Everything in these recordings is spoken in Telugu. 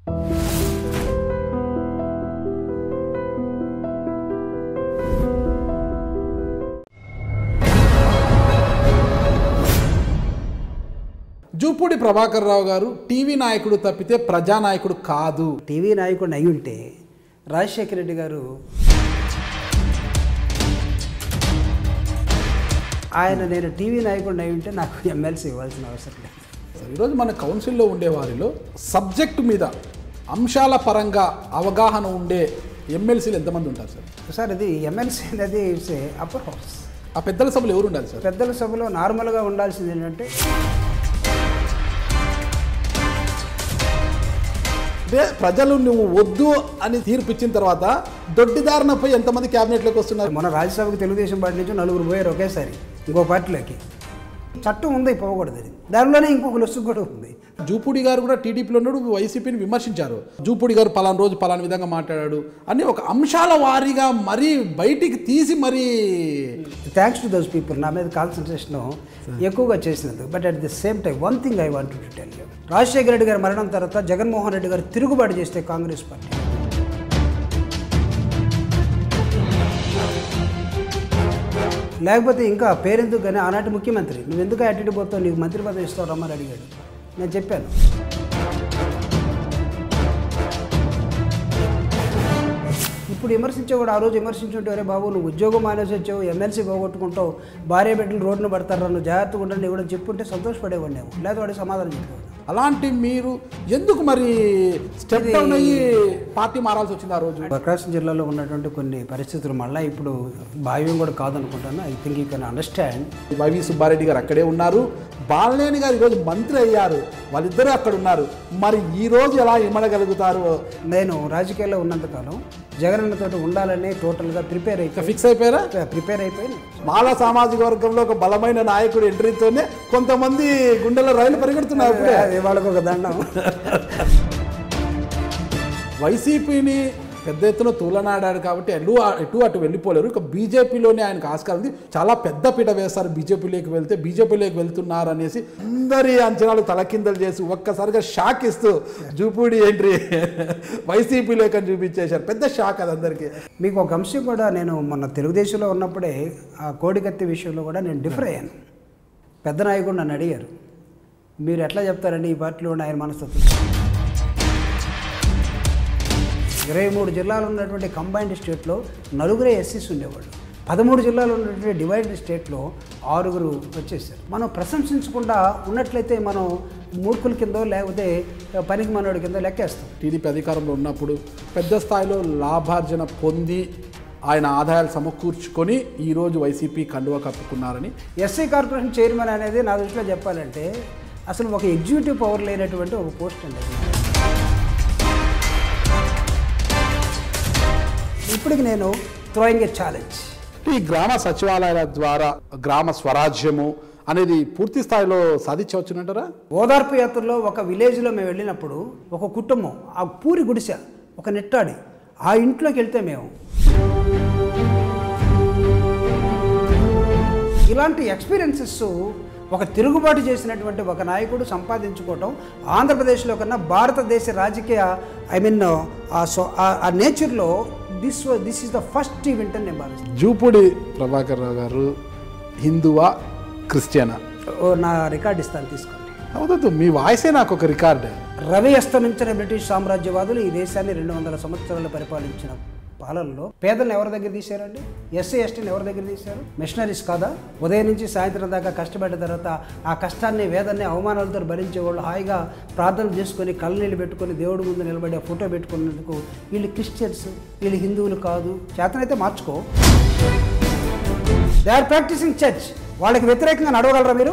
జూపూడి ప్రభాకర్ రావు గారు టీవీ నాయకుడు తప్పితే ప్రజానాయకుడు కాదు టీవీ నాయకుడిని అయి ఉంటే రాజశేఖర రెడ్డి గారు ఆయన నేను టీవీ నాయకుడిని అయి ఉంటే నాకు ఎమ్మెల్సీ ఇవ్వాల్సిన అవసరం లేదు ఈరోజు మన కౌన్సిల్లో ఉండే వారిలో సబ్జెక్టు మీద అంశాల పరంగా అవగాహన ఉండే ఎమ్మెల్సీలు ఎంతమంది ఉంటారు సార్ సార్ ఇది ఎమ్మెల్సీ అనేది ఇట్స్ ఏ అప్పర్ హౌస్ ఆ పెద్దల సభలు ఎవరు ఉండాలి సార్ పెద్దల సభలో నార్మల్గా ఉండాల్సింది ఏంటంటే అంటే ప్రజలు నువ్వు వద్దు అని తీర్పు ఇచ్చిన తర్వాత దొడ్డిదారిన పోయి ఎంతమంది క్యాబినెట్లోకి వస్తున్నారు మన రాజ్యసభకు తెలుగుదేశం పార్టీ నుంచి నలుగురు పోయారు ఒకేసారి ఇంకో పార్టీలోకి చట్టం ఉంది పోకూడదు అది దానిలోనే ఇంకొక లొస్సు కూడా ఉంది జూపూడి గారు కూడా టీడీపీలో ఉన్నాడు వైసీపీని విమర్శించారు జూపూడి గారు పలానా రోజు పలానా విధంగా మాట్లాడాడు అని ఒక అంశాల వారీగా మరీ బయటికి తీసి మరీ థ్యాంక్స్ టు దోస్ పీపుల్ నా మీద కాన్సన్ట్రేషన్ ఎక్కువగా చేసినందుకు but at the same time one thing I want to tell you Rajasekhara Reddy గారి మరణం తర్వాత జగన్మోహన్ రెడ్డి గారు తిరుగుబాటు చేస్తే కాంగ్రెస్ పార్టీ లేకపోతే ఇంకా పేరెందుకు కానీ ఆనాటి ముఖ్యమంత్రి నువ్వు ఎందుకు అటు పోతావు నీకు మంత్రి పదవి ఇస్తావు రమ్మని అడిగాడు నేను చెప్పాను ఇప్పుడు విమర్శించేవాడు ఆ రోజు విమర్శించుంటే అరే బాబు నువ్వు ఉద్యోగం మానేసి వచ్చావు ఎమ్మెల్సీ పోగొట్టుకుంటావు భార్య బిడ్డలు రోడ్డున పడతారు నువ్వు జాగ్రత్తగా ఉండండి ఇవ్వడం చెప్పుంటే సంతోషపడేవాడిని లేదా వాడి సమాధానం చెప్పేవాడు అలాంటి మీరు ఎందుకు మరి స్టెప్ డౌన్ అయ్యి పార్టీ మారాల్సి వచ్చింది ఆ రోజు ప్రకాశం జిల్లాలో ఉన్నటువంటి కొన్ని పరిస్థితులు మళ్ళీ ఇప్పుడు భావ్యం కూడా కాదనుకుంటాను I think you can understand Y V Subbareddy గారు అక్కడే ఉన్నారు బాలనేని గారు ఈరోజు మంత్రి అయ్యారు వాళ్ళిద్దరూ అక్కడ ఉన్నారు మరి ఈ రోజు ఎలా ఇమ్మడగలుగుతారు నేను రాజకీయాల్లో ఉన్నంతకాలం జగనన్నతో ఉండాలని టోటల్గా ప్రిపేర్ అయిపోయి ఫిక్స్ అయిపోయారా ప్రిపేర్ అయిపోయి మాల సామాజిక వర్గంలో ఒక బలమైన నాయకుడు ఎంట్రీతోనే కొంతమంది గుండెల రైలు పరిగెడుతున్నారు అప్పుడే అది వాళ్ళకు ఒక దండం వైసీపీని పెద్ద ఎత్తున తూలనాడాడు కాబట్టి ఎటు ఎటు అటు వెళ్ళిపోలేరు ఇక బీజేపీలోనే ఆయనకు ఆస్కారం ఉంది చాలా పెద్ద పీట వేస్తారు బీజేపీలోకి వెళ్తే బీజేపీలోకి వెళ్తున్నారు అనేసి అందరి అంచనాలు తలకిందలు చేసి ఒక్కసారిగా షాక్ ఇస్తూ జూపూడి ఎంట్రీ వైసీపీలోకి అని చూపించేశారు పెద్ద షాక్ అది అందరికీ మీకు ఒక అంశం కూడా నేను మొన్న తెలుగుదేశంలో ఉన్నప్పుడే ఆ కోడికత్తి విషయంలో కూడా నేను డిఫర్ అయ్యాను పెద్ద నాయకుడు నన్ను అడిగారు మీరు ఎట్లా చెప్తారండి ఈ పార్టీలో ఉన్న ఆయన మనస్తత్వం ఇరవై మూడు జిల్లాలు ఉన్నటువంటి కంబైన్డ్ స్టేట్లో నలుగురే ఎస్సీస్ ఉండేవాళ్ళు పదమూడు జిల్లాలు ఉన్నటువంటి డివైడెడ్ స్టేట్లో ఆరుగురు వచ్చేసారు మనం ప్రశంసించకుండా ఉన్నట్లయితే మనం మూర్ఖుల కిందో లేకపోతే పనికి మనోడి కిందో లెక్కేస్తాం టీడీపీ అధికారంలో ఉన్నప్పుడు పెద్ద స్థాయిలో లాభార్జన పొంది ఆయన ఆదాయాలు సమకూర్చుకొని ఈరోజు వైసీపీ కండువ కప్పుకున్నారని ఎస్సీ కార్పొరేషన్ చైర్మన్ అనేది నా దృష్టిలో చెప్పాలంటే అసలు ఒక ఎగ్జిక్యూటివ్ పవర్ లేనటువంటి ఒక పోస్ట్ అండి అది ఇప్పటికి నేను థ్రోయింగ్ ఏ ఛాలెంజ్ ఈ గ్రామ సచివాలయాల ద్వారా గ్రామ స్వరాజ్యము అనేది పూర్తి స్థాయిలో సాధించవచ్చునంటారా ఓదార్పు యాత్రలో ఒక విలేజ్లో మేము వెళ్ళినప్పుడు ఒక కుటుంబం ఆ పూరి గుడిసె ఒక నెట్టాడి ఆ ఇంట్లోకి వెళ్తే మేము ఇలాంటి ఎక్స్పీరియన్సెస్ ఒక తిరుగుబాటు చేసినటువంటి ఒక నాయకుడు సంపాదించుకోవటం ఆంధ్రప్రదేశ్లో కన్నా భారతదేశ రాజకీయ ఐ మీన్ ఆ సో ఆ నేచర్లో this this is the first event అని నేను భావిస్తాను జూపూడి ప్రభాకర్ రావు గారు హిందువా క్రిస్టియనా ఓ, నా రికార్డ్ ఇస్తాను తీసుకోండి అవుతుంది మీ వాయిసే నాకు ఒక రికార్డు రవి అస్తమించిన బ్రిటిష్ సామ్రాజ్యవాదులు ఈ దేశాన్ని రెండు వందల సంవత్సరాలు పరిపాలించిన పాలనలో పేదలను ఎవరి దగ్గర తీశారండి ఎస్సీ ఎస్టీని ఎవరి దగ్గర తీశారు మిషనరీస్ కాదా ఉదయం నుంచి సాయంత్రం దాకా కష్టపడిన తర్వాత ఆ కష్టాన్ని వేదాన్ని అవమానాలతో భరించే వాళ్ళు హాయిగా ప్రార్థన చేసుకొని కళ్ళనీళ్ళు పెట్టుకొని దేవుడి ముందు నిలబడి ఆ ఫోటో పెట్టుకున్నందుకు వీళ్ళు క్రిస్టియన్స్ వీళ్ళు హిందువులు కాదు చేతనైతే మార్చుకో దే ఆర్ ప్రాక్టీసింగ్ చర్చ్ వాళ్ళకి వ్యతిరేకంగా నడవగలరా మీరు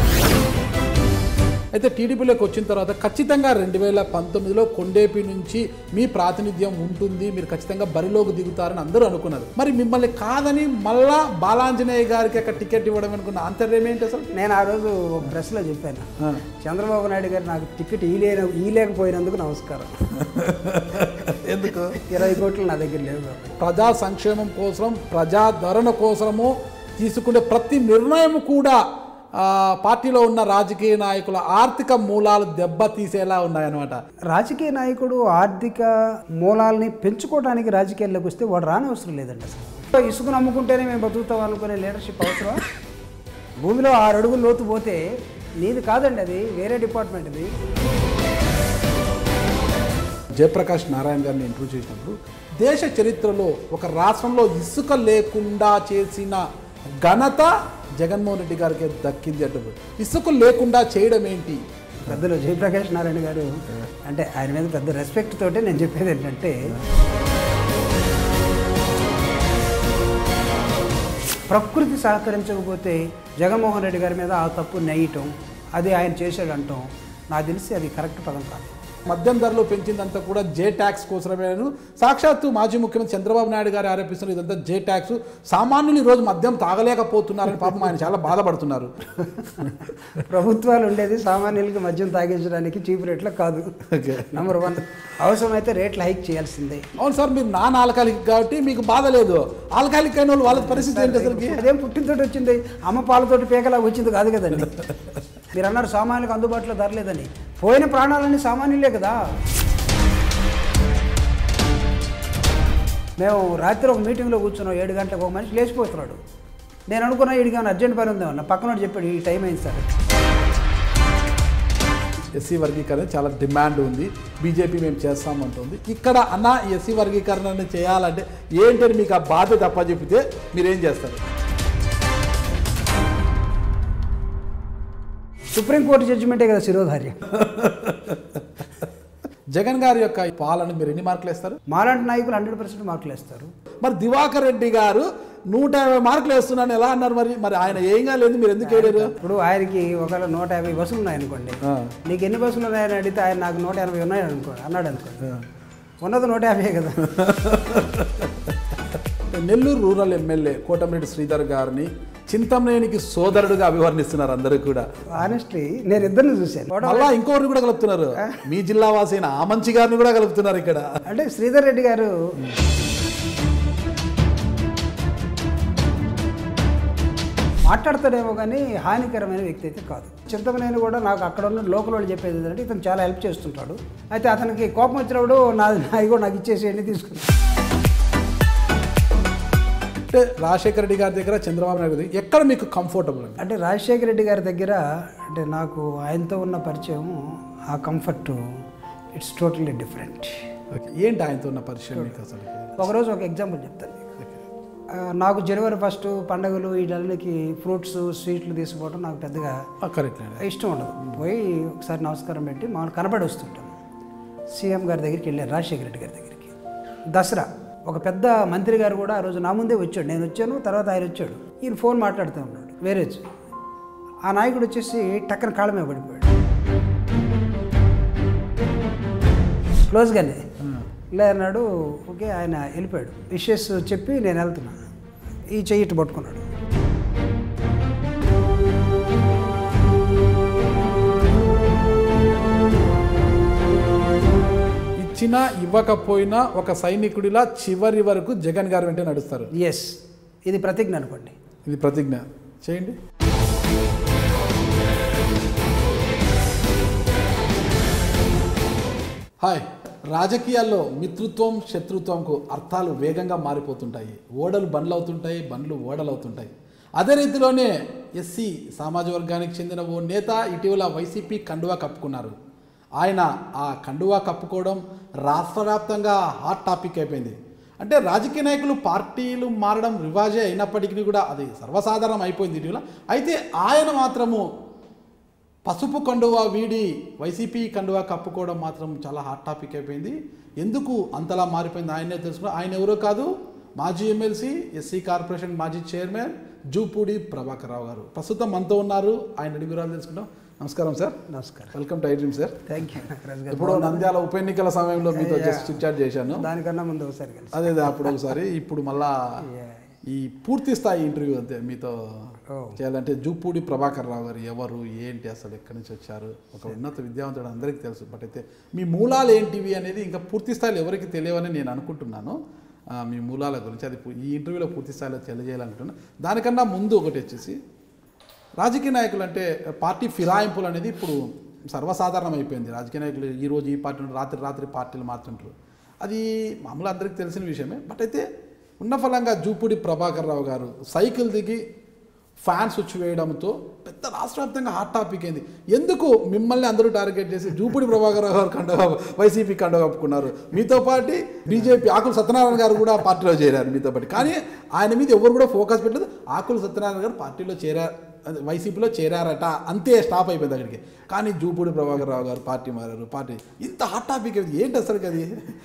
అయితే టీడీపీలోకి వచ్చిన తర్వాత ఖచ్చితంగా రెండు వేల పంతొమ్మిదిలో కొండేపి నుంచి మీ ప్రాతినిధ్యం ఉంటుంది మీరు ఖచ్చితంగా బరిలోకి దిగుతారని అందరూ అనుకున్నారు మరి మిమ్మల్ని కాదని మళ్ళా బాలాంజనేయ గారికి అక్కడ టికెట్ ఇవ్వడం అనుకున్న అంతర్యం ఏంటి అసలు నేను ఆ రోజు ఒక ప్రెస్లో చెప్పాను ఆ. చంద్రబాబు నాయుడు గారు నాకు టికెట్ ఇయలే ఇయలేకపోయినందుకు నమస్కారం ఎందుకు ఇరవై కోట్లు నా దగ్గర లేవు కాబట్టి. ప్రజా సంక్షేమం కోసం ప్రజాదరణ కోసము తీసుకునే ప్రతి నిర్ణయం కూడా ఆ, పార్టీలో ఉన్న రాజకీయ నాయకుల ఆర్థిక మూలాలు దెబ్బతీసేలా ఉన్నాయన్నమాట రాజకీయ నాయకుడు ఆర్థిక మూలాల్ని పెంచుకోవడానికి రాజకీయాల్లోకి వస్తే వాడు రానవసరం లేదండి అసలు ఇసుక నమ్ముకుంటేనే మేము బతుకుతాం అనుకునే లీడర్షిప్ అవసరం భూమిలో ఆరు అడుగులు లోతు పోతే నీది కాదండి అది వేరే డిపార్ట్మెంట్ ఇది జయప్రకాష్ నారాయణ గారిని ఇంటర్వ్యూ చేసినప్పుడు దేశ చరిత్రలో ఒక రాష్ట్రంలో ఇసుక లేకుండా చేసిన ఘనత జగన్మోహన్ రెడ్డి గారికి దక్కింది అంటారు ఇసుక లేకుండా చేయడం ఏంటి పెద్దలు జయప్రకాష్ నారాయణ గారు అంటే ఆయన మీద పెద్ద రెస్పెక్ట్ తోటే నేను చెప్పేది ఏంటంటే ప్రకృతి సహకరించకపోతే జగన్మోహన్ రెడ్డి గారి మీద ఆ తప్పు నెయ్యటం అది ఆయన చేశాడు అంటాం నాకు తెలిసి అది కరెక్ట్ పదం కాదు మద్యం ధరలు పెంచిందంతా కూడా జే ట్యాక్స్ కోసమేను సాక్షాత్తు మాజీ ముఖ్యమంత్రి చంద్రబాబు నాయుడు గారు ఆరోపిస్తున్నారు ఇదంతా జే ట్యాక్స్ సామాన్యులు ఈరోజు మద్యం తాగలేకపోతున్నారని పాపం ఆయన చాలా బాధపడుతున్నారు ప్రభుత్వాలు ఉండేది సామాన్యులకి మద్యం తాగించడానికి చీప్ రేట్లో కాదు ఓకే నెంబర్ వన్ అవసరమైతే రేట్లు హైక్ చేయాల్సిందే అవును సార్ మీరు నాన్ ఆల్కహాలిక్ కాబట్టి మీకు బాధ లేదు ఆల్కహాలిక్ అయిన వాళ్ళు వాళ్ళ పరిస్థితి ఏంటి అసలుకి అదేం పుట్టినతోటి వచ్చింది అమ్మ పాలతోటి పేకలా వచ్చింది కాదు కదండి మీరు అన్నారు సామాన్యులకు అందుబాటులో ధరలేదని పోయిన ప్రాణాలన్నీ సామాన్యులే కదా మేము రాత్రి ఒక మీటింగ్లో కూర్చున్నాం ఏడు గంటలకు ఒక మనిషి లేచిపోతున్నాడు నేను అనుకున్నా వీడికి ఏమైనా అర్జెంట్ పని ఉందేమన్నా పక్కన చెప్పాడు ఈ టైం అయింది సార్ ఎస్సీ వర్గీకరణ చాలా డిమాండ్ ఉంది బీజేపీ మేము చేస్తామంటుంది ఇక్కడ అన్న ఎస్సీ వర్గీకరణని చేయాలంటే ఏంటని మీకు ఆ బాధ్యత అప్పచెప్పితే మీరేం చేస్తారు సుప్రీంకోర్టు జడ్జిమెంటే కదా శిరోధార్యం జగన్ గారి యొక్క ఈ పాలన మీరు ఎన్ని మార్కులు వేస్తారు మాలాంటి నాయకులు హండ్రెడ్ పర్సెంట్ మార్కులు వేస్తారు మరి దివాకర్ రెడ్డి గారు నూట యాభై మార్కులు వేస్తున్నాను ఎలా అన్నారు మరి మరి ఆయన ఏంగా లేదు మీరు ఎందుకు వేయలేరు ఇప్పుడు ఆయనకి ఒకవేళ నూట యాభై బస్సులు ఉన్నాయనుకోండి ఆ, నీకు ఎన్ని బస్సులు ఉన్నాయని అడిగితే ఆయన నాకు నూట ఎనభై ఉన్నాయి అనుకో అన్నాడు అనుకోండి ఆ. ఉన్నది నూట యాభై కదా నెల్లూరు రూరల్ ఎమ్మెల్యే కోటమిరెడ్డి శ్రీధర్ గారిని చింతమనేనికి సోదరుడుగా అభివర్ణిస్తున్నారు అందరూ కూడా ఆనెస్ట్లీ నేను ఇద్దరిని చూశాను ఒకడు- మళ్ళా ఇంకొకరిని కూడా కలుపుతున్నారు మీ జిల్లా వాసి అయిన ఆమంచి గారిని కూడా కలుపుతున్నారు ఇక్కడ అంటే శ్రీధర్ రెడ్డి గారు మాట్లాడతాడేమో కానీ హానికరమైన వ్యక్తి అయితే కాదు చింతమనేని కూడా నాకు అక్కడ ఉన్న లోకల్ వాళ్ళు చెప్పేది ఏంటంటే ఇతను చాలా హెల్ప్ చేస్తుంటాడు అయితే అతనికి కోపం వచ్చినప్పుడు నాది నాది కూడా నాకు ఇచ్చేసేయండి తీసుకుంటాను అంటే రాజశేఖర రెడ్డి గారి దగ్గర చంద్రబాబు నాయుడు దగ్గర ఎక్కడ మీకు కంఫర్టబుల్ అండి అంటే రాజశేఖర రెడ్డి గారి దగ్గర అంటే నాకు ఆయనతో ఉన్న పరిచయం ఆ comfort it's totally different okay. ఏంటి ఆయనతో ఉన్న పరిచయం మీకు అసలు ఒకరోజు ఒక ఎగ్జాంపుల్ చెప్తాను మీకు ఆ, నాకు జనవరి ఫస్ట్ పండగలు వీటన్నిటికి ఫ్రూట్స్ స్వీట్లు తీసుకోవడం నాకు పెద్దగా కరెక్ట్ అండి ఇష్టం ఉండదు పోయి ఒకసారి నమస్కారం పెట్టి మామూలు కనపడి వస్తుంటాను సీఎం గారి దగ్గరికి వెళ్ళాను రాజశేఖర రెడ్డి గారి దగ్గరికి దసరా ఒక పెద్ద మంత్రి గారు కూడా ఆ రోజు నా ముందే వచ్చాడు నేను వచ్చాను తర్వాత ఆయన వచ్చాడు ఈయన ఫోన్ మాట్లాడుతూ ఉన్నాడు వేరే ఆ నాయకుడు వచ్చేసి టక్కన కాళ్ళ మీద పడిపోయాడు క్లోజ్గానే లే అన్నాడు ఓకే ఆయన వెళ్ళిపోయాడు విషెస్ చెప్పి నేను వెళ్తున్నా ఈ చెయ్యి ఇటు పట్టుకున్నాడు ఇచ్చినా ఇవ్వకపోయినా ఒక సైనికుడిలా చివరి వరకు జగన్ గారు వెంటే నడుస్తారు ఎస్ ఇది ప్రతిజ్ఞ అనుకోండి ఇది ప్రతిజ్ఞ చేయండి హాయ్ రాజకీయాల్లో మిత్రుత్వం శత్రుత్వంకు అర్థాలు వేగంగా మారిపోతుంటాయి ఓడలు బండ్లు అవుతుంటాయి బండ్లు ఓడలు అవుతుంటాయి అదే రీతిలోనే ఎస్సీ సామాజిక వర్గానికి చెందిన ఓ నేత ఇటీవల వైసీపీ కండువా కప్పుకున్నారు ఆయన ఆ కండువా కప్పుకోవడం రాష్ట్ర వ్యాప్తంగా హాట్ టాపిక్ అయిపోయింది అంటే రాజకీయ నాయకులు పార్టీలు మారడం రివాజే అయినప్పటికీ కూడా అది సర్వసాధారణం అయిపోయింది ఇటీవల అయితే ఆయన మాత్రము పసుపు కండువా వీడి వైసీపీ కండువా కప్పుకోవడం మాత్రం చాలా హాట్ టాపిక్ అయిపోయింది ఎందుకు అంతలా మారిపోయింది ఆయనే తెలుసుకున్నా ఆయన ఎవరో కాదు మాజీ ఎమ్మెల్సీ ఎస్సీ కార్పొరేషన్ మాజీ చైర్మన్ జూపూడి ప్రభాకర్ రావు గారు ప్రస్తుతం మనతో ఉన్నారు ఆయన అడిగి వివరాలు తెలుసుకుంటాం నమస్కారం సార్ నమస్కారం welcome to iDream sir thank you Nagaraju గారు ఇప్పుడు నంద్యాల ఉప ఎన్నికల సమయంలో మీతో జస్ట్ చాట్ చేశాను దానికన్నా ముందు ఒకసారి కలిసి అదే అదే అప్పుడు ఒకసారి ఇప్పుడు మళ్ళా ఈ పూర్తి స్థాయి ఇంటర్వ్యూ అంతే మీతో ఓ. చేయాలంటే జూపూడి ప్రభాకర్ రావు గారు ఎవరు ఏంటి అసలు ఎక్కడి నుంచి వచ్చారు ఒక ఉన్నత విద్యావంతుడు అందరికీ తెలుసు బట్ అయితే మీ మూలాలు ఏంటివి అనేది ఇంకా పూర్తి స్థాయిలో ఎవరికి తెలియవని నేను అనుకుంటున్నాను ఆ, మీ మూలాల గురించి అది పు- ఈ ఇంటర్వ్యూలో పూర్తి స్థాయిలో తెలియజేయాలనుకుంటున్నాను దానికన్నా ముందు ఒకటి వచ్చేసి రాజకీయ నాయకులు అంటే పార్టీ ఫిరాయింపులు అనేది ఇప్పుడు సర్వసాధారణం అయిపోయింది రాజకీయ నాయకులు ఈ రోజు ఈ పార్టీ ఉంటారు, రాత్రి రాత్రి పార్టీలు మారుతుంటారు అది మామూలు అందరికీ తెలిసిన విషయమే బట్ అయితే ఉన్న ఫలంగా జూపూడి ప్రభాకర్ రావు గారు సైకిల్ దిగి ఫ్యాన్స్ వచ్చి వేయడంతో పెద్ద రాష్ట్ర వ్యాప్తంగా హాట్ టాపిక్ అయింది ఎందుకు మిమ్మల్ని అందరూ టార్గెట్ చేసి జూపూడి ప్రభాకర్ రావు గారు కండ వైసీపీ కండ కప్పుకున్నారు మీతో పాటు బీజేపీ ఆకుల సత్యనారాయణ గారు కూడా పార్టీలో చేరారు మీతో పాటు కానీ ఆయన మీద ఎవరు కూడా ఫోకస్ పెట్టలేదు ఆకుల సత్యనారాయణ గారు పార్టీలో చేరారు అదే వైసీపీలో చేరారట అంతే స్టాప్ అయిపోయింది అక్కడికి కానీ జూపూడి ప్రభాకర్ రావు గారు పార్టీ మారారు పార్టీ ఇంత హాట్ టాపిక్ అది ఏంటి అసలు అది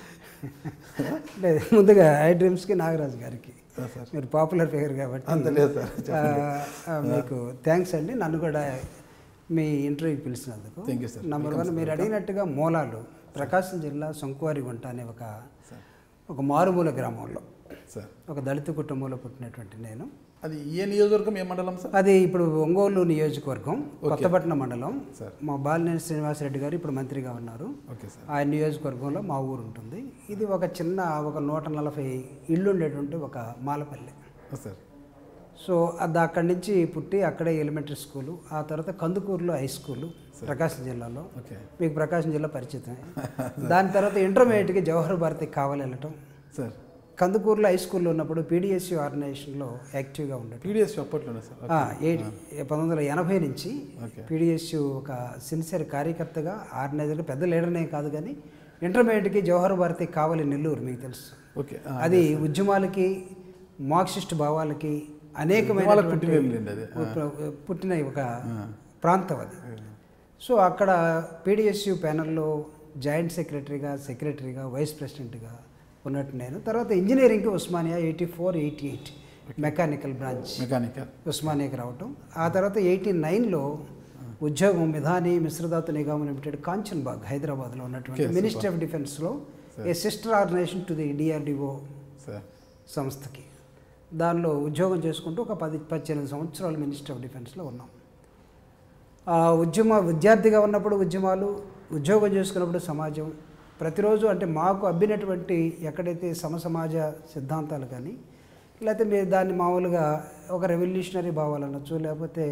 అంటే ముందుగా ఐ డ్రీమ్స్కి నాగరాజు గారికి సార్ మీరు పాపులర్ ఫిగర్ కాబట్టి అంత లేదు సార్ ఆ, ఆ, మీకు థ్యాంక్స్ అండి నన్ను కూడా మీ ఇంటర్వ్యూకి పిలిచినందుకు Thank you, sir. Number one మీరు అడిగినట్టుగా మూలాలు ప్రకాశం జిల్లా సొంకువారిగుంట అనే ఒక ఒక మారుమూల గ్రామంలో సార్ ఒక దళిత కుటుంబంలో పుట్టినటువంటి నేను అది ఏ నియోజకవర్గం ఏ మండలం సార్ అది ఇప్పుడు ఒంగోలు నియోజకవర్గం కొత్తపట్నం మండలం సార్. మా బాలినేని శ్రీనివాసరెడ్డి గారు ఇప్పుడు మంత్రిగా ఉన్నారు ఓకే సార్ ఆ నియోజకవర్గంలో మా ఊరు ఉంటుంది ఇది ఒక చిన్న ఒక నూట నలభై ఇళ్ళు ఉండేటువంటి ఒక మాలపల్లి సార్ సో అది అక్కడి నుంచి పుట్టి అక్కడే ఎలిమెంటరీ స్కూలు ఆ తర్వాత కందుకూరులో హై స్కూలు ప్రకాశం జిల్లాలో ఓకే మీకు ప్రకాశం జిల్లా పరిచితమే దాని తర్వాత ఇంటర్మీడియట్కి జవహర్ భారతి కావాలి వెళ్ళటం సార్ కందుకూరులో హై స్కూల్లో ఉన్నప్పుడు పీడిఎస్యూ ఆర్గనైజేషన్లో యాక్టివ్గా ఉండటం పీడిఎస్ అప్పట్లోనే సార్ ఆ, ఎయిట్ పంతొమ్మిది వందల ఎనభై నుంచి ఓకే పీడిఎస్యు ఒక సిన్సియర్ కార్యకర్తగా ఆర్గనైజర్గా పెద్ద లీడర్నే కాదు కానీ ఇంటర్మీడియట్కి జవహర్ భారతి కావాలి నెల్లూరు మీకు తెలుసు ఓకే అది ఉద్యమాలకి మార్క్సిస్ట్ భావాలకి అనేకమైన వాళ్ళకి పుట్టినలేండి అది పుట్టిన ఒక ప్రాంతం అది సో అక్కడ పీడిఎస్యు ప్యానల్లో జాయింట్ సెక్రటరీగా సెక్రటరీగా వైస్ ప్రెసిడెంట్గా ఉన్నట్టు నేను తర్వాత ఇంజనీరింగ్కి Osmania eighty four eighty eight mechanical branch mechanical ఉస్మానియాకి రావటం ఆ తర్వాత ఎయిటీ నైన్లో ఉద్యోగం మిధాని మిశ్రదాతు నిగమ్ లిమిటెడ్ కాంచన్బాగ్ హైదరాబాద్లో ఉన్నటువంటి Okay, మినిస్ట్రీ ఆఫ్ డిఫెన్స్లో a sister organisation to the DRDO sir సంస్థకి దానిలో ఉద్యోగం చేసుకుంటూ ఒక పది పద్దెనిమిది సంవత్సరాలు మినిస్ట్రీ ఆఫ్ డిఫెన్స్లో ఉన్నాం ఆ ఉద్యమ విద్యార్థిగా ఉన్నప్పుడు ఉద్యమాలు ఉద్యోగం చేసుకున్నప్పుడు సమాజం ప్రతిరోజు అంటే మాకు అబ్బినటువంటి ఎక్కడైతే సమసమాజ సిద్ధాంతాలు కానీ లేకపోతే మీరు దాన్ని మామూలుగా ఒక రెవల్యూషనరీ భావాలు అనొచ్చు లేకపోతే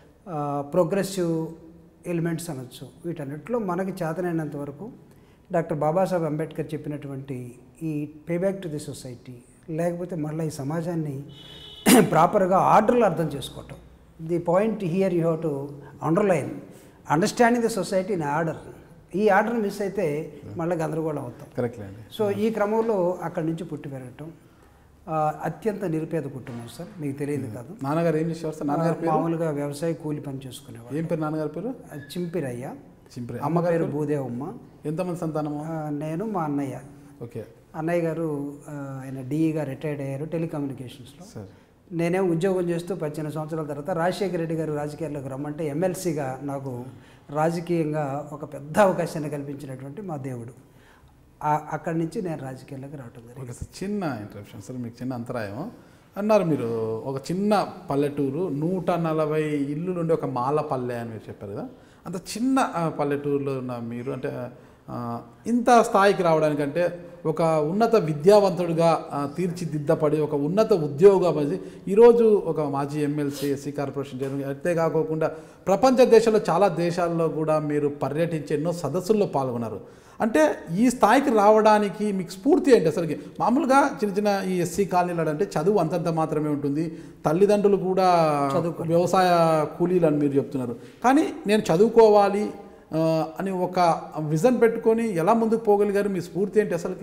ప్రోగ్రెసివ్ ఎలిమెంట్స్ అనొచ్చు వీటన్నిటిలో మనకి చేతనైనంత వరకు డాక్టర్ బాబాసాహెబ్ అంబేద్కర్ చెప్పినటువంటి ఈ పేబ్యాక్ టు ది సొసైటీ లేకపోతే మళ్ళీ ఈ సమాజాన్ని ప్రాపర్గా ఆర్డర్లో అర్థం చేసుకోవటం the point here you have to underline understanding the society in order ఈ ఆర్డర్ మిస్ అయితే మళ్ళీ గందరగోళం అవుతాం కరెక్ట్లే అండి సో ఈ క్రమంలో అక్కడి నుంచి పుట్టి పెరగటం ఆ, అత్యంత నిరుపేద కుటుంబం సార్ మీకు తెలియదు కాదు నాన్నగారు ఏం చేసేవారు సార్ నాన్నగారి పేరు మామూలుగా వ్యవసాయ కూలి పని చేసుకునేవాడు ఏం పేరు నాన్నగారి పేరు చింపిరయ్య చింప్రే అమ్మ పేరు భూదేవమ్మ ఎంతమంది సంతానము ఆ, నేను మా అన్నయ్య ఓకే అన్నయ్య గారు ఆ, ఆయన డిఈగా రిటైర్డ్ అయ్యారు టెలికమ్యూనికేషన్స్లో సార్ నేనేం ఉద్యోగం చేస్తూ పద్దెనిమిది సంవత్సరాల తర్వాత రాజశేఖర రెడ్డి గారు రాజకీయాల్లోకి రమ్మంటే ఎమ్మెల్సీగా నాకు రాజకీయంగా ఒక పెద్ద అవకాశాన్ని కల్పించినటువంటి మా దేవుడు ఆ- అక్కడి నుంచి నేను రాజకీయాల్లోకి రావటం జరిగింది ఓకే సార్ చిన్న ఇంటరప్షన్ సార్ మీకు చిన్న అంతరాయం అన్నారు మీరు ఒక చిన్న పల్లెటూరు నూట నలభై ఇల్లులు ఉండే ఒక మాల పల్లె అని మీరు చెప్పారు కదా అంత చిన్న ఆ, పల్లెటూరులో ఉన్న మీరు అంటే ఆ, ఇంత స్థాయికి రావడానికంటే ఒక ఉన్నత విద్యావంతుడిగా ఆ, తీర్చిదిద్దపడి ఒక ఉన్నత ఉద్యోగం అది ఈరోజు ఒక మాజీ ఎమ్మెల్సీ ఎస్సీ కార్పొరేషన్ చైర్మన్ అంతే కాకోకుండా ప్రపంచ దేశాల్లో చాలా దేశాల్లో కూడా మీరు పర్యటించి ఎన్నో సదస్సుల్లో పాల్గొన్నారు అంటే ఈ స్థాయికి రావడానికి మీకు స్ఫూర్తి ఏంటి అసలుకి మామూలుగా చిన్న చిన్న ఈ ఎస్సీ కాలనీలు అంటే చదువు అంతంత మాత్రమే ఉంటుంది తల్లిదండ్రులు కూడా వ్యవసాయ కూలీలు అని మీరు చెప్తున్నారు కానీ నేను చదువుకోవాలి ఆ, అని ఒక విజన్ పెట్టుకొని ఎలా ముందుకు పోగలిగారు మీ స్ఫూర్తి ఏంటి అసలుకి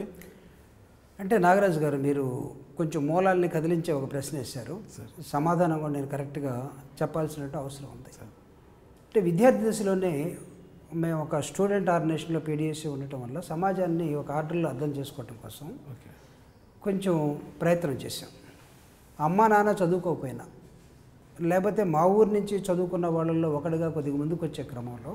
అంటే నాగరాజు గారు మీరు కొంచెం మూలాల్ని కదిలించే ఒక ప్రశ్న వేశారు సమాధానం కూడా నేను కరెక్ట్గా చెప్పాల్సినట్టు అవసరం ఉంది అంటే విద్యార్థి దశలోనే మేము ఒక స్టూడెంట్ ఆర్గనైజేషన్లో పీడిఎస్సీ ఉండటం వల్ల సమాజాన్ని ఒక ఆర్డర్లో అర్థం చేసుకోవటం కోసం ఓకే కొంచెం ప్రయత్నం చేశాం అమ్మా నాన్న చదువుకోకపోయినా లేకపోతే మా ఊరు నుంచి చదువుకున్న వాళ్ళల్లో ఒకటిగా కొద్దిగా ముందుకు వచ్చే క్రమంలో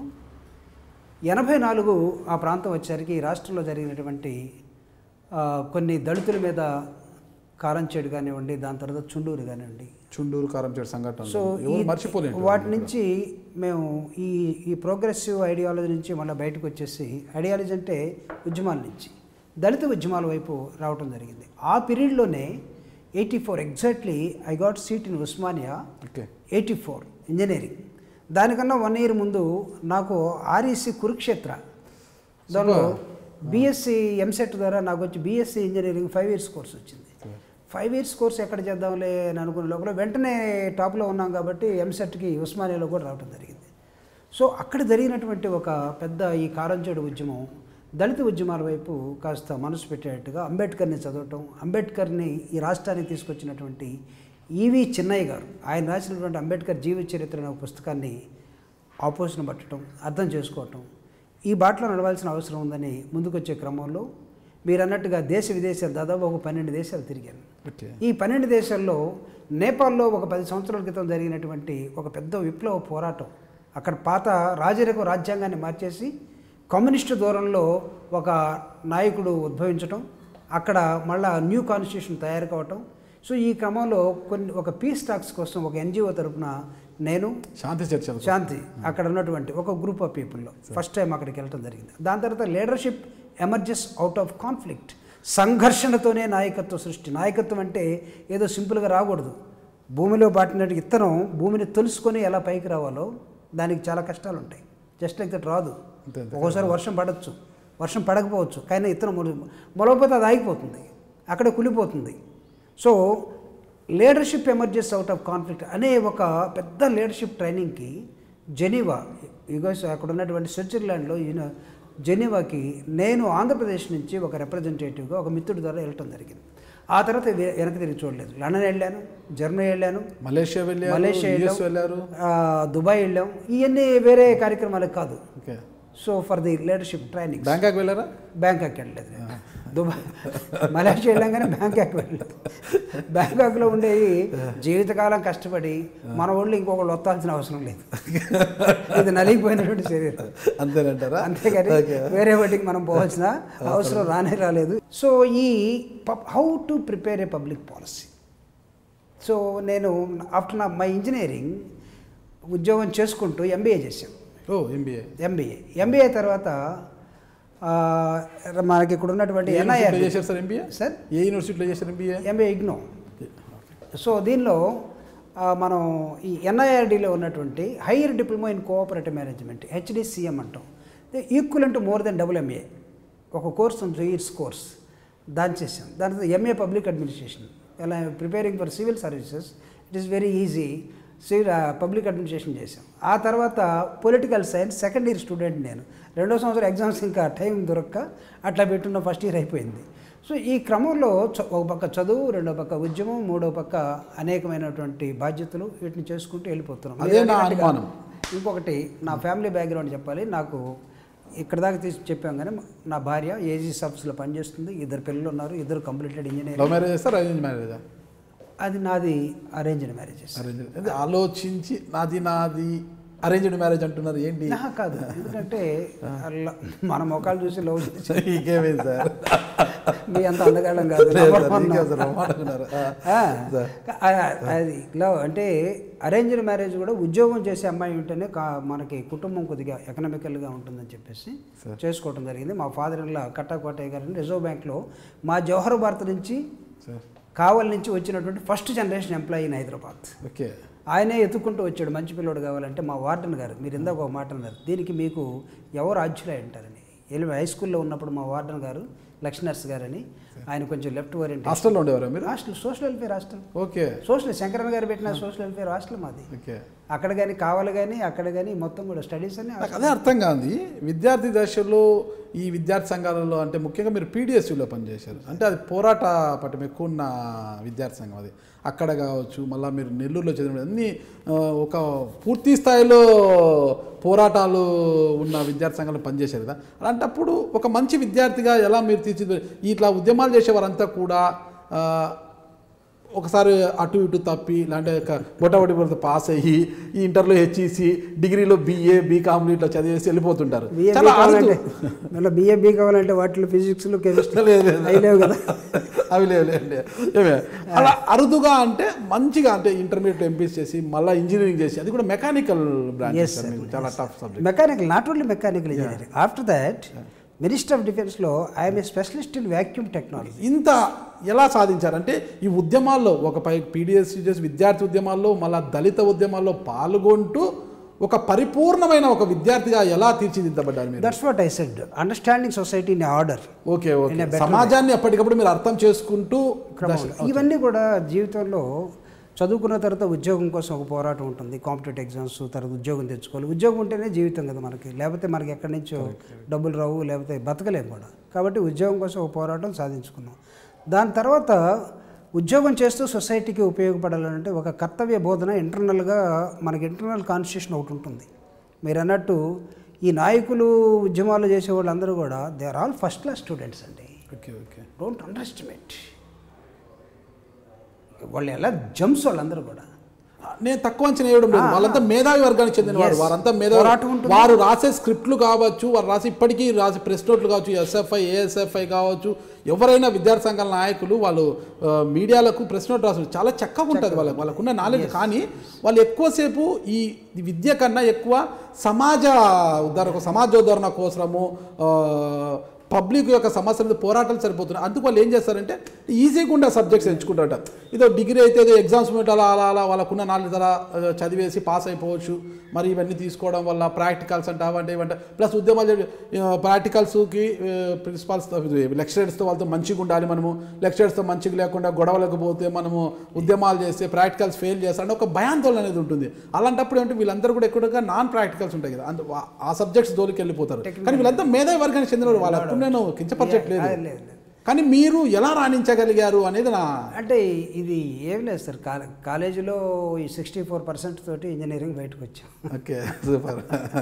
ఎనభై నాలుగు ఆ ప్రాంతం వచ్చేసరికి ఈ రాష్ట్రంలో జరిగినటువంటి ఆ, కొన్ని దళితుల మీద కారంచేడు కానివ్వండి దాని తర్వాత చుండూరు కానివ్వండి చుండూరు కారంచేడు సంఘటన సో ఎవరు ఈ- మర్చిపోలేండి వాటి నుంచి మేము ఈ ఈ ప్రోగ్రెసివ్ ఐడియాలజీ నుంచి మళ్ళీ బయటకు వచ్చేసి ఐడియాలజీ అంటే ఉద్యమాల నుంచి దళిత ఉద్యమాల వైపు రావటం జరిగింది ఆ పీరియడ్లోనే eighty four exactly I got seat in Osmania okay eighty four engineering దానికన్నా వన్ ఇయర్ ముందు నాకు ఆర్ఈసి కురుక్షేత్ర దానిలో బీఎస్సీ ఎంసెట్ ద్వారా నాకు వచ్చి BSc engineering five years course వచ్చింది ఫైవ్ ఇయర్స్ కోర్స్ ఎక్కడ చేద్దాంలే అని అనుకునే లోపల వెంటనే టాప్లో ఉన్నాం కాబట్టి ఎంసెట్కి ఉస్మానియాలో కూడా రావడం జరిగింది సో అక్కడ జరిగినటువంటి ఒక పెద్ద ఈ కారంచేడు ఉద్యమం దళిత ఉద్యమాల వైపు కాస్త మనసు పెట్టేటట్టుగా అంబేద్కర్ని చదవటం అంబేద్కర్ని ఈ రాష్ట్రానికి తీసుకొచ్చినటువంటి ఈవి చిన్నయ్య గారు ఆయన రాసినటువంటి అంబేద్కర్ జీవిత చరిత్ర అనే ఒక పుస్తకాన్ని ఆపోజిషన్ పట్టడం అర్థం చేసుకోవటం ఈ బాటలో నడవాల్సిన అవసరం ఉందని ముందుకొచ్చే క్రమంలో మీరు అన్నట్టుగా దేశ విదేశాలు దాదాపు ఒక పన్నెండు దేశాలు తిరిగాను ఓకే ఈ పన్నెండు దేశాల్లో నేపాల్లో ఒక పది సంవత్సరాల క్రితం జరిగినటువంటి ఒక పెద్ద విప్లవ పోరాటం అక్కడ పాత రాజరిక రాజ్యాంగాన్ని మార్చేసి కమ్యూనిస్టు దూరంలో ఒక నాయకుడు ఉద్భవించటం అక్కడ మళ్ళా న్యూ కాన్స్టిట్యూషన్ తయారు కావటం సో ఈ క్రమంలో కొన్ని ఒక పీస్ టాక్స్ కోసం ఒక ఎన్జిఓ తరపున నేను శాంతి చర్చలు శాంతి అక్కడ ఉన్నటువంటి ఒక గ్రూప్ ఆఫ్ పీపుల్లో ఫస్ట్ టైం అక్కడికి వెళ్ళడం జరిగింది దాని తర్వాత leadership emerges out of conflict సంఘర్షణతోనే నాయకత్వ సృష్టి నాయకత్వం అంటే ఏదో సింపుల్గా రాకూడదు భూమిలో పాటినట్టు ఇత్తనం భూమిని తెలుసుకొని ఎలా పైకి రావాలో దానికి చాలా కష్టాలు ఉంటాయి జస్ట్ లైక్ దట్ రాదు అంతే అంతే. ఒక్కోసారి వర్షం పడవచ్చు వర్షం పడకపోవచ్చు కానీ ఇత్తనం మొల మొలకపోతే అది ఆగిపోతుంది అక్కడే కులిపోతుంది so leadership emerges out of conflict అనే ఒక పెద్ద లీడర్షిప్ ట్రైనింగ్కి జెనీవా యుగస్ అక్కడ ఉన్నటువంటి స్విట్జర్లాండ్లో ఈయన జెనీవాకి నేను ఆంధ్రప్రదేశ్ నుంచి ఒక రిప్రజెంటేటివ్గా ఒక మిత్రుడి ద్వారా వెళ్ళటం జరిగింది ఆ తర్వాత వె- వెనక్కి తిరిగి చూడలేదు లండన్ వెళ్ళాను జర్మనీ వెళ్ళాను మలేషియా వెళ్ళారు మలేషియా యుఎస్ వెళ్ళారు ఆ, దుబాయ్ వెళ్ళాం ఇవన్నీ వేరే కార్యక్రమాలకు కాదు okay so for the leadership training Bangkok వెళ్ళారా బ్యాంకాక్ వెళ్ళలేదు నేను. దుబాయ్ మలేషియా వెళ్ళంగానే బ్యాంకాక్ వెళ్ళలేదు బ్యాంకాక్లో ఉండేవి జీవితకాలం కష్టపడి మన ఒళ్ళు ఇంకొకళ్ళు వత్తాల్సిన అవసరం లేదు ఇది నలిగిపోయినటువంటి శరీరం అంతేనంటారా అంతేగాని ఓకే వేరే వాటికి మనం పోవాల్సిన అవసరం రానే రాలేదు సో ఈ how to prepare a public policy so నేను ఆఫ్టర్ నా మై ఇంజనీరింగ్ ఉద్యోగం చేసుకుంటూ ఎంబీఏ చేశాను ఓ ఎంబీఏ ఎంబీఏ ఎంబీఏ తర్వాత ఆ, మనకి ఇక్కడ ఉన్నటువంటి ఎన్ఐఆర్ చేశారు సార్ ఎంబీఏ సార్ ఏ యూనివర్సిటీలో చేశారు ఎంబీఏ ఎంబీఏ ఇగ్నో సో దీనిలో ఆ, మనం ఈ ఎన్ఐఆర్డీలో ఉన్నటువంటి higher diploma in cooperative management HDCM అంటాం equal to more than double MA ఒక కోర్స్ త్రీ ఇయర్స్ కోర్స్ దాన్ని చేసాం దాని తర్వాత ఎంఏ పబ్లిక్ అడ్మినిస్ట్రేషన్ ఎలా preparing for civil services it is very easy civil public administration చేసాం ఆ తర్వాత political science second year student నేను రెండో సంవత్సరం ఎగ్జామ్స్ ఇంకా టైం దొరక్క అట్లా పెట్టున్న ఫస్ట్ ఇయర్ అయిపోయింది సో ఈ క్రమంలో చ- ఒక పక్క చదువు రెండో పక్క ఉద్యమం మూడో పక్క అనేకమైనటువంటి బాధ్యతలు వీటిని చేసుకుంటూ వెళ్ళిపోతున్నాం అదే నా మీరు అన్నట్టుగా అనుమానం. ఇంకొకటి నా ఫ్యామిలీ బ్యాక్గ్రౌండ్ చెప్పాలి నాకు ఇక్కడ దాకా తీసి చెప్పాం కానీ నా భార్య ఏజీ సబ్స్లో పనిచేస్తుంది ఇద్దరు పిల్లలు ఉన్నారు ఇద్దరు కంప్లీటెడ్ ఇంజనీర్ లవ్ మ్యారేజ్ చేస్తారు అరేంజ్ మ్యారేజా అది నాది అరేంజ్డ్ మ్యారేజెస్ అరేంజ్ అంటే ఆలోచించి నాది నాది అరేంజ్డ్ మ్యారేజ్ అంటున్నారు ఏంటి నా కాదు ఎందుకంటే అలా మన మొఖాలు చూసి లవ్ చేసి ఇంకేమైంది సార్ మీ అంత అందగాళ్ళం కాదు లేదు number సార్, one. ఇంకే సార్, రమ్మంటున్నారు. ఆ, ఆ, సార్. ఆ, అది లవ్ అంటే అరేంజ్డ్ మ్యారేజ్ కూడా ఉద్యోగం చేసే అమ్మాయి ఉంటేనే కా- మనకి కుటుంబం కొద్దిగా ఎకనామికల్గా ఉంటుందని చెప్పేసి సార్. చేసుకోవడం జరిగింది మా ఫాదర్ ఇలా కట్టాకోటయ్య గారిని రిజర్వ్ బ్యాంక్లో మా జవహర్ భారత్ నుంచి సార్ కావల్ నుంచి వచ్చినటువంటి first generation employee in Hyderabad okay ఆయనే ఎత్తుకుంటూ వచ్చాడు మంచి పిల్లోడు కావాలంటే మా వార్డెన్ గారు మీరు ఇందాక ఒక మాట అన్నారు దీనికి మీకు ఎవరు ఆధ్యులై ఉంటారని ఎలి హై స్కూల్లో ఉన్నప్పుడు మా వార్డెన్ గారు లక్ష్మీనర్స్ గారని ఆయన కొంచెం లెఫ్ట్ ఓరియంట్ హాస్టల్లో ఉండేవారా మీరు hostel social welfare hostel okay social Shankaran garu పెట్టిన సోషల్ వెల్ఫేర్ హాస్టల్ మాది ఓకే అక్కడ కానీ కావాలి కానీ అక్కడ కానీ మొత్తం కూడా స్టడీస్ అని నాకు అదే అర్థం కాదు విద్యార్థి దశలో ఈ విద్యార్థి సంఘాలలో అంటే ముఖ్యంగా మీరు పీడిఎస్యూలో పనిచేశారు అంటే అది పోరాట పట్టం ఎక్కువ ఉన్న విద్యార్థి సంఘం అది అక్కడ కావచ్చు మళ్ళీ మీరు నెల్లూరులో చదివిన అన్ని ఆ, ఒక పూర్తి స్థాయిలో పోరాటాలు ఉన్న విద్యార్థి సంఘాలు పనిచేశారు కదా అలాంటప్పుడు ఒక మంచి విద్యార్థిగా ఎలా మీరు తీర్చిది ఇట్లా ఉద్యమాలు చేసేవారంతా కూడా ఆ, ఒకసారి అటు ఇటు తప్పి ఇలాంటి బొట్టబడి పడితే పాస్ అయ్యి ఈ ఇంటర్లో హెచ్ఈసి డిగ్రీలో బీఏ బీకామ్ ఇట్లా చదివేసి వెళ్ళిపోతుంటారు బిఏ చాలా కావాలంటే అరుదు. మళ్ళీ బిఏ బీ కావాలంటే వాటిలో ఫిజిక్స్లో కెమిస్ట్రీ లేదు, లేదు. అవి లేవు కదా అవి లేవు లేండి ఏమే అలా అరుదుగా అంటే మంచిగా అంటే ఇంటర్మీడియట్ ఎంపీస్ చేసి మళ్ళీ ఇంజనీరింగ్ చేసి అది కూడా మెకానికల్ Yes, బ్రాంచ్ sir. చాలా tough subject mechanical not only mechanical engineering after that minister of డిఫెన్స్లో I'm a specialist in vacuum technology ఇంత ఎలా సాధించారంటే ఈ ఉద్యమాల్లో ఒక పై పీడిఎస్ విద్యార్థి ఉద్యమాల్లో మళ్ళా దళిత ఉద్యమాల్లో పాల్గొంటూ ఒక పరిపూర్ణమైన ఒక విద్యార్థిగా ఎలా తీర్చిదిద్దబడ్డారు మీరు that's what I said understanding society in order okay In a okay better సమాజాన్ని ఎప్పటికప్పుడు మీరు అర్థం చేసుకుంటూ ఇవన్నీ కూడా జీవితంలో చదువుకున్న తర్వాత ఉద్యోగం కోసం ఒక పోరాటం ఉంటుంది కాంపిటేటివ్ ఎగ్జామ్స్ తర్వాత ఉద్యోగం తెచ్చుకోవాలి ఉద్యోగం ఉంటేనే జీవితం కదా మనకి లేకపోతే మనకి ఎక్కడి నుంచో డబ్బులు రావు లేకపోతే బతకలేము కూడా కాబట్టి ఉద్యోగం కోసం ఒక పోరాటం సాధించుకున్నాం దాని తర్వాత ఉద్యోగం చేస్తూ సొసైటీకి ఉపయోగపడాలంటే ఒక కర్తవ్య బోధన ఇంటర్నల్గా మనకి ఇంటర్నల్ కాన్స్టిట్యూషన్ ఒకటి ఉంటుంది మీరు అన్నట్టు ఈ నాయకులు ఉద్యమాలు చేసే వాళ్ళందరూ కూడా they are all first class students అండి ఓకే ఓకే డోంట్ అండర్స్టిమేట్ వాళ్ళు ఎలా జంప్స్ వాళ్ళందరూ కూడా నేను తక్కువ అంచనా వేయడం లేదు వాళ్ళంతా మేధావి వర్గానికి చెందిన వారు Yes. వారంతా మేధావి పోరాటం ఉంటుంది. వారు రాసే స్క్రిప్ట్లు కావచ్చు వారు రాసి ఇప్పటికీ రాసే ప్రెస్ నోట్లు కావచ్చు ఎస్ఎఫ్ఐ ఏఎస్ఎఫ్ఐ కావచ్చు ఎవరైనా విద్యార్థి సంఘాల నాయకులు వాళ్ళు ఆ, మీడియాలకు ప్రెస్ నోట్ రాసు చాలా చక్కగా ఉంటుంది వాళ్ళకి వాళ్ళకున్న నాలెడ్జ్ కానీ వాళ్ళు ఎక్కువసేపు ఈ విద్య కన్నా ఎక్కువ సమాజ ఉద్ధరణ సమాజోద్ధరణ కోసము ఆ, పబ్లిక్ యొక్క సమస్యల మీద పోరాటాలు సరిపోతున్నాయి అందుకు వాళ్ళు ఏం చేస్తారంటే ఈజీగా ఉండే సబ్జెక్ట్స్ ఎంచుకుంటారట ఇదో డిగ్రీ అయితే ఏదో ఎగ్జామ్స్ మీద అలా అలా అలా వాళ్ళకున్న నాలెడ్జ్ అలా ఆ, చదివేసి పాస్ అయిపోవచ్చు మరి ఇవన్నీ తీసుకోవడం వల్ల ప్రాక్టికల్స్ అంటే అవంటే ఇవంటే ప్లస్ ఉద్యమాలు ప్రాక్టికల్స్కి ప్రిన్సిపాల్స్ లెక్చరర్స్తో వాళ్ళతో మంచిగా ఉండాలి మనము లెక్చరర్స్తో మంచిగా లేకుండా గొడవలకు పోతే మనము ఉద్యమాలు చేస్తే ప్రాక్టికల్స్ ఫెయిల్ చేస్తే అంటే ఒక భయాందోళన అనేది ఉంటుంది అలాంటప్పుడు ఏంటంటే వీళ్ళందరూ కూడా ఎక్కువగా నాన్ ప్రాక్టికల్స్ ఉంటాయి కదా అంత వా- ఆ సబ్జెక్ట్స్ జోలికి వెళ్ళిపోతారు కానీ వీళ్ళంతా మేధావి వర్గానికి చెందిన వాళ్ళు అప్పుడు నేను కించపరచట్లేదు లేదు, లేదు. కానీ మీరు ఎలా రాణించగలిగారు అనేది నా అంటే ఇది ఏం లేదు సార్ కాలే కాలేజీలో ఈ సిక్స్టీ ఫోర్ పర్సెంట్ తోటి ఇంజనీరింగ్ బయటకు వచ్చాం ఓకే సూపర్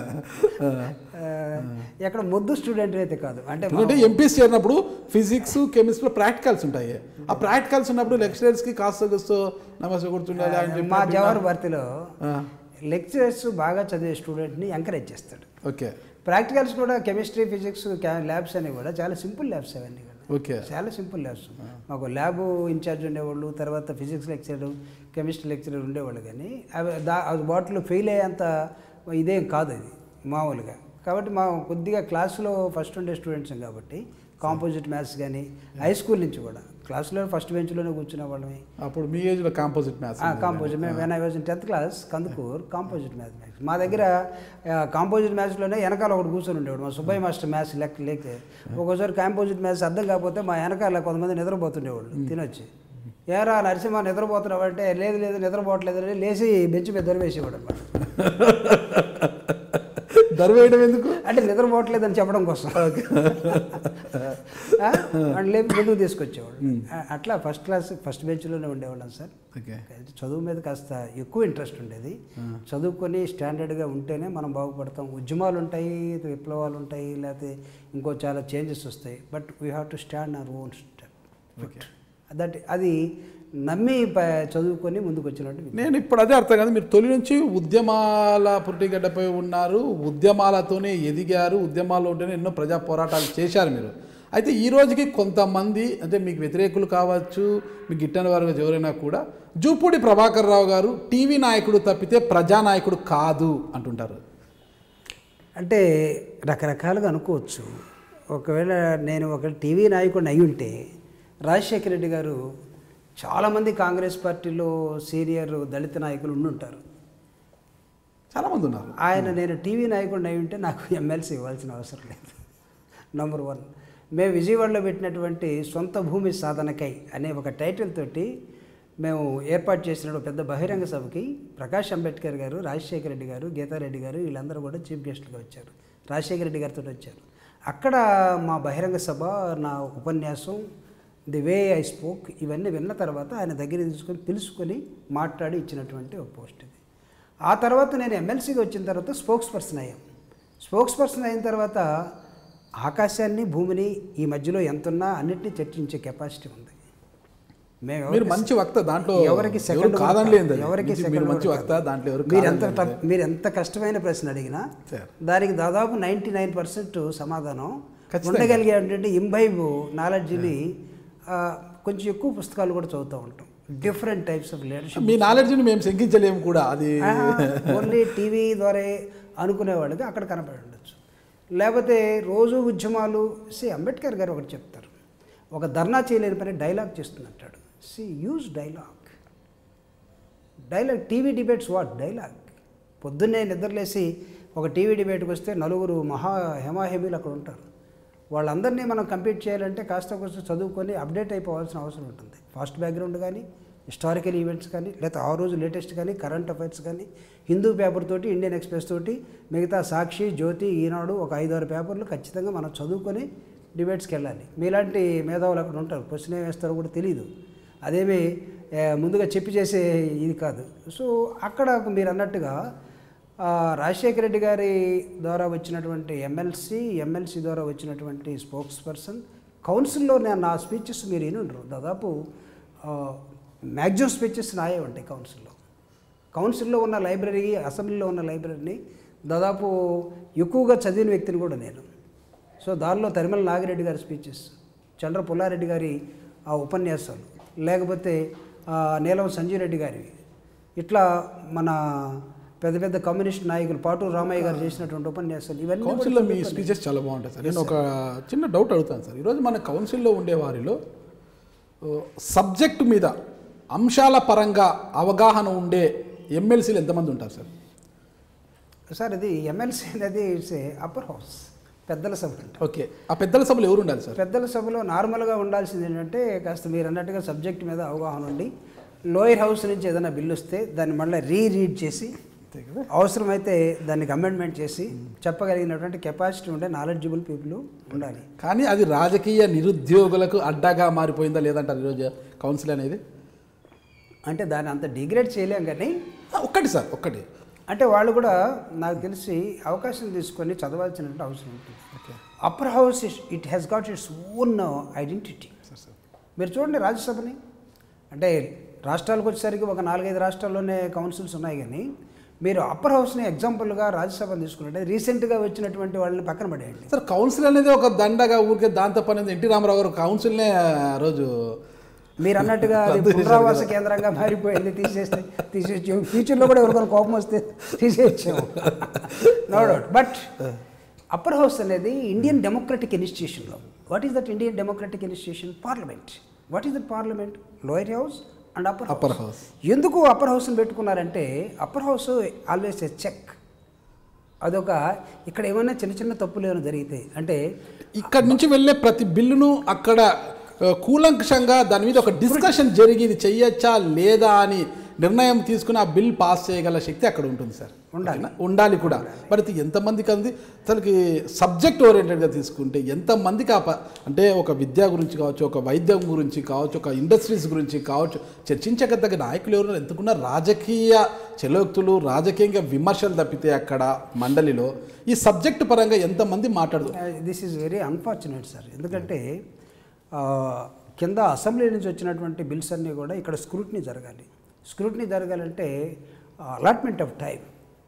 ఆ, ఎక్కడ ముద్దు స్టూడెంట్ అయితే కాదు అంటే మా- ఎందుకంటే ఎంపీస్ చేరినప్పుడు ఫిజిక్స్ కెమిస్ట్రీలో ప్రాక్టికల్స్ ఉంటాయి ఆ ప్రాక్టికల్స్ ఉన్నప్పుడు లెక్చరర్స్కి కాస్త కూస్తో నమస్తే కూర్చుండాలి అని చెప్పి మా జవహర్ భర్తీలో ఆ, లెక్చరర్స్ బాగా చదివే స్టూడెంట్ని ఎంకరేజ్ చేస్తాడు ఓకే ప్రాక్టికల్స్ కూడా కెమిస్ట్రీ ఫిజిక్స్ ల్యాబ్స్ అనేవి కూడా చాలా సింపుల్ ల్యాబ్స్ అవన్నీ కూడా ఓకే చాలా సింపుల్ ల్యాబ్స్ మాకు ల్యాబ్ ఇన్ఛార్జ్ ఉండేవాళ్ళు తర్వాత ఫిజిక్స్ లెక్చరర్ కెమిస్ట్రీ లెక్చరర్ ఉండేవాళ్ళు కానీ అవి దా అది వాటిలో ఫెయిల్ అయ్యేంత ఇదేం కాదు అది మామూలుగా కాబట్టి మా కొద్దిగా క్లాస్లో ఫస్ట్ ఉండే స్టూడెంట్స్ కాబట్టి కాంపోజిట్ మ్యాథ్స్ కానీ హై స్కూల్ నుంచి కూడా క్లాస్లో ఫస్ట్ బెంచ్లోనే కూర్చునే వాళ్ళమే అప్పుడు మీ ఏజ్లో composite maths composite math when I was in tenth class Kandukur composite math maths మా దగ్గర కాంపోజిట్ మ్యాథ్స్లోనే వెనకాల ఒకటి కూర్చొని ఉండేవాడు మా సుబ్బయ్య మాస్టర్ మ్యాథ్స్ లెక్క లేక ఒక్కోసారి కాంపోజిట్ మ్యాథ్స్ అర్థం కాకపోతే మా వెనకాల కొంతమంది నిద్రపోతుండేవాళ్ళు తినొచ్చి ఏరా నరసింహ నిద్రపోతున్నావు అంటే లేదు లేదు నిద్రపోవట్లేదు అని లేచి బెంచ్ మీద దొరివేసేవాడు అనమాట దర్వేయడం ఎందుకు అంటే నిద్రపోవట్లేదని చెప్పడం కోసం ఆ? వాడిని లేపి ముందుకు తీసుకొచ్చేవాడు ఆ, అట్లా ఫస్ట్ క్లాస్ ఫస్ట్ బెంచ్లోనే ఉండేవాళ్ళం సార్ ఓకే చదువు మీద కాస్త ఎక్కువ ఇంట్రెస్ట్ ఉండేది చదువుకొని స్టాండర్డ్గా ఉంటేనే మనం బాగుపడతాం ఉద్యమాలు ఉంటాయి విప్లవాలు ఉంటాయి లేకపోతే ఇంకో చాలా చేంజెస్ వస్తాయి but we have to stand our own okay that అది నమ్మి ప- చదువుకొని ముందుకు వచ్చినట్టు నేను ఇప్పుడు అదే అర్థం కాదు మీరు తొలి నుంచి ఉద్యమాల పుట్టిగడ్డపై ఉన్నారు ఉద్యమాలతోనే ఎదిగారు ఉద్యమాల్లో ఉంటేనే ఎన్నో ప్రజా పోరాటాలు చేశారు మీరు అయితే ఈ రోజుకి కొంతమంది అంటే మీకు వ్యతిరేకులు కావచ్చు మీకు గిట్టని వారు ఎవరైనా కూడా జూపూడి ప్రభాకర్ రావు గారు టీవీ నాయకుడు తప్పితే ప్రజానాయకుడు కాదు అంటుంటారు అంటే రకరకాలుగా అనుకోవచ్చు ఒకవేళ నేను ఒక టీవీ నాయకుడిని అయి ఉంటే రాజశేఖర రెడ్డి గారు చాలామంది కాంగ్రెస్ పార్టీలో సీనియర్ దళిత నాయకులు ఉండుంటారు చాలామంది ఉన్నారు ఆయన నేను టీవీ నాయకుడిని అయి ఉంటే నాకు ఎమ్మెల్సీ ఇవ్వాల్సిన అవసరం లేదు నంబర్ వన్ మేము విజయవాడలో పెట్టినటువంటి సొంత భూమి సాధనకై అనే ఒక టైటిల్ తోటి మేము ఏర్పాటు చేసిన ఒక పెద్ద బహిరంగ సభకి ప్రకాష్ అంబేద్కర్ గారు రాజశేఖర రెడ్డి గారు గీతారెడ్డి గారు వీళ్ళందరూ కూడా చీఫ్ గెస్ట్లుగా వచ్చారు రాజశేఖర రెడ్డి గారితో వచ్చారు అక్కడ మా బహిరంగ సభ నా ఉపన్యాసం ది వే ఐ స్పోక్ ఇవన్నీ విన్న తర్వాత ఆయన దగ్గర తీసుకొని పిలుచుకొని మాట్లాడి ఇచ్చినటువంటి ఒక పోస్ట్ ఇది ఆ తర్వాత నేను ఎమ్మెల్సీగా వచ్చిన తర్వాత స్పోక్స్ పర్సన్ అయ్యాం స్పోక్స్ పర్సన్ అయిన తర్వాత ఆకాశాన్ని భూమిని ఈ మధ్యలో ఎంతున్నా అన్నిటినీ చర్చించే కెపాసిటీ ఉంది మేము మీరు ఎవరికి- మంచి వక్త దాంట్లో ఎవరికి ఎవరు సెకండ్ కాదనలేదు అది. ఎవరికి మీరు సెకండ్ మంచి కూడా వక్త కాదు. దాంట్లో ఎవరు మీరు ఎంత కాదనలేదు. టఫ్- మీరు ఎంత కష్టమైన ప్రశ్న అడిగినా సరే. దానికి దాదాపు నైంటీ నైన్ పర్సెంట్ సమాధానం ఖచ్చితంగా. ఉండగలిగే అంటే ఇంబైబ్ నాలెడ్జ్ని కొంచెం ఎక్కువ పుస్తకాలు కూడా చదువుతూ ఉంటాం డిఫరెంట్ టైప్స్ ఆఫ్ లీడర్షిప్ మీ నాలెడ్జ్ని మేము శంకించలేము కూడా అది ఓన్లీ టీవీ ద్వారా అనుకునే వాళ్ళకి అక్కడ కనపడి ఉండొచ్చు లేకపోతే రోజు ఉద్యమాలు సి అంబేద్కర్ గారు ఒకటి చెప్తారు ఒక ధర్నా చేయలేని పని డైలాగ్ చేస్తుందంటాడు సి use dialogue dialogue TV debates what dialogue పొద్దున్నే నిద్రలేసి ఒక టీవీ డిబేట్కి వస్తే నలుగురు మహా హెమాహెమీలు అక్కడ ఉంటారు వాళ్ళందరినీ మనం కంపీట్ చేయాలంటే కాస్త కొంచెం చదువుకొని అప్డేట్ అయిపోవాల్సిన అవసరం ఉంటుంది ఫాస్ట్ బ్యాక్గ్రౌండ్ కానీ హిస్టారికల్ ఈవెంట్స్ కానీ లేకపోతే ఆ రోజు లేటెస్ట్ కానీ కరెంట్ అఫైర్స్ కానీ హిందూ పేపర్ తోటి ఇండియన్ ఎక్స్ప్రెస్ తోటి మిగతా సాక్షి జ్యోతి ఈనాడు ఒక ఐదారు పేపర్లు ఖచ్చితంగా మనం చదువుకొని డిబేట్స్కి వెళ్ళాలి మీలాంటి మేధావులు అక్కడ ఉంటారు క్వశ్చన్ ఏం వేస్తారో కూడా తెలియదు అదేమి ఏ, ముందుగా చెప్పి చేసే ఇది కాదు సో అక్కడ మీరు అన్నట్టుగా ఆ, రాజశేఖర రెడ్డి గారి ద్వారా వచ్చినటువంటి ఎమ్మెల్సీ ఎమ్మెల్సీ ద్వారా వచ్చినటువంటి స్పోక్స్ పర్సన్ కౌన్సిల్లో నేను నా స్పీచెస్ మీరు విని ఉండరు దాదాపు మ్యాక్సిమం స్పీచెస్ నాయే ఉంటాయి కౌన్సిల్లో కౌన్సిల్లో ఉన్న లైబ్రరీ అసెంబ్లీలో ఉన్న లైబ్రరీని దాదాపు ఎక్కువగా చదివిన వ్యక్తిని కూడా నేను సో దానిలో తరిమల నాగిరెడ్డి గారి స్పీచెస్ చంద్ర పుల్లారెడ్డి గారి ఆ ఉపన్యాసాలు లేకపోతే ఆ, నీలం సంజయ్ రెడ్డి గారివి ఇట్లా మన పెద్ద పెద్ద కమ్యూనిస్ట్ నాయకులు పాటూరు రామయ్య గారు చేసినటువంటి ఉపన్యాసాలు ఇవన్నీ కూడా కౌన్సిల్లో మీ స్పీచెస్ చాలా బాగుంటాయి సార్ నేను ఒక చిన్న డౌట్ అడుగుతాను సార్ ఈరోజు మన కౌన్సిల్లో ఉండే వారిలో సబ్జెక్ట్ మీద అంశాల పరంగా అవగాహన ఉండే ఎమ్మెల్సీలు ఎంతమంది ఉంటారు సార్ సార్ ఇది ఎమ్మెల్సీ అనేది ఇట్స్ ఏ అప్పర్ హౌస్ పెద్దల సభ అంట ఓకే ఆ పెద్దల సభలు ఎవరు ఉండాలి సార్ పెద్దల సభలో నార్మల్గా ఉండాల్సింది ఏంటంటే కాస్త మీరు అన్నట్టుగా సబ్జెక్ట్ మీద అవగాహన ఉండి లోయర్ హౌస్ నుంచి ఏదైనా బిల్లు వస్తే దాన్ని మళ్ళీ రీ రీడ్ చేసి అంతే కదా అవసరమైతే దానికి అమెండ్మెంట్ చేసి చెప్పగలిగినటువంటి కెపాసిటీ ఉండే నాలెడ్జబుల్ పీపుల్ ఉండాలి కానీ అది రాజకీయ నిరుద్యోగులకు అడ్డాగా మారిపోయిందా లేదంటారు ఈరోజు కౌన్సిల్ అనేది అంటే దాన్ని అంత డిగ్రేడ్ చేయలేం కానీ ఆ, ఒక్కటి సార్ ఒక్కటి అంటే వాళ్ళు కూడా నాకు తెలిసి అవకాశం తీసుకొని చదవాల్సినటువంటి అవసరం ఉంటుంది okay upper house it has got its own identity sir sir మీరు చూడండి రాజ్యసభని అంటే రాష్ట్రాలకు వచ్చేసరికి ఒక నాలుగైదు రాష్ట్రాల్లోనే కౌన్సిల్స్ ఉన్నాయి కానీ మీరు అప్పర్ హౌస్ని ఎగ్జాంపుల్గా రాజ్యసభని తీసుకున్నట్టే రీసెంట్గా వచ్చినటువంటి వాళ్ళని పక్కన పడేయండి సార్ కౌన్సిల్ అనేది ఒక దండగా ఊరికే దాంతో పని ఉంది. ఎన్టీ రామారావు గారు కౌన్సిల్నే ఆ రోజు మీరు అన్నట్టుగా అది పునరావాస కేంద్రంగా మారిపోయింది తీసేస్తే తీసేసి ఫ్యూచర్లో కూడా ఎవరికైనా కోపం వస్తే తీసేయచ్చాము no doubt but upper house అనేది ఇండియన్ డెమోక్రటిక్ ఇన్స్టిట్యూషన్లో what is that Indian democratic institution parliament what is that parliament lower house and upper upper house ఎందుకు అప్పర్ హౌస్ని పెట్టుకున్నారంటే upper house always a check అదొక ఇక్కడ ఏమైనా చిన్న చిన్న తప్పులు ఏమైనా జరిగితే అంటే ఇక్కడ నుంచి వెళ్ళే ప్రతి బిల్లును అక్కడ ఆ, కూలంకషంగా దాని మీద ఒక డిస్కషన్ జరిగి ఇది చెయ్యొచ్చా లేదా అని నిర్ణయం తీసుకుని ఆ బిల్ పాస్ చేయగల శక్తి అక్కడ ఉంటుంది సార్ ఉండాలి. ఓకేనా? ఉండాలి కూడా మరి ఇది ఎంతమందికి అంది అసలుకి సబ్జెక్ట్ ఓరియంటెడ్గా తీసుకుంటే ఎంతమందికి ఆ ప- అంటే ఒక విద్య గురించి కావచ్చు ఒక వైద్యం గురించి కావచ్చు ఒక ఇండస్ట్రీస్ గురించి కావచ్చు చర్చించగదగ్గ నాయకులు ఎవరు ఎంతకున్న రాజకీయ చలోక్తులు రాజకీయంగా విమర్శలు తప్పితే అక్కడ మండలిలో ఈ సబ్జెక్ట్ పరంగా ఎంతమంది మాట్లాడదు this is very unfortunate sir ఎందుకంటే ఆ, కింద అసెంబ్లీ నుంచి వచ్చినటువంటి బిల్స్ అన్నీ కూడా ఇక్కడ స్క్రూట్నీ జరగాలి స్క్రూట్నీ జరగాలంటే అలాట్మెంట్ ఆఫ్ టైం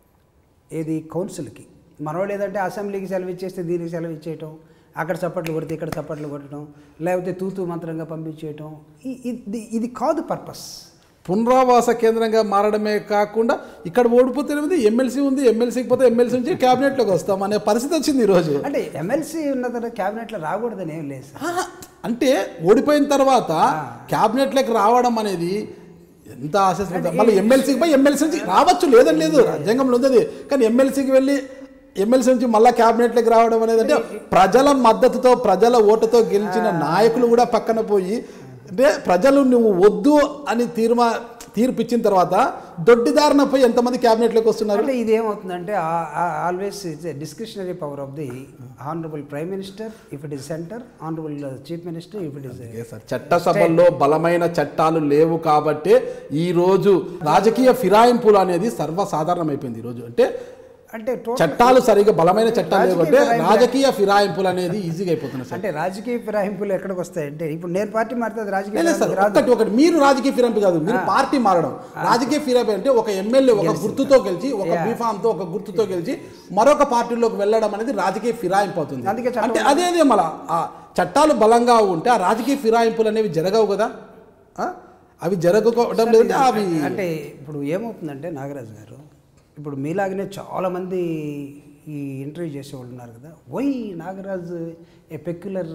ఏది కౌన్సిల్కి మనవాళ్ళు ఏదంటే అసెంబ్లీకి సెలవు ఇచ్చేస్తే దీనికి సెలవు ఇచ్చేయటం అక్కడ చప్పట్లు కొడితే ఇక్కడ చప్పట్లు కొట్టడం లేకపోతే తూతూ మంత్రంగా పంపించేయటం ఈ- ఇది ఇది కాదు పర్పస్ పునరావాస కేంద్రంగా మారడమే కాకుండా ఇక్కడ ఓడిపోతే ఉంది ఎమ్మెల్సీ ఉంది ఎమ్మెల్సీకి పోతే ఎమ్మెల్సీ నుంచి క్యాబినెట్లోకి వస్తాం అనే పరిస్థితి వచ్చింది ఈరోజు అంటే ఎమ్మెల్సీ ఉన్న తర్వాత క్యాబినెట్లో రాకూడదని ఏం లేదు సార్ ఆహా, అంటే ఓడిపోయిన తర్వాత క్యాబినెట్లోకి రావడం అనేది ఎంత ఆశిస్తుంది మళ్ళీ ఎమ్మెల్సీకి పోయి ఎమ్మెల్సీ నుంచి రావచ్చు లేదని లేదు రాజ్యాంగంలో ఉంది అది. కానీ ఎమ్మెల్సీకి వెళ్ళి ఎమ్మెల్సీ నుంచి మళ్ళీ క్యాబినెట్లోకి రావడం అనేది అంటే ప్రజల మద్దతుతో ప్రజల ఓటుతో గెలిచిన నాయకులు కూడా పక్కన పోయి అంటే ప్రజలు నువ్వు వద్దు అని తీర్మా తీర్పు ఇచ్చిన తర్వాత దొడ్డిదారిన పోయి ఎంతమంది క్యాబినెట్లోకి వస్తున్నారు అంటే ఇది ఏమవుతుందంటే always it's a discretionary power of the honourable prime minister if it is centre honourable chief minister if it is a sir చట్టసభల్లో బలమైన చట్టాలు లేవు కాబట్టి ఈ రోజు రాజకీయ ఫిరాయింపులు అనేది సర్వసాధారణమైపోయింది ఈ రోజు అంటే అంటే టోటల్ చట్టాలు సరిగా బలమైన చట్టాలు లేవు అంటే రాజకీయ ఫిరాయింపులు- రాజకీయ ఫిరాయింపులు అనేది ఈజీగా అయిపోతున్నాయి సార్ అంటే రాజకీయ ఫిరాయింపులు ఎక్కడికి వస్తాయంటే ఇప్పుడు నేను పార్టీ మారితే అది రాజకీయ లేదు సార్ ఫిరాయింపు రాదు ఒకటి ఒకటి మీరు రాజకీయ ఫిరాయింపు కాదు మీరు పార్టీ మారడం రాజకీయ ఫిరాయింపు అంటే ఒక ఎమ్మెల్యే ఒక గుర్తుతో గెలిచి ఒక Yeah. బీఫామ్ తో ఒక గుర్తుతో గెలిచి మరొక పార్టీలోకి వెళ్ళడం అనేది రాజకీయ ఫిరాయింపు అవుతుంది అందుకే చట్టం అంటే అదే అదే మళ్ళా ఆ చట్టాలు బలంగా ఉంటే ఆ రాజకీయ ఫిరాయింపులు అనేవి జరగవు కదా ఆ? అవి జరగకపోవడం లేదంటే అవి అంటే ఇప్పుడు ఏమవుతుందంటే నాగరాజు గారు ఇప్పుడు మీలాగనే చాలామంది ఈ ఇంటర్వ్యూ చేసేవాళ్ళు ఉన్నారు కదా why Nagaraj a peculiar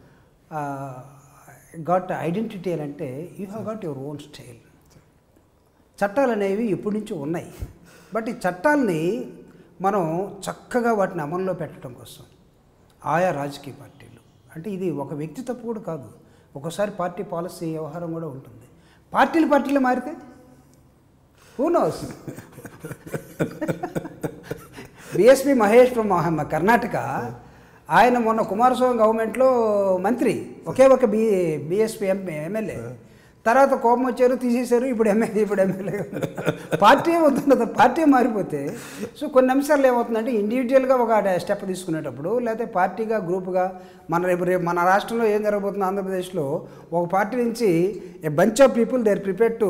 got identity అని అంటే you have got your own style చట్టాలు అనేవి ఎప్పటి నుంచో ఉన్నాయి బట్ ఈ చట్టాలని మనం చక్కగా వాటిని అమల్లో పెట్టడం కోసం ఆయా రాజకీయ పార్టీలు అంటే ఇది ఒక వ్యక్తి తప్పు కూడా కాదు ఒకసారి పార్టీ పాలసీ వ్యవహారం కూడా ఉంటుంది పార్టీలు పార్టీలు మారితే who knows BSP Mahesh from Karnataka ఆయన మొన్న కుమారస్వామి గవర్నమెంట్లో మంత్రి ఒకే ఒక బి బిఎస్పి ఎంపీ ఎమ్మెల్యే తర్వాత కోపం వచ్చారు తీసేశారు ఇప్పుడు ఎమ్మెల్యే ఇప్పుడు ఎమ్మెల్యే పార్టీ ఏమవుతున్నది పార్టీ మారిపోతే సో కొన్ని అంశాలు ఏమవుతుందంటే ఇండివిజువల్గా ఒక స్టెప్ తీసుకునేటప్పుడు లేకపోతే పార్టీగా గ్రూప్గా మన రేపు రేపు మన రాష్ట్రంలో ఏం జరగబోతుంది ఆంధ్రప్రదేశ్లో ఒక పార్టీ నుంచి a bunch of people they are prepare to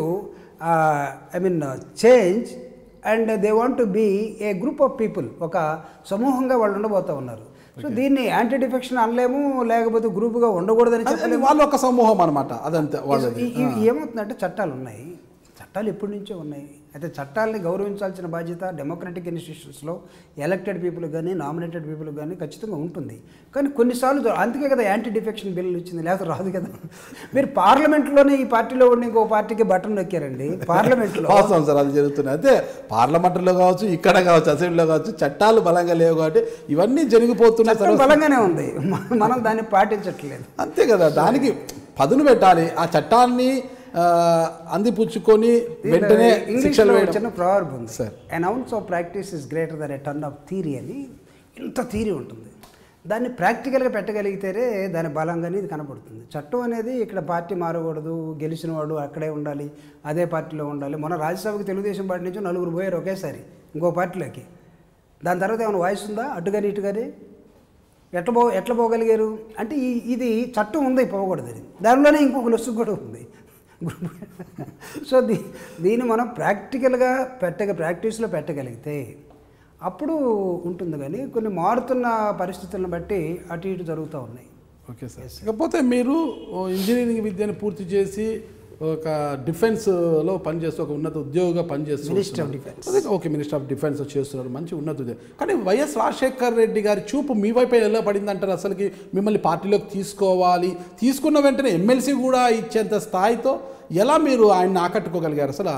I mean change and they want to be a group of people ఒక సమూహంగా వాళ్ళు ఉండబోతూ ఉన్నారు సో దీన్ని యాంటీ డిఫెక్షన్ అనలేము లేకపోతే గ్రూప్గా ఉండకూడదని అది- చెప్పలేము వాళ్ళు ఒక సమూహం అనమాట అదంతే వాళ్ళది ఈ- ఈ- ఏమవుతుందంటే చట్టాలు ఉన్నాయి చట్టాలు ఎప్పటి నుంచో ఉన్నాయి అయితే చట్టాలని గౌరవించాల్సిన బాధ్యత డెమోక్రటిక్ ఇన్స్టిట్యూషన్స్లో ఎలక్టెడ్ పీపుల్ కానీ నామినేటెడ్ పీపుల్ కానీ ఖచ్చితంగా ఉంటుంది కానీ కొన్నిసార్లు జర- అందుకే కదా యాంటీ డిఫెక్షన్ బిల్ వచ్చింది లేకపోతే రాదు కదా మీరు పార్లమెంట్లోనే ఈ పార్టీలో ఉండి ఇంకో పార్టీకి బటన్ నొక్కారండి పార్లమెంట్లో వాస్తవం సార్ అది జరుగుతుంది అయితే పార్లమెంట్లో కావచ్చు ఇక్కడ కావచ్చు అసెంబ్లీలో కావచ్చు చట్టాలు బలంగా లేవు కాబట్టి ఇవన్నీ జరిగిపోతున్నాయి చట్టం సర్వ- బలంగానే ఉంది మ- మనం దాన్ని పాటించట్లేదు అంతే కదా దానికి పదును పెట్టాలి ఆ చట్టాన్ని ఆ, అందిపుచ్చుకొని వెంటనే శిక్షలు ఇంగ్లీష్లో వేయడం చిన్న ప్రావర్బ్ ఉంది Sir. An ounce of practice is greater than a ton of theory అని ఇంత థీరీ ఉంటుంది దాన్ని ప్రాక్టికల్గా పెట్టగలిగితేనే దాని బలంగా ఇది కనపడుతుంది చట్టం అనేది ఇక్కడ పార్టీ మారకూడదు గెలిచిన వాడు అక్కడే ఉండాలి అదే పార్టీలో ఉండాలి మన రాజ్యసభకి తెలుగుదేశం పార్టీ నుంచి నలుగురు పోయారు ఒకేసారి ఇంకో పార్టీలోకి దాని తర్వాత ఏమైనా వాయిస్ ఉందా అటుగాని ఇటుగాని ఎట్లా పో ఎట్లా పోగలిగారు అంటే ఈ ఇది చట్టం ఉంది పోకూడదు అది దానిలోనే ఇంకొక లొస్సు కూడా ఉంది సో దీ దీన్ని మనం ప్రాక్టికల్గా పెట్టగ ప్రాక్టీస్లో పెట్టగలిగితే అప్పుడు ఉంటుంది కానీ కొన్ని మారుతున్న పరిస్థితులను బట్టి అటు ఇటు జరుగుతూ ఉన్నాయి ఓకే సార్ ఇకపోతే మీరు ఓ ఇంజనీరింగ్ విద్యను పూర్తి చేసి ఒక డిఫెన్స్ లో పనిచేస్తూ ఒక ఉన్నత ఉద్యోగిగా పనిచేస్తూ Minister of వస్తున్నారు. అదే ఓకే మినిస్టర్ ఆఫ్ డిఫెన్స్ చేస్తున్నారు మంచి ఉన్నత ఉద్యోగం కానీ వైఎస్ రాజశేఖర్ రెడ్డి గారి చూపు మీ వైపే ఎలా పడింది అంటారు అసలుకి మిమ్మల్ని పార్టీలోకి తీసుకోవాలి తీసుకున్న వెంటనే ఎమ్మెల్సీ కూడా ఇచ్చేంత స్థాయితో ఎలా మీరు ఆయన్ని ఆకట్టుకోగలిగారు అసలు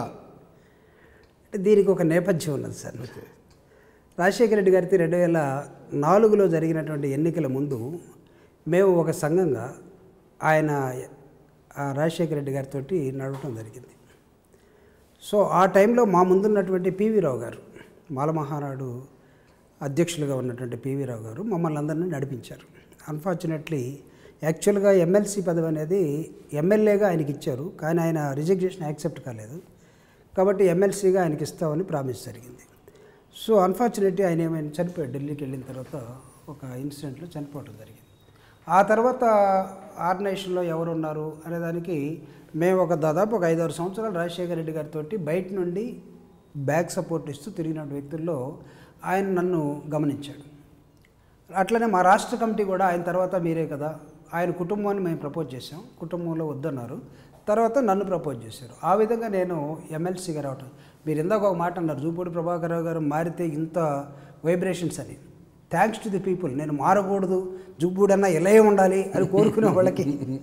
అంటే దీనికి ఒక నేపథ్యం ఉన్నది సార్ రాజశేఖర రెడ్డి గారికి రెండు వేల నాలుగులో జరిగినటువంటి ఎన్నికల ముందు మేము ఒక సంఘంగా ఆయన ఆ రాజశేఖర రెడ్డి గారితో నడవటం జరిగింది సో ఆ టైంలో మా ముందున్నటువంటి పివి రావు గారు మాలమహానాడు అధ్యక్షులుగా ఉన్నటువంటి పివి రావు గారు మమ్మల్ని అందరినీ నడిపించారు అన్ఫార్చునేట్లీ యాక్చువల్గా ఎమ్మెల్సీ పదవి అనేది ఎమ్మెల్యేగా ఆయనకి ఇచ్చారు కానీ ఆయన రిజగ్నేషన్ యాక్సెప్ట్ కాలేదు కాబట్టి ఎమ్మెల్సీగా ఆయనకి ఇస్తామని ప్రామిస్ జరిగింది సో అన్ఫార్చునేట్లీ ఆయన ఏమైనా చనిపోయాడు ఢిల్లీకి వెళ్ళిన తర్వాత ఒక ఇన్సిడెంట్లో చనిపోవడం జరిగింది ఆ తర్వాత ఆర్గనైజేషన్లో ఎవరు ఉన్నారు అనే దానికి మేము ఒక దాదాపు ఒక ఐదారు సంవత్సరాలు రాజశేఖర రెడ్డి గారితో బయట నుండి బ్యాక్ సపోర్ట్ ఇస్తూ తిరిగిన వ్యక్తుల్లో ఆయన నన్ను గమనించాడు అట్లనే మా రాష్ట్ర కమిటీ కూడా ఆయన తర్వాత మీరే కదా ఆయన కుటుంబాన్ని మేము ప్రపోజ్ చేసాం కుటుంబంలో వద్దన్నారు తర్వాత నన్ను ప్రపోజ్ చేశారు ఆ విధంగా నేను ఎమ్మెల్సీగా రావటం మీరు ఇందాక ఒక మాట అన్నారు జూపూడి ప్రభాకర్ రావు గారు మారితే ఇంత వైబ్రేషన్స్ అని థ్యాంక్స్ టు ది పీపుల్ నేను మారకూడదు జూపూడన్నా ఇలాగే ఉండాలి అని కోరుకునే వాళ్ళకి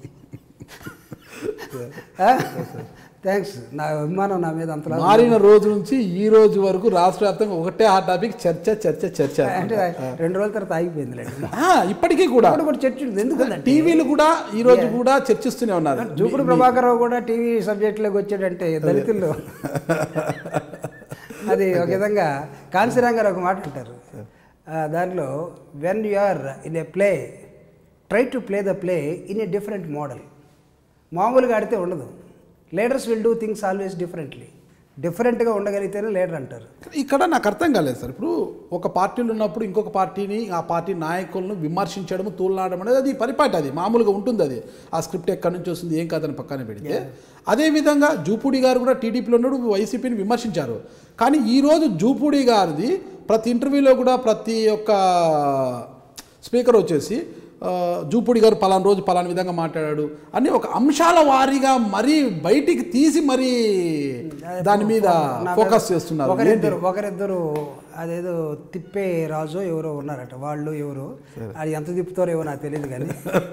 థ్యాంక్స్ నా అభిమానం నా మీద అంతలా మారిన రోజు నుంచి ఈ రోజు వరకు రాష్ట్ర వ్యాప్తంగా ఒకటే ఆ టాపిక్ చర్చ చర్చ చర్చ అంటే రెండు రోజుల తర్వాత ఆగిపోయింది లేండి ఆ, ఇప్పటికీ కూడా ఇప్పుడు కూడా చర్చ ఉంది. ఎందుకంటే టీవీలు కూడా ఈ రోజు కూడా చర్చిస్తూనే ఉన్నారు జూపుడు ప్రభాకర్ రావు కూడా టీవీ సబ్జెక్టులోకి వచ్చాడంటే దళితుల్లో అది ఒక విధంగా కాంశీరామ్ గారు ఒక మాట అంటారు ఆ, దానిలో when you are in a play try to play the play in a different model మామూలుగా ఆడితే ఉండదు leaders will do things always differently డిఫరెంట్గా ఉండగలిగితేనే లీడర్ అంటారు ఇక్కడ నాకు అర్థం కాలేదు సార్ ఇప్పుడు ఒక పార్టీలు ఉన్నప్పుడు ఇంకొక పార్టీని ఆ పార్టీ నాయకులను విమర్శించడం తూలనాడడం అనేది అది పరిపాటి అది మామూలుగా ఉంటుంది అది ఆ స్క్రిప్ట్ ఎక్కడి నుంచి వస్తుంది ఏం కాదని పక్కన పెడితే అదేవిధంగా జూపూడి గారు కూడా టీడీపీలో ఉన్నాడు వైసీపీని విమర్శించారు కానీ ఈరోజు జూపూడి గారిది ప్రతి ఇంటర్వ్యూలో కూడా ప్రతి ఒక్క స్పీకర్ వచ్చేసి ఆ, జూపుడి గారు పలానా రోజు పలానా విధంగా మాట్లాడాడు అని ఒక అంశాల వారీగా మరీ బయటికి తీసి మరీ దాని మీద నా ఫోకస్ మీద చేస్తున్నారు ఏంటి? ఒకరిద్దరు ఒకరిద్దరు అదేదో తిప్పే రాజు ఎవరో ఉన్నారట వాళ్ళు ఎవరు అది ఎంత తిప్పుతారో ఏమో నాకు తెలియదు కానీ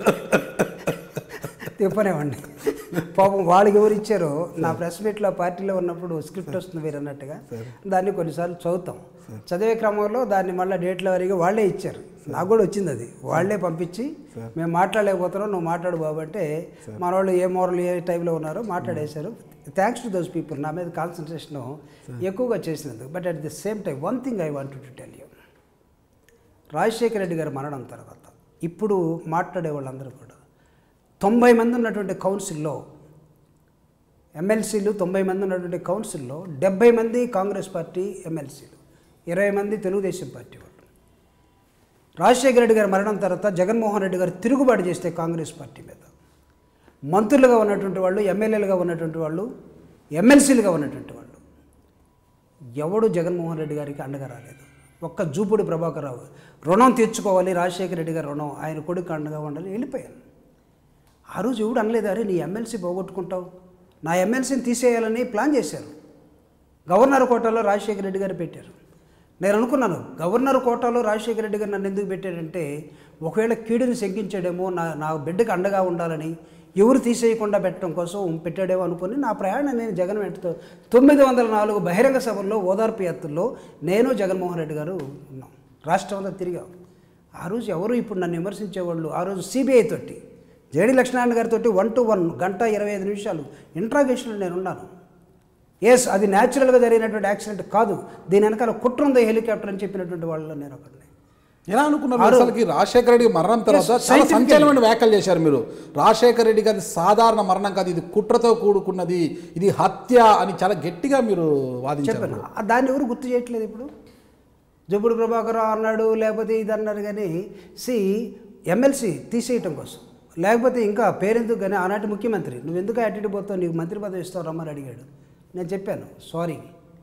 తిప్పనేవ్వండి పాపం వాళ్ళకి ఎవరు ఇచ్చారో నా ప్రెస్ మీట్లో పార్టీలో ఉన్నప్పుడు స్క్రిప్ట్ వస్తుంది మీరు అన్నట్టుగా దాన్ని కొన్నిసార్లు చదువుతాం చదివే క్రమంలో దాన్ని మళ్ళీ డేట్ల వారీగా వాళ్ళే ఇచ్చారు నాకు కూడా వచ్చింది అది వాళ్ళే పంపించి మేము మాట్లాడలేకపోతున్నాం నువ్వు మాట్లాడు బాబు అంటే మన వాళ్ళు ఏ మోరల్ ఏ టైంలో ఉన్నారో మాట్లాడేశారు థ్యాంక్స్ టు దోస్ పీపుల్ నా మీద కాన్సన్ట్రేషన్ ఎక్కువగా చేసినందుకు but at the same time one thing I want to tell you Rajasekhara Reddy గారి మరణం తర్వాత ఇప్పుడు మాట్లాడే వాళ్ళందరూ కూడా తొంభై మంది ఉన్నటువంటి కౌన్సిల్లో ఎమ్మెల్సీలు తొంభై మంది ఉన్నటువంటి కౌన్సిల్లో డెబ్బై మంది కాంగ్రెస్ పార్టీ ఎమ్మెల్సీలు ఇరవై మంది తెలుగుదేశం పార్టీ వాళ్ళు రాజశేఖర రెడ్డి గారి మరణం తర్వాత జగన్మోహన్ రెడ్డి గారు తిరుగుబాటు చేస్తే కాంగ్రెస్ పార్టీ మీద మంత్రులుగా ఉన్నటువంటి వాళ్ళు ఎమ్మెల్యేలుగా ఉన్నటువంటి వాళ్ళు ఎమ్మెల్సీలుగా ఉన్నటువంటి వాళ్ళు ఎవడు జగన్మోహన్ రెడ్డి గారికి అండగా రాలేదు ఒక్క జూపుడి ప్రభాకర్ రావు రుణం తీర్చుకోవాలి రాజశేఖర రెడ్డి గారి రుణం ఆయన కొడుకు అండగా ఉండాలి వెళ్ళిపోయాను ఆ రోజు ఎవడు అనలేదు అరే నీ ఎమ్మెల్సీ పోగొట్టుకుంటావు నా ఎమ్మెల్సీని తీసేయాలని ప్లాన్ చేశారు గవర్నర్ కోటాలో రాజశేఖర రెడ్డి గారు పెట్టారు నేను అనుకున్నాను గవర్నర్ కోటాలో రాజశేఖర రెడ్డి గారు నన్ను ఎందుకు పెట్టాడంటే ఒకవేళ కీడుని శంకించాడేమో నా నా బిడ్డకు అండగా ఉండాలని ఎవరు తీసేయకుండా పెట్టడం కోసం పెట్టాడేమో అనుకుని నా ప్రయాణం నేను జగన్ వెంటతో తొమ్మిది వందల నాలుగు బహిరంగ సభల్లో ఓదార్పు యాత్రల్లో నేను జగన్మోహన్ రెడ్డి గారు ఉన్నాం రాష్ట్రం అంతా తిరిగాం ఆ రోజు ఎవరు ఇప్పుడు నన్ను విమర్శించేవాళ్ళు ఆ రోజు సిబిఐ తోటి జేడి లక్ష్మీనారాయణ గారితో వన్ టు వన్ గంట ఇరవై ఐదు నిమిషాలు ఇంట్రాగేషన్లో నేను ఉన్నాను ఎస్ అది న్యాచురల్గా జరిగినటువంటి యాక్సిడెంట్ కాదు దీని వెనకాల కుట్ర ఉంది హెలికాప్టర్ అని చెప్పినటువంటి వాళ్ళలో నేను ఒకరిని ఎలా అనుకున్నారు అసలుకి రాజశేఖర రెడ్డి మరణం తర్వాత Yes, చాలా scientifically. సంచలనమైన వ్యాఖ్యలు చేశారు మీరు రాజశేఖర రెడ్డి గారి సాధారణ మరణం కాదు ఇది కుట్రతో కూడుకున్నది ఇది హత్య అని చాలా గట్టిగా మీరు వాదించారు చెప్పాను ఆ దాన్ని ఎవరు గుర్తు చేయట్లేదు ఇప్పుడు జబ్బుడు ప్రభాకర్ రావు అన్నాడు లేకపోతే ఇది అన్నారు కానీ సి ఎమ్మెల్సీ తీసేయటం కోసం లేకపోతే ఇంకా పేరెందుకు కానీ ఆనాటి ముఖ్యమంత్రి నువ్వు ఎందుకు అటు పోతావు నీకు మంత్రి పదవి ఇస్తావు రమ్మని అడిగాడు నేను చెప్పాను సారీ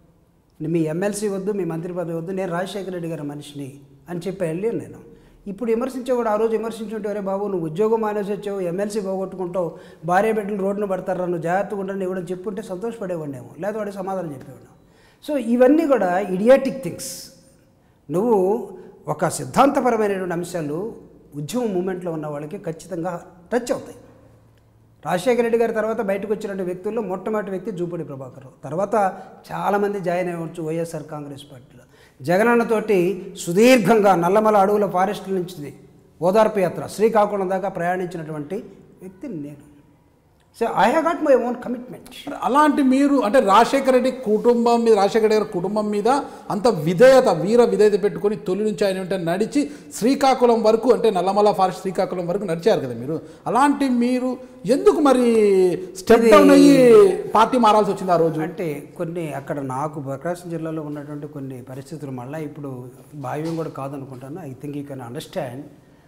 మీ ఎమ్మెల్సీ వద్దు మీ మంత్రి పదవి వద్దు నేను రాజశేఖర రెడ్డి గారి మనిషిని అని చెప్పి వెళ్ళాను నేను ఇప్పుడు విమర్శించేవాడు ఆ రోజు విమర్శించుంటే అరే బాబు నువ్వు ఉద్యోగం మానేసి వచ్చావు ఎమ్మెల్సీ పోగొట్టుకుంటావు భార్య బిడ్డలు రోడ్డును పడతారా నువ్వు జాగ్రత్తగా ఉండని ఇవ్వడం చెప్పుంటే సంతోషపడేవాడినేమో లేదా వాడికి సమాధానం చెప్పేవాడు సో ఇవన్నీ కూడా ఇడియాటిక్ థింగ్స్ నువ్వు ఒక సిద్ధాంతపరమైనటువంటి అంశాలు ఉద్యమ మూమెంట్లో ఉన్న వాళ్ళకి ఖచ్చితంగా టచ్ అవుతాయి రాజశేఖర రెడ్డి గారి తర్వాత బయటకు వచ్చినటువంటి వ్యక్తుల్లో మొట్టమొదటి వ్యక్తి జూపూడి ప్రభాకర్ రావు. తర్వాత చాలామంది జాయిన్ అవ్వచ్చు వైఎస్ఆర్ కాంగ్రెస్ పార్టీలో జగనన్నతోటి సుదీర్ఘంగా నల్లమల అడవుల ఫారెస్ట్ల నుంచి ఓదార్పు యాత్ర శ్రీకాకుళం దాకా ప్రయాణించినటువంటి వ్యక్తి నేను so I have got my own commitment మరి అలాంటి మీరు అంటే రాజశేఖర రెడ్డి కుటుంబం మీద రాజశేఖర రెడ్డి గారి కుటుంబం మీద అంత విధేయత వీర విధేయత పెట్టుకొని తొలి నుంచి ఆయన ఏంటంటే నడిచి శ్రీకాకుళం వరకు అంటే నల్లమల ఫారెస్ట్ శ్రీకాకుళం వరకు నడిచారు కదా మీరు అలాంటి మీరు ఎందుకు మరి స్టెప్ డౌన్ అయ్యి పార్టీ మారాల్సి వచ్చింది ఆ రోజు అంటే కొన్ని అక్కడ నాకు ప్రకాశం జిల్లాలో ఉన్నటువంటి కొన్ని పరిస్థితులు మళ్ళీ ఇప్పుడు భావ్యం కూడా కాదనుకుంటాను I think you can understand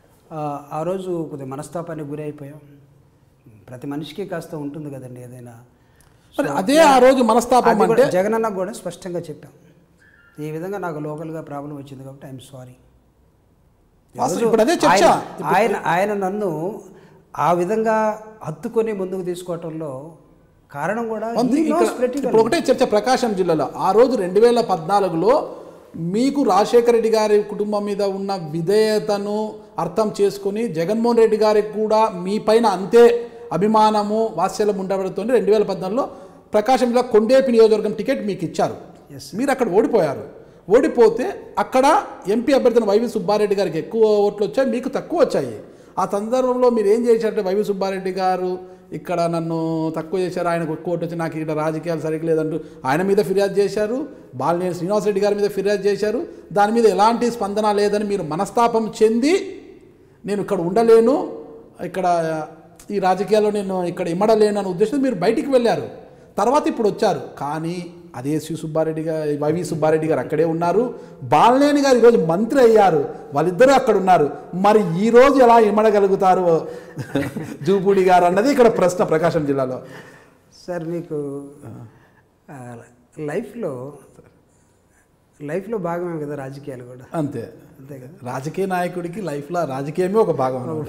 ఆ రోజు కొద్దిగా మనస్తాపానికి గురి అయిపోయాం ప్రతి మనిషికి కాస్త ఉంటుంది కదండి ఏదైనా మరి అదే ఆ రోజు మనస్తాపం అది అంటే కూడా జగనన్న కూడా స్పష్టంగా చెప్పాం ఈ విధంగా నాకు లోకల్గా ప్రాబ్లం వచ్చింది కాబట్టి ఐఎమ్ సారీ అసలు ఇప్పుడు అదే చర్చ ఆయన ఆయన ఆయన నన్ను ఆ విధంగా హత్తుకొని ముందుకు తీసుకోవటంలో కారణం కూడా అంతే he knows ఇక్కడ pretty well. ఇప్పుడు ఒకటే చర్చ ప్రకాశం జిల్లాలో ఆ రోజు రెండు వేల పద్నాలుగులో మీకు రాజశేఖర రెడ్డి గారి కుటుంబం మీద ఉన్న విధేయతను అర్థం చేసుకుని జగన్మోహన్ రెడ్డి గారికి కూడా మీ పైన అంతే అభిమానము వాత్సల్యం ఉండబడుతుంది రెండు వేల పద్నాలుగులో ప్రకాశం జిల్లా కొండేపి నియోజకవర్గం టికెట్ మీకు ఇచ్చారు మీరు అక్కడ ఓడిపోయారు ఓడిపోతే అక్కడ ఎంపీ అభ్యర్థిన వైవి సుబ్బారెడ్డి గారికి ఎక్కువ ఓట్లు వచ్చాయి మీకు తక్కువ వచ్చాయి ఆ సందర్భంలో మీరు ఏం చేశారంటే వైవి సుబ్బారెడ్డి గారు ఇక్కడ నన్ను తక్కువ చేశారు ఆయనకు ఎక్కువ ఓటు వచ్చి నాకు ఇక్కడ రాజకీయాలు సరిగ్గా లేదంటూ ఆయన మీద ఫిర్యాదు చేశారు బాలినేని శ్రీనివాసరెడ్డి గారి మీద ఫిర్యాదు చేశారు దాని మీద ఎలాంటి స్పందన లేదని మీరు మనస్తాపం చెంది నేను ఇక్కడ ఉండలేను ఇక్కడ ఈ రాజకీయాల్లో నేను ఇక్కడ ఇమ్మడలేను అనే ఉద్దేశంతో మీరు బయటికి వెళ్ళారు తర్వాత ఇప్పుడు వచ్చారు కానీ అదే శ్రీ సుబ్బారెడ్డి గారు వైవి సుబ్బారెడ్డి గారు అక్కడే ఉన్నారు బాలనేని గారు ఈరోజు మంత్రి అయ్యారు వాళ్ళిద్దరూ అక్కడ ఉన్నారు మరి ఈ రోజు ఎలా ఇమ్మడగలుగుతారు జూపూడి గారు అన్నది ఇక్కడ ప్రశ్న ప్రకాశం జిల్లాలో సార్ మీకు ఆ, లైఫ్లో లైఫ్లో భాగమే కదా రాజకీయాలు కూడా అంతే అంతే కదా రాజకీయ నాయకుడికి లైఫ్లో రాజకీయమే ఒక భాగం అనమాట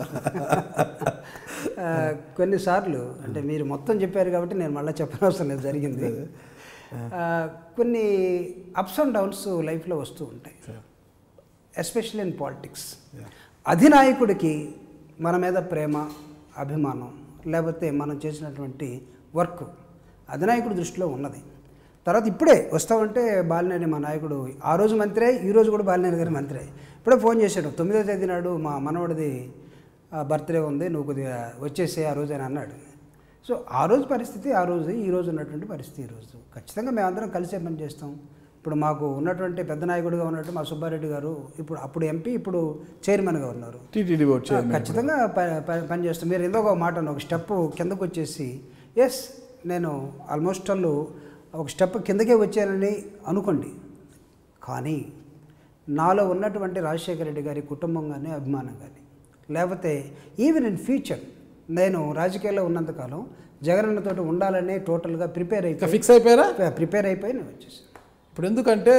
ఆ, కొన్నిసార్లు అంటే మీరు మొత్తం చెప్పారు కాబట్టి నేను మళ్ళీ చెప్పనవసరం లేదు జరిగింది ఆ, కొన్ని అప్స్ అండ్ డౌన్స్ లైఫ్లో వస్తూ ఉంటాయి ఎస్పెషల్లీ ఇన్ పాలిటిక్స్ అధినాయకుడికి మన మీద ప్రేమ అభిమానం లేకపోతే మనం చేసినటువంటి వర్క్ అధినాయకుడి దృష్టిలో ఉన్నది తర్వాత ఇప్పుడే వస్తామంటే బాలినేని మా నాయకుడు ఆ రోజు మంత్రే ఈ రోజు కూడా బాలినేని గారి మంత్రే ఇప్పుడే ఫోన్ చేశాడు తొమ్మిదో తేదీ నాడు మా మనవడిది బర్త్డే ఉంది నువ్వు కొద్దిగా వచ్చేసే ఆ రోజు అని అన్నాడు సో ఆ రోజు పరిస్థితి ఆ రోజు ఈ రోజు ఉన్నటువంటి పరిస్థితి ఈ రోజు ఖచ్చితంగా మేమందరం కలిసే పని చేస్తాం ఇప్పుడు మాకు ఉన్నటువంటి పెద్ద నాయకుడిగా ఉన్నట్టు మా సుబ్బారెడ్డి గారు ఇప్పుడు అప్పుడు ఎంపీ ఇప్పుడు చైర్మన్గా ఉన్నారు టీటీడీ ఓట్ ఆ, ఖచ్చితంగా ప- ప- పని చేస్తాం మీరు ఏదో ఒక మాట అన్న, ఒక స్టెప్ కిందకు వచ్చేసి ఎస్ నేను ఆల్మోస్ట్ వాళ్ళు ఒక స్టెప్ కిందకే వచ్చానని అనుకోండి కానీ నాలో ఉన్నటువంటి రాజశేఖర రెడ్డి గారి కుటుంబం కానీ అభిమానం కానీ లేకపోతే ఈవెన్ ఇన్ ఫ్యూచర్ నేను రాజకీయాల్లో ఉన్నంతకాలం జగనన్నతోటి ఉండాలని టోటల్గా ప్రిపేర్ ఇంకా అయిపోయి ఫిక్స్ అయిపోయారా ప్రిపేర్ అయిపోయి నేను వచ్చేసాను ఇప్పుడు ఎందుకంటే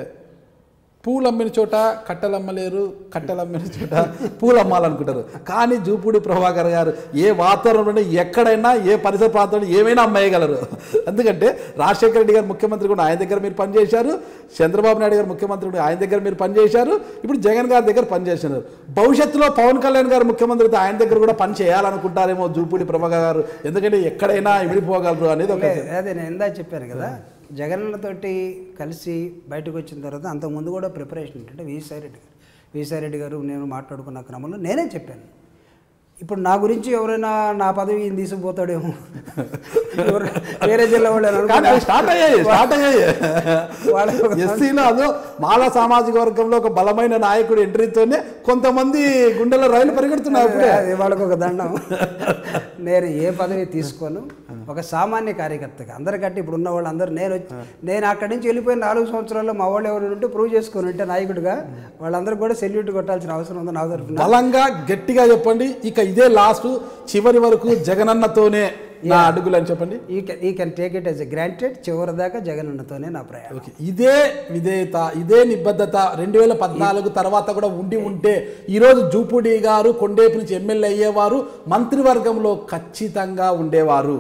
పూలు అమ్మిన చోట కట్టెలు అమ్మలేరు కట్టెలు అమ్మిన చోట పూలు అమ్మాలనుకుంటారు కానీ జూపూడి ప్రభాకర్ గారు ఏ వాతావరణంలో ఎక్కడైనా ఏ పరిసర ప్రాంతంలో ఏమైనా అమ్మేయగలరు ఎందుకంటే రాజశేఖర రెడ్డి గారు ముఖ్యమంత్రి కూడా ఆయన దగ్గర మీరు పనిచేశారు చంద్రబాబు నాయుడు గారు ముఖ్యమంత్రి కూడా ఆయన దగ్గర మీరు పనిచేశారు ఇప్పుడు జగన్ గారి దగ్గర పనిచేస్తున్నారు భవిష్యత్తులో పవన్ కళ్యాణ్ గారు ముఖ్యమంత్రితో ఆయన దగ్గర కూడా పని చేయాలనుకుంటారేమో జూపూడి ప్రభాకర్ గారు ఎందుకంటే ఎక్కడైనా విడిపోగలరు అనేది ఒక లే- అదే నేను ఇందా చెప్పాను కదా జగన్లతోటి కలిసి బయటకు వచ్చిన తర్వాత అంతకుముందు కూడా ప్రిపరేషన్ ఏంటంటే విసాయి రెడ్డి గారు విసాయి రెడ్డి గారు నేను మాట్లాడుకున్న క్రమంలో నేనే చెప్పాను ఇప్పుడు నా గురించి ఎవరైనా నా పదవి ఈయన తీసుకుపోతాడేమో ఎవరు వేరే జిల్లా వాళ్ళు అని కానీ అనుకున్నా. అవి స్టార్ట్ అయ్యాయి స్టార్ట్ అయ్యాయి వాళ్ళ- ఎస్సీలో అదో మాల సామాజిక వర్గంలో ఒక బలమైన నాయకుడు ఎంట్రీతోనే కొంతమంది గుండెల రైలు పరిగెడుతున్నాయి అప్పుడే అది వాళ్ళకు ఒక దండం నేను ఏ పదవి తీసుకోను ఒక సామాన్య కార్యకర్తగా అందరికంటే ఇప్పుడు ఉన్న వాళ్ళందరూ నేను వచ్చి- నేను అక్కడి నుంచి వెళ్ళిపోయిన నాలుగు సంవత్సరాల్లో మా వాళ్ళు ఎవరు ఉంటే ప్రూవ్ చేసుకొని ఉంటే నాయకుడిగా వాళ్ళందరూ కూడా సెల్యూట్ కొట్టాల్సిన అవసరం ఉంది నా తరఫున బలంగా గట్టిగా చెప్పండి ఇక ఇదే లాస్ట్ చివరి వరకు జగనన్నతోనే నా అడుగులు అని చెప్పండి ఈ కెన్ ఈ can take it as a granted చివరి దాకా జగనన్నతోనే నా ప్రయాణం ఓకే ఇదే విధేయత ఇదే నిబద్ధత రెండు వేల పద్నాలుగు తర్వాత కూడా ఉండి ఉంటే ఈరోజు జూపూడి గారు కొండేపు నుంచి ఎమ్మెల్యే అయ్యేవారు మంత్రివర్గంలో ఖచ్చితంగా ఉండేవారు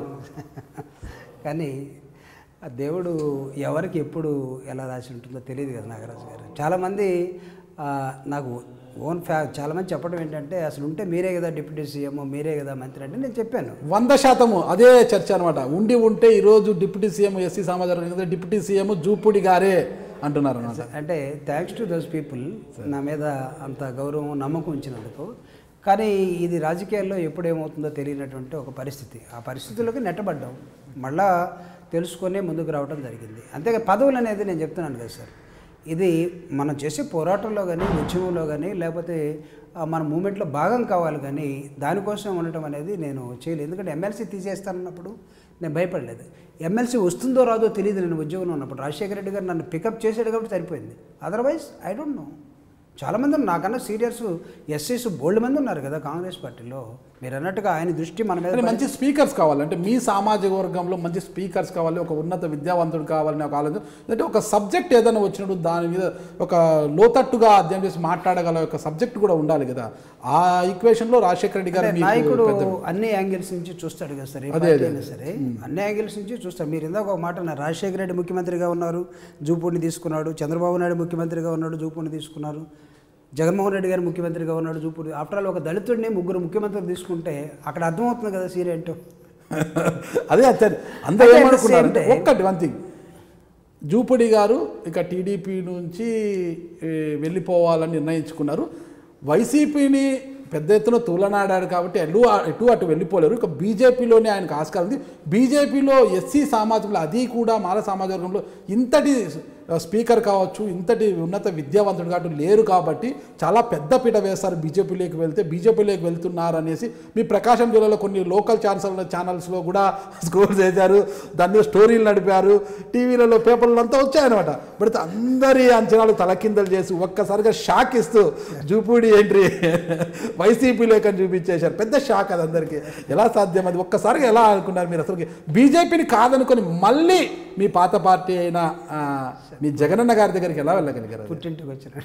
కానీ ఆ దేవుడు ఎవరికి ఎప్పుడు ఎలా రాసి ఉంటుందో తెలియదు కదా నాగరాజు గారు చాలామంది ఆ, నాకు ఓన్ ఫ్యా చాలామంది చెప్పడం ఏంటంటే అసలు ఉంటే మీరే కదా డిప్యూటీ సీఎం మీరే కదా మంత్రి అంటే నేను చెప్పాను వంద శాతము అదే చర్చ అనమాట ఉండి ఉంటే ఈరోజు డిప్యూటీ సీఎం ఎస్సీ సమాజం డిప్యూటీ సీఎం జూపూడి గారే అంటున్నారు అనమాట అంటే థ్యాంక్స్ టు దోస్ పీపుల్ నా మీద అంత గౌరవం నమ్మకం ఉంచినందుకు కానీ ఇది రాజకీయాల్లో ఎప్పుడేమవుతుందో తెలియనటువంటి ఒక పరిస్థితి ఆ పరిస్థితుల్లోకి నెట్టబడ్డాం మళ్ళా తెలుసుకొనే ముందుకు రావడం జరిగింది అంతేగా పదవులు అనేది నేను చెప్తున్నాను కదా సార్ ఇది మనం చేసే పోరాటంలో కానీ ఉద్యమంలో కానీ లేకపోతే ఆ, మన మూమెంట్లో భాగం కావాలి కానీ దానికోసం ఉండటం అనేది నేను చేయలేదు ఎందుకంటే ఎమ్మెల్సీ తీసేస్తానన్నప్పుడు నేను భయపడలేదు ఎమ్మెల్సీ వస్తుందో రాదో తెలియదు నేను ఉద్యోగంలో ఉన్నప్పుడు రాజశేఖర రెడ్డి గారు నన్ను పికప్ చేసాడు కాబట్టి సరిపోయింది అదర్వైజ్ ఐ డోంట్ నో చాలామంది ఉన్నారు. నాకన్నా సీనియర్స్ ఎస్సీస్ బోల్డ్ మంది ఉన్నారు కదా కాంగ్రెస్ పార్టీలో మీరు అన్నట్టుగా ఆయన దృష్టి మన మీద కానీ మంచి స్పీకర్స్ కావాలి అంటే మీ సామాజిక వర్గంలో మంచి స్పీకర్స్ కావాలి ఒక ఉన్నత విద్యావంతుడు కావాలని ఒక ఆలోచన అంటే ఒక సబ్జెక్ట్ ఏదైనా వచ్చినప్పుడు దాని మీద ఒక లోతట్టుగా అధ్యయనం చేసి మాట్లాడగల ఒక సబ్జెక్ట్ కూడా ఉండాలి కదా ఆ ఈక్వేషన్లో రాజశేఖర రెడ్డి గారు అంటే మీకు నాయకుడు పెద్ద- అన్ని యాంగిల్స్ నుంచి చూస్తాడు కదా సార్ ఏ అదే, పార్టీ అదే, అయినా సరే అన్ని యాంగిల్స్ నుంచి చూస్తాడు మీరు ఇందాక ఒక మాట అన్నారు రాజశేఖర రెడ్డి ముఖ్యమంత్రిగా ఉన్నారు జూపూడిని తీసుకున్నాడు చంద్రబాబు నాయుడు ముఖ్యమంత్రిగా ఉన్నాడు జూపూడిని తీసుకున్నారు జగన్మోహన్ రెడ్డి గారు ముఖ్యమంత్రిగా ఉన్నాడు జూపూడి ఆఫ్టర్ ఆల్ ఒక దళితుడిని ముగ్గురు ముఖ్యమంత్రులు తీసుకుంటే అక్కడ అర్థమవుతుంది కదా సీరియల్ ఏంటో అదే అదే అందరూ అంటే at the ఏమనుకున్నారు same అంటే time- ఒక్కటి వన్ థింగ్ జూపడి గారు ఇక టీడీపీ నుంచి ఏ, వెళ్ళిపోవాలని నిర్ణయించుకున్నారు వైసీపీని పెద్ద ఎత్తున తూలనాడాడు కాబట్టి ఎటు ఎటు అటు వెళ్ళిపోలేరు ఇక బీజేపీలోనే ఆయనకు ఆస్కారం ఉంది బీజేపీలో ఎస్సీ సామాజికంలో అది కూడా మాల సామాజిక వర్గంలో ఇంతటి స్పీకర్ కావచ్చు ఇంతటి ఉన్నత విద్యావంతుడు కాబట్టి లేరు కాబట్టి చాలా పెద్ద పీట వేస్తారు బీజేపీలోకి వెళ్తే బీజేపీలోకి వెళ్తున్నారు అనేసి మీ ప్రకాశం జిల్లాలో కొన్ని లోకల్ ఛానల్స్ ఛానల్స్లో కూడా స్కోర్ చేశారు దాని మీద స్టోరీలు నడిపారు టీవీలలో పేపర్లు అంతా వచ్చాయన్నమాట బట్ అందరి అంచనాలు తలకిందలు చేసి ఒక్కసారిగా షాక్ ఇస్తూ జూపూడి ఎంట్రీ వైసీపీలోకి అని చూపించేశారు పెద్ద షాక్ అది అందరికీ ఎలా సాధ్యం అది ఒక్కసారిగా ఎలా అనుకున్నారు మీరు అసలు బీజేపీని కాదనుకొని మళ్ళీ మీ పాత పార్టీ అయిన ఆ, మీ జగనన్న గారి దగ్గరికి ఎలా వెళ్ళగలిగారు అది? పుట్టింటికి వచ్చినాడు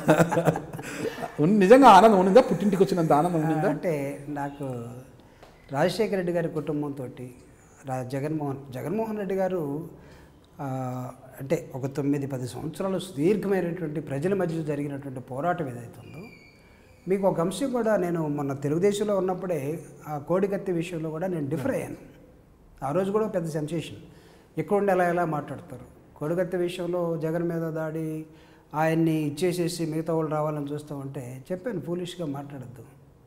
ఉన్- నిజంగా ఆనందం ఉన్నిందా పుట్టింటికి వచ్చినంత ఆనందం ఉన్నిందా అంటే నాకు రాజశేఖర రెడ్డి గారి కుటుంబంతో రా జగన్మోహన్ జగన్మోహన్ రెడ్డి గారు ఆ, అంటే ఒక తొమ్మిది పది సంవత్సరాలు సుదీర్ఘమైనటువంటి ప్రజల మధ్య జరిగినటువంటి పోరాటం ఏదైతే ఉందో మీకు ఒక అంశం కూడా నేను మొన్న తెలుగుదేశంలో ఉన్నప్పుడే ఆ కోడికత్తి విషయంలో కూడా నేను డిఫర్ అయ్యాను ఆ రోజు కూడా పెద్ద సెన్సేషన్ ఇక్కడ ఉండి ఎలా ఎలా మాట్లాడతారు కోడికత్తి విషయంలో జగన్ మీద దాడి ఆయన్ని ఇచ్చేసేసి మిగతా వాళ్ళు రావాలని చూస్తూ ఉంటే చెప్పాను ఫూలిష్గా మాట్లాడద్దు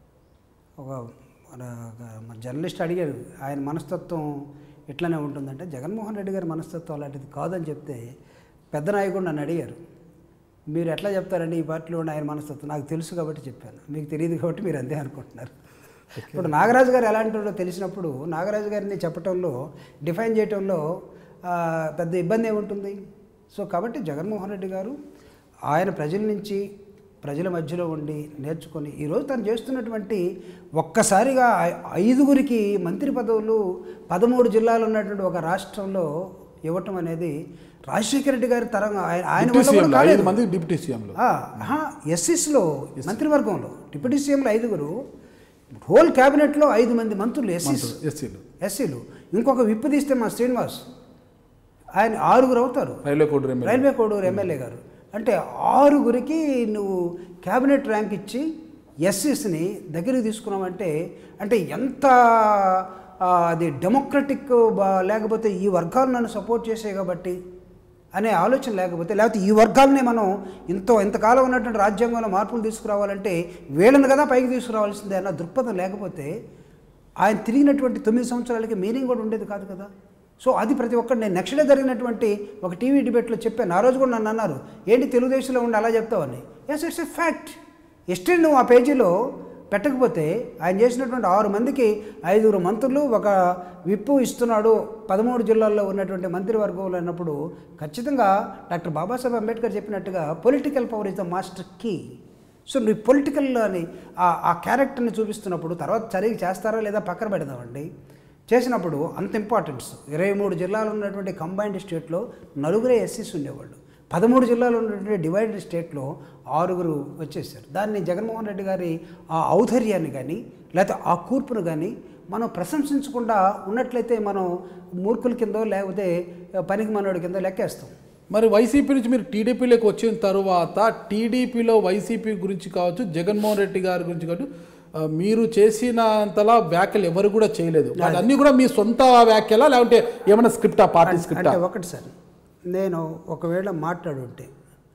ఒక మన ఒక మన జర్నలిస్ట్ అడిగారు ఆయన మనస్తత్వం ఇట్లానే ఉంటుందంటే జగన్మోహన్ రెడ్డి గారి మనస్తత్వం అలాంటిది కాదని చెప్తే పెద్ద నాయకుడు నన్ను అడిగారు మీరు ఎట్లా చెప్తారండి ఈ పార్టీలో ఉన్న ఆయన మనస్తత్వం నాకు తెలుసు కాబట్టి చెప్పాను మీకు తెలియదు కాబట్టి మీరు అంతే అనుకుంటున్నారు ఇప్పుడు నాగరాజు గారు ఎలాంటి వాడో తెలిసినప్పుడు నాగరాజు గారిని చెప్పటంలో డిఫైన్ చేయటంలో ఆ, పెద్ద ఇబ్బంది ఏముంటుంది సో కాబట్టి జగన్మోహన్ రెడ్డి గారు ఆయన ప్రజల నుంచి ప్రజల మధ్యలో ఉండి నేర్చుకొని ఈరోజు తను చేస్తున్నటువంటి ఒక్కసారిగా ఐ- ఐదుగురికి మంత్రి పదవులు పదమూడు జిల్లాలు ఉన్నటువంటి ఒక రాష్ట్రంలో ఇవ్వటం అనేది రాజశేఖర రెడ్డి గారి తరం ఆయన ఆయన డిప్యూటీ వల్ల కూడా సీఎంలో, కాలేదు. ఐదు మంది డిప్యూటీ సీఎంలో ఎస్ఎస్లో మంత్రివర్గంలో డిప్యూటీ సీఎంలో ఐదుగురు హోల్ క్యాబినెట్లో ఐదు మంది మంత్రులు ఎస్సీస్ ఎస్సీలు ఎస్సీలు ఇంకొక విప్పు తీస్తే మా శ్రీనివాస్ ఆయన ఆరుగురు అవుతారు రైల్వే కోడ్ ఎమ్మెల్యే రైల్వే కోడూరు ఎమ్మెల్యే గారు అంటే ఆరుగురికి నువ్వు క్యాబినెట్ ర్యాంక్ ఇచ్చి ఎస్సీస్ని దగ్గరికి తీసుకున్నావంటే అంటే ఎంత ఆ, అది డెమోక్రటిక్ బా- లేకపోతే ఈ వర్గాలు నన్ను సపోర్ట్ చేసే కాబట్టి అనే ఆలోచన లేకపోతే లేకపోతే ఈ వర్గాలనే మనం ఇంత ఇంతకాలం ఉన్నటువంటి రాజ్యాంగంలో మార్పులు తీసుకురావాలంటే వీళ్ళని కదా పైకి తీసుకురావాల్సిందే అన్న దృక్పథం లేకపోతే ఆయన తిరిగినటువంటి తొమ్మిది సంవత్సరాలకి మీనింగ్ కూడా ఉండేది కాదు కదా సో అది ప్రతి ఒక్కరు నేను నెక్స్ట్ డే జరిగినటువంటి ఒక టీవీ డిబేట్లో చెప్పాను ఆ రోజు కూడా నన్ను అన్నారు ఏంటి తెలుగుదేశంలో ఉండి అలా చెప్తావని ఎస్ ఇట్స్ ఎ ఫ్యాక్ట్ ఎస్టే నువ్వు ఆ పేజీలో పెట్టకపోతే ఆయన చేసినటువంటి ఆరు మందికి ఐదుగురు మంత్రులు ఒక విప్పు ఇస్తున్నాడు పదమూడు జిల్లాల్లో ఉన్నటువంటి మంత్రివర్గంలో ఉన్నప్పుడు ఖచ్చితంగా డాక్టర్ బాబాసాహెబ్ అంబేద్కర్ చెప్పినట్టుగా political power is the master key so నువ్వు పొలిటికల్ అని ఆ- ఆ క్యారెక్టర్ని చూపిస్తున్నప్పుడు తర్వాత సరిగ్గా చేస్తారా లేదా పక్కన పెడదామండి చేసినప్పుడు అంత ఇంపార్టెన్స్ ఇరవై మూడు జిల్లాలు ఉన్నటువంటి కంబైన్డ్ స్టేట్లో నలుగురే ఎస్సీస్ ఉండేవాళ్ళు పదమూడు జిల్లాలు ఉన్నటువంటి డివైడెడ్ స్టేట్లో ఆరుగురు వచ్చేసారు దాన్ని జగన్మోహన్ రెడ్డి గారి ఆ ఔధర్యాన్ని కానీ లేకపోతే ఆ కూర్పును కానీ మనం ప్రశంసించకుండా ఉన్నట్లయితే మనం మూర్ఖుల కిందో లేకపోతే పనికి మనోడి కిందో లెక్కేస్తాం మరి వైసీపీ నుంచి మీరు టీడీపీలోకి వచ్చిన తర్వాత టీడీపీలో వైసీపీ గురించి కావచ్చు జగన్మోహన్ రెడ్డి గారి గురించి కావచ్చు ఆ, మీరు చేసినంతలా వ్యాఖ్యలు ఎవరు కూడా చేయలేదు అన్నీ కూడా మీ సొంత వ్యాఖ్యలా లేకుంటే ఏమైనా స్క్రిప్టా పార్టీ స్క్రిప్టా అంటే ఒకటి సార్ నేను ఒకవేళ మాట్లాడుంటే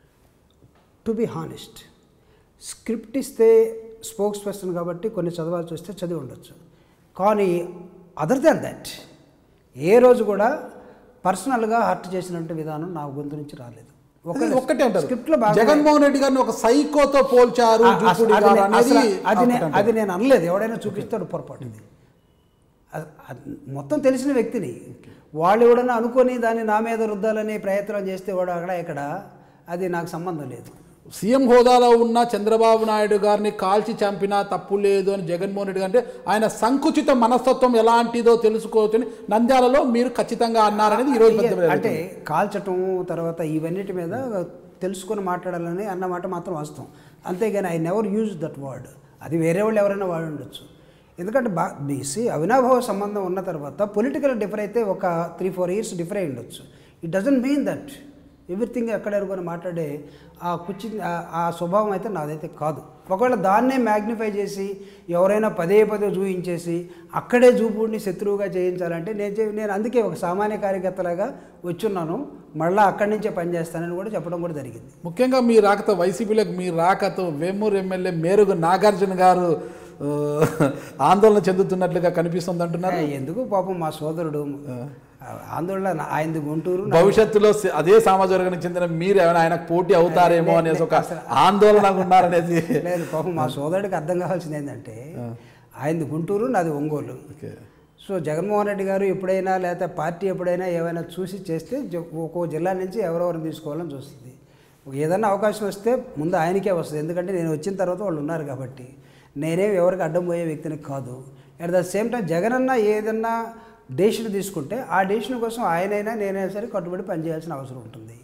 టు బి హానెస్ట్ స్క్రిప్ట్ ఇస్తే స్పోక్స్ పర్సన్ కాబట్టి కొన్ని చదవాల్సి వస్తే చదివి ఉండొచ్చు కానీ అదర్ దాన్ దట్ ఏ రోజు కూడా పర్సనల్గా హర్ట్ చేసినట్టు విధానం నా గొంతు నుంచి రాలేదు అది ఒక్కటే అంటారు స్క్రిప్ట్లో బాగా జగన్మోహన్ రెడ్డి గారిని ఒక సైకోతో పోల్చారు ఆ- అస- జూపుడి అది గారు నే- అనేది అసలు అది నే- ఒకటి అంటారు. అది నేను అనలేదు ఎవడైనా చూపిస్తాడు పొరపాటు ఇది అది- అది మొత్తం తెలిసిన వ్యక్తిని వాళ్ళు ఎవడన్నా అనుకొని దాన్ని నా మీద రుద్దాలని ప్రయత్నం చేస్తే వాడు అక్కడ ఇక్కడ అది నాకు సంబంధం లేదు సీఎం హోదాలో ఉన్న చంద్రబాబు నాయుడు గారిని కాల్చి చంపినా తప్పు లేదు అని జగన్మోహన్ రెడ్డి గారు అంటే ఆయన సంకుచిత మనస్తత్వం ఎలాంటిదో తెలుసుకోవచ్చని నంద్యాలలో మీరు ఖచ్చితంగా అన్నారనేది ఈరోజు పెద్ద అంటే కాల్చటం తర్వాత ఇవన్నిటి మీద తెలుసుకొని మాట్లాడాలని అన్నమాట మాత్రం వాస్తవం అంతేగాని I never use that word అది వేరే వాళ్ళు ఎవరైనా వాడి ఉండొచ్చు ఎందుకంటే బా బీసీ అవినాభావ సంబంధం ఉన్న తర్వాత పొలిటికల్ డిఫర్ అయితే ఒక త్రీ ఫోర్ ఇయర్స్ డిఫర్ అయి ఉండొచ్చు it doesn't mean that everything ఎక్కడ ఎరుగుకొని మాట్లాడే ఆ కుర్చీ ఆ- ఆ స్వభావం అయితే నాదైతే కాదు ఒకవేళ దాన్నే మ్యాగ్నిఫై చేసి ఎవరైనా పదే పదే చూపించేసి అక్కడే చూపుడిని శత్రువుగా చేయించాలంటే నేను చే- నేను అందుకే ఒక సామాన్య కార్యకర్తలాగా వచ్చున్నాను మళ్ళీ అక్కడి నుంచే పనిచేస్తానని కూడా చెప్పడం కూడా జరిగింది ముఖ్యంగా మీ రాకతో వైసీపీలోకి మీ రాకతో వేమూరు ఎమ్మెల్యే మేరుగు నాగార్జున గారు ఆ, ఆందోళన చెందుతున్నట్లుగా కనిపిస్తుంది అంటున్నారు ఏ, ఎందుకు పాపం మా సోదరుడు ఆందోళన నా- ఆయనది గుంటూరు నా- భవిష్యత్తులో స- అదే సమాజ వర్గానికి చెందిన మీరు ఏమైనా ఆయనకు పోటీ అవుతారేమో అనేసి ఒక ఆందోళన ఉన్నారనేది లేదు పాపం మా సోదరుడికి అర్థం కావాల్సింది ఏంటంటే ఆయనది గుంటూరు నాది ఒంగోలు ఓకే సో జగన్మోహన్ రెడ్డి గారు ఎప్పుడైనా లేకపోతే పార్టీ ఎప్పుడైనా ఏమైనా చూసి చేస్తే జ- ఒక్కో జిల్లా నుంచి ఎవరెవరిని తీసుకోవాలని చూస్తుంది ఏదైనా అవకాశం వస్తే ముందు ఆయనకే వస్తుంది ఎందుకంటే నేను వచ్చిన తర్వాత వాళ్ళు ఉన్నారు కాబట్టి నేనేం ఎవరికి అడ్డం పోయే వ్యక్తిని కాదు at the same time Jagan anna ఏదన్నా డెసిషన్ తీసుకుంటే ఆ డెసిషన్ కోసం ఆయనైనా నేనైనా సరే కట్టుబడి పనిచేయాల్సిన అవసరం ఉంటుంది సో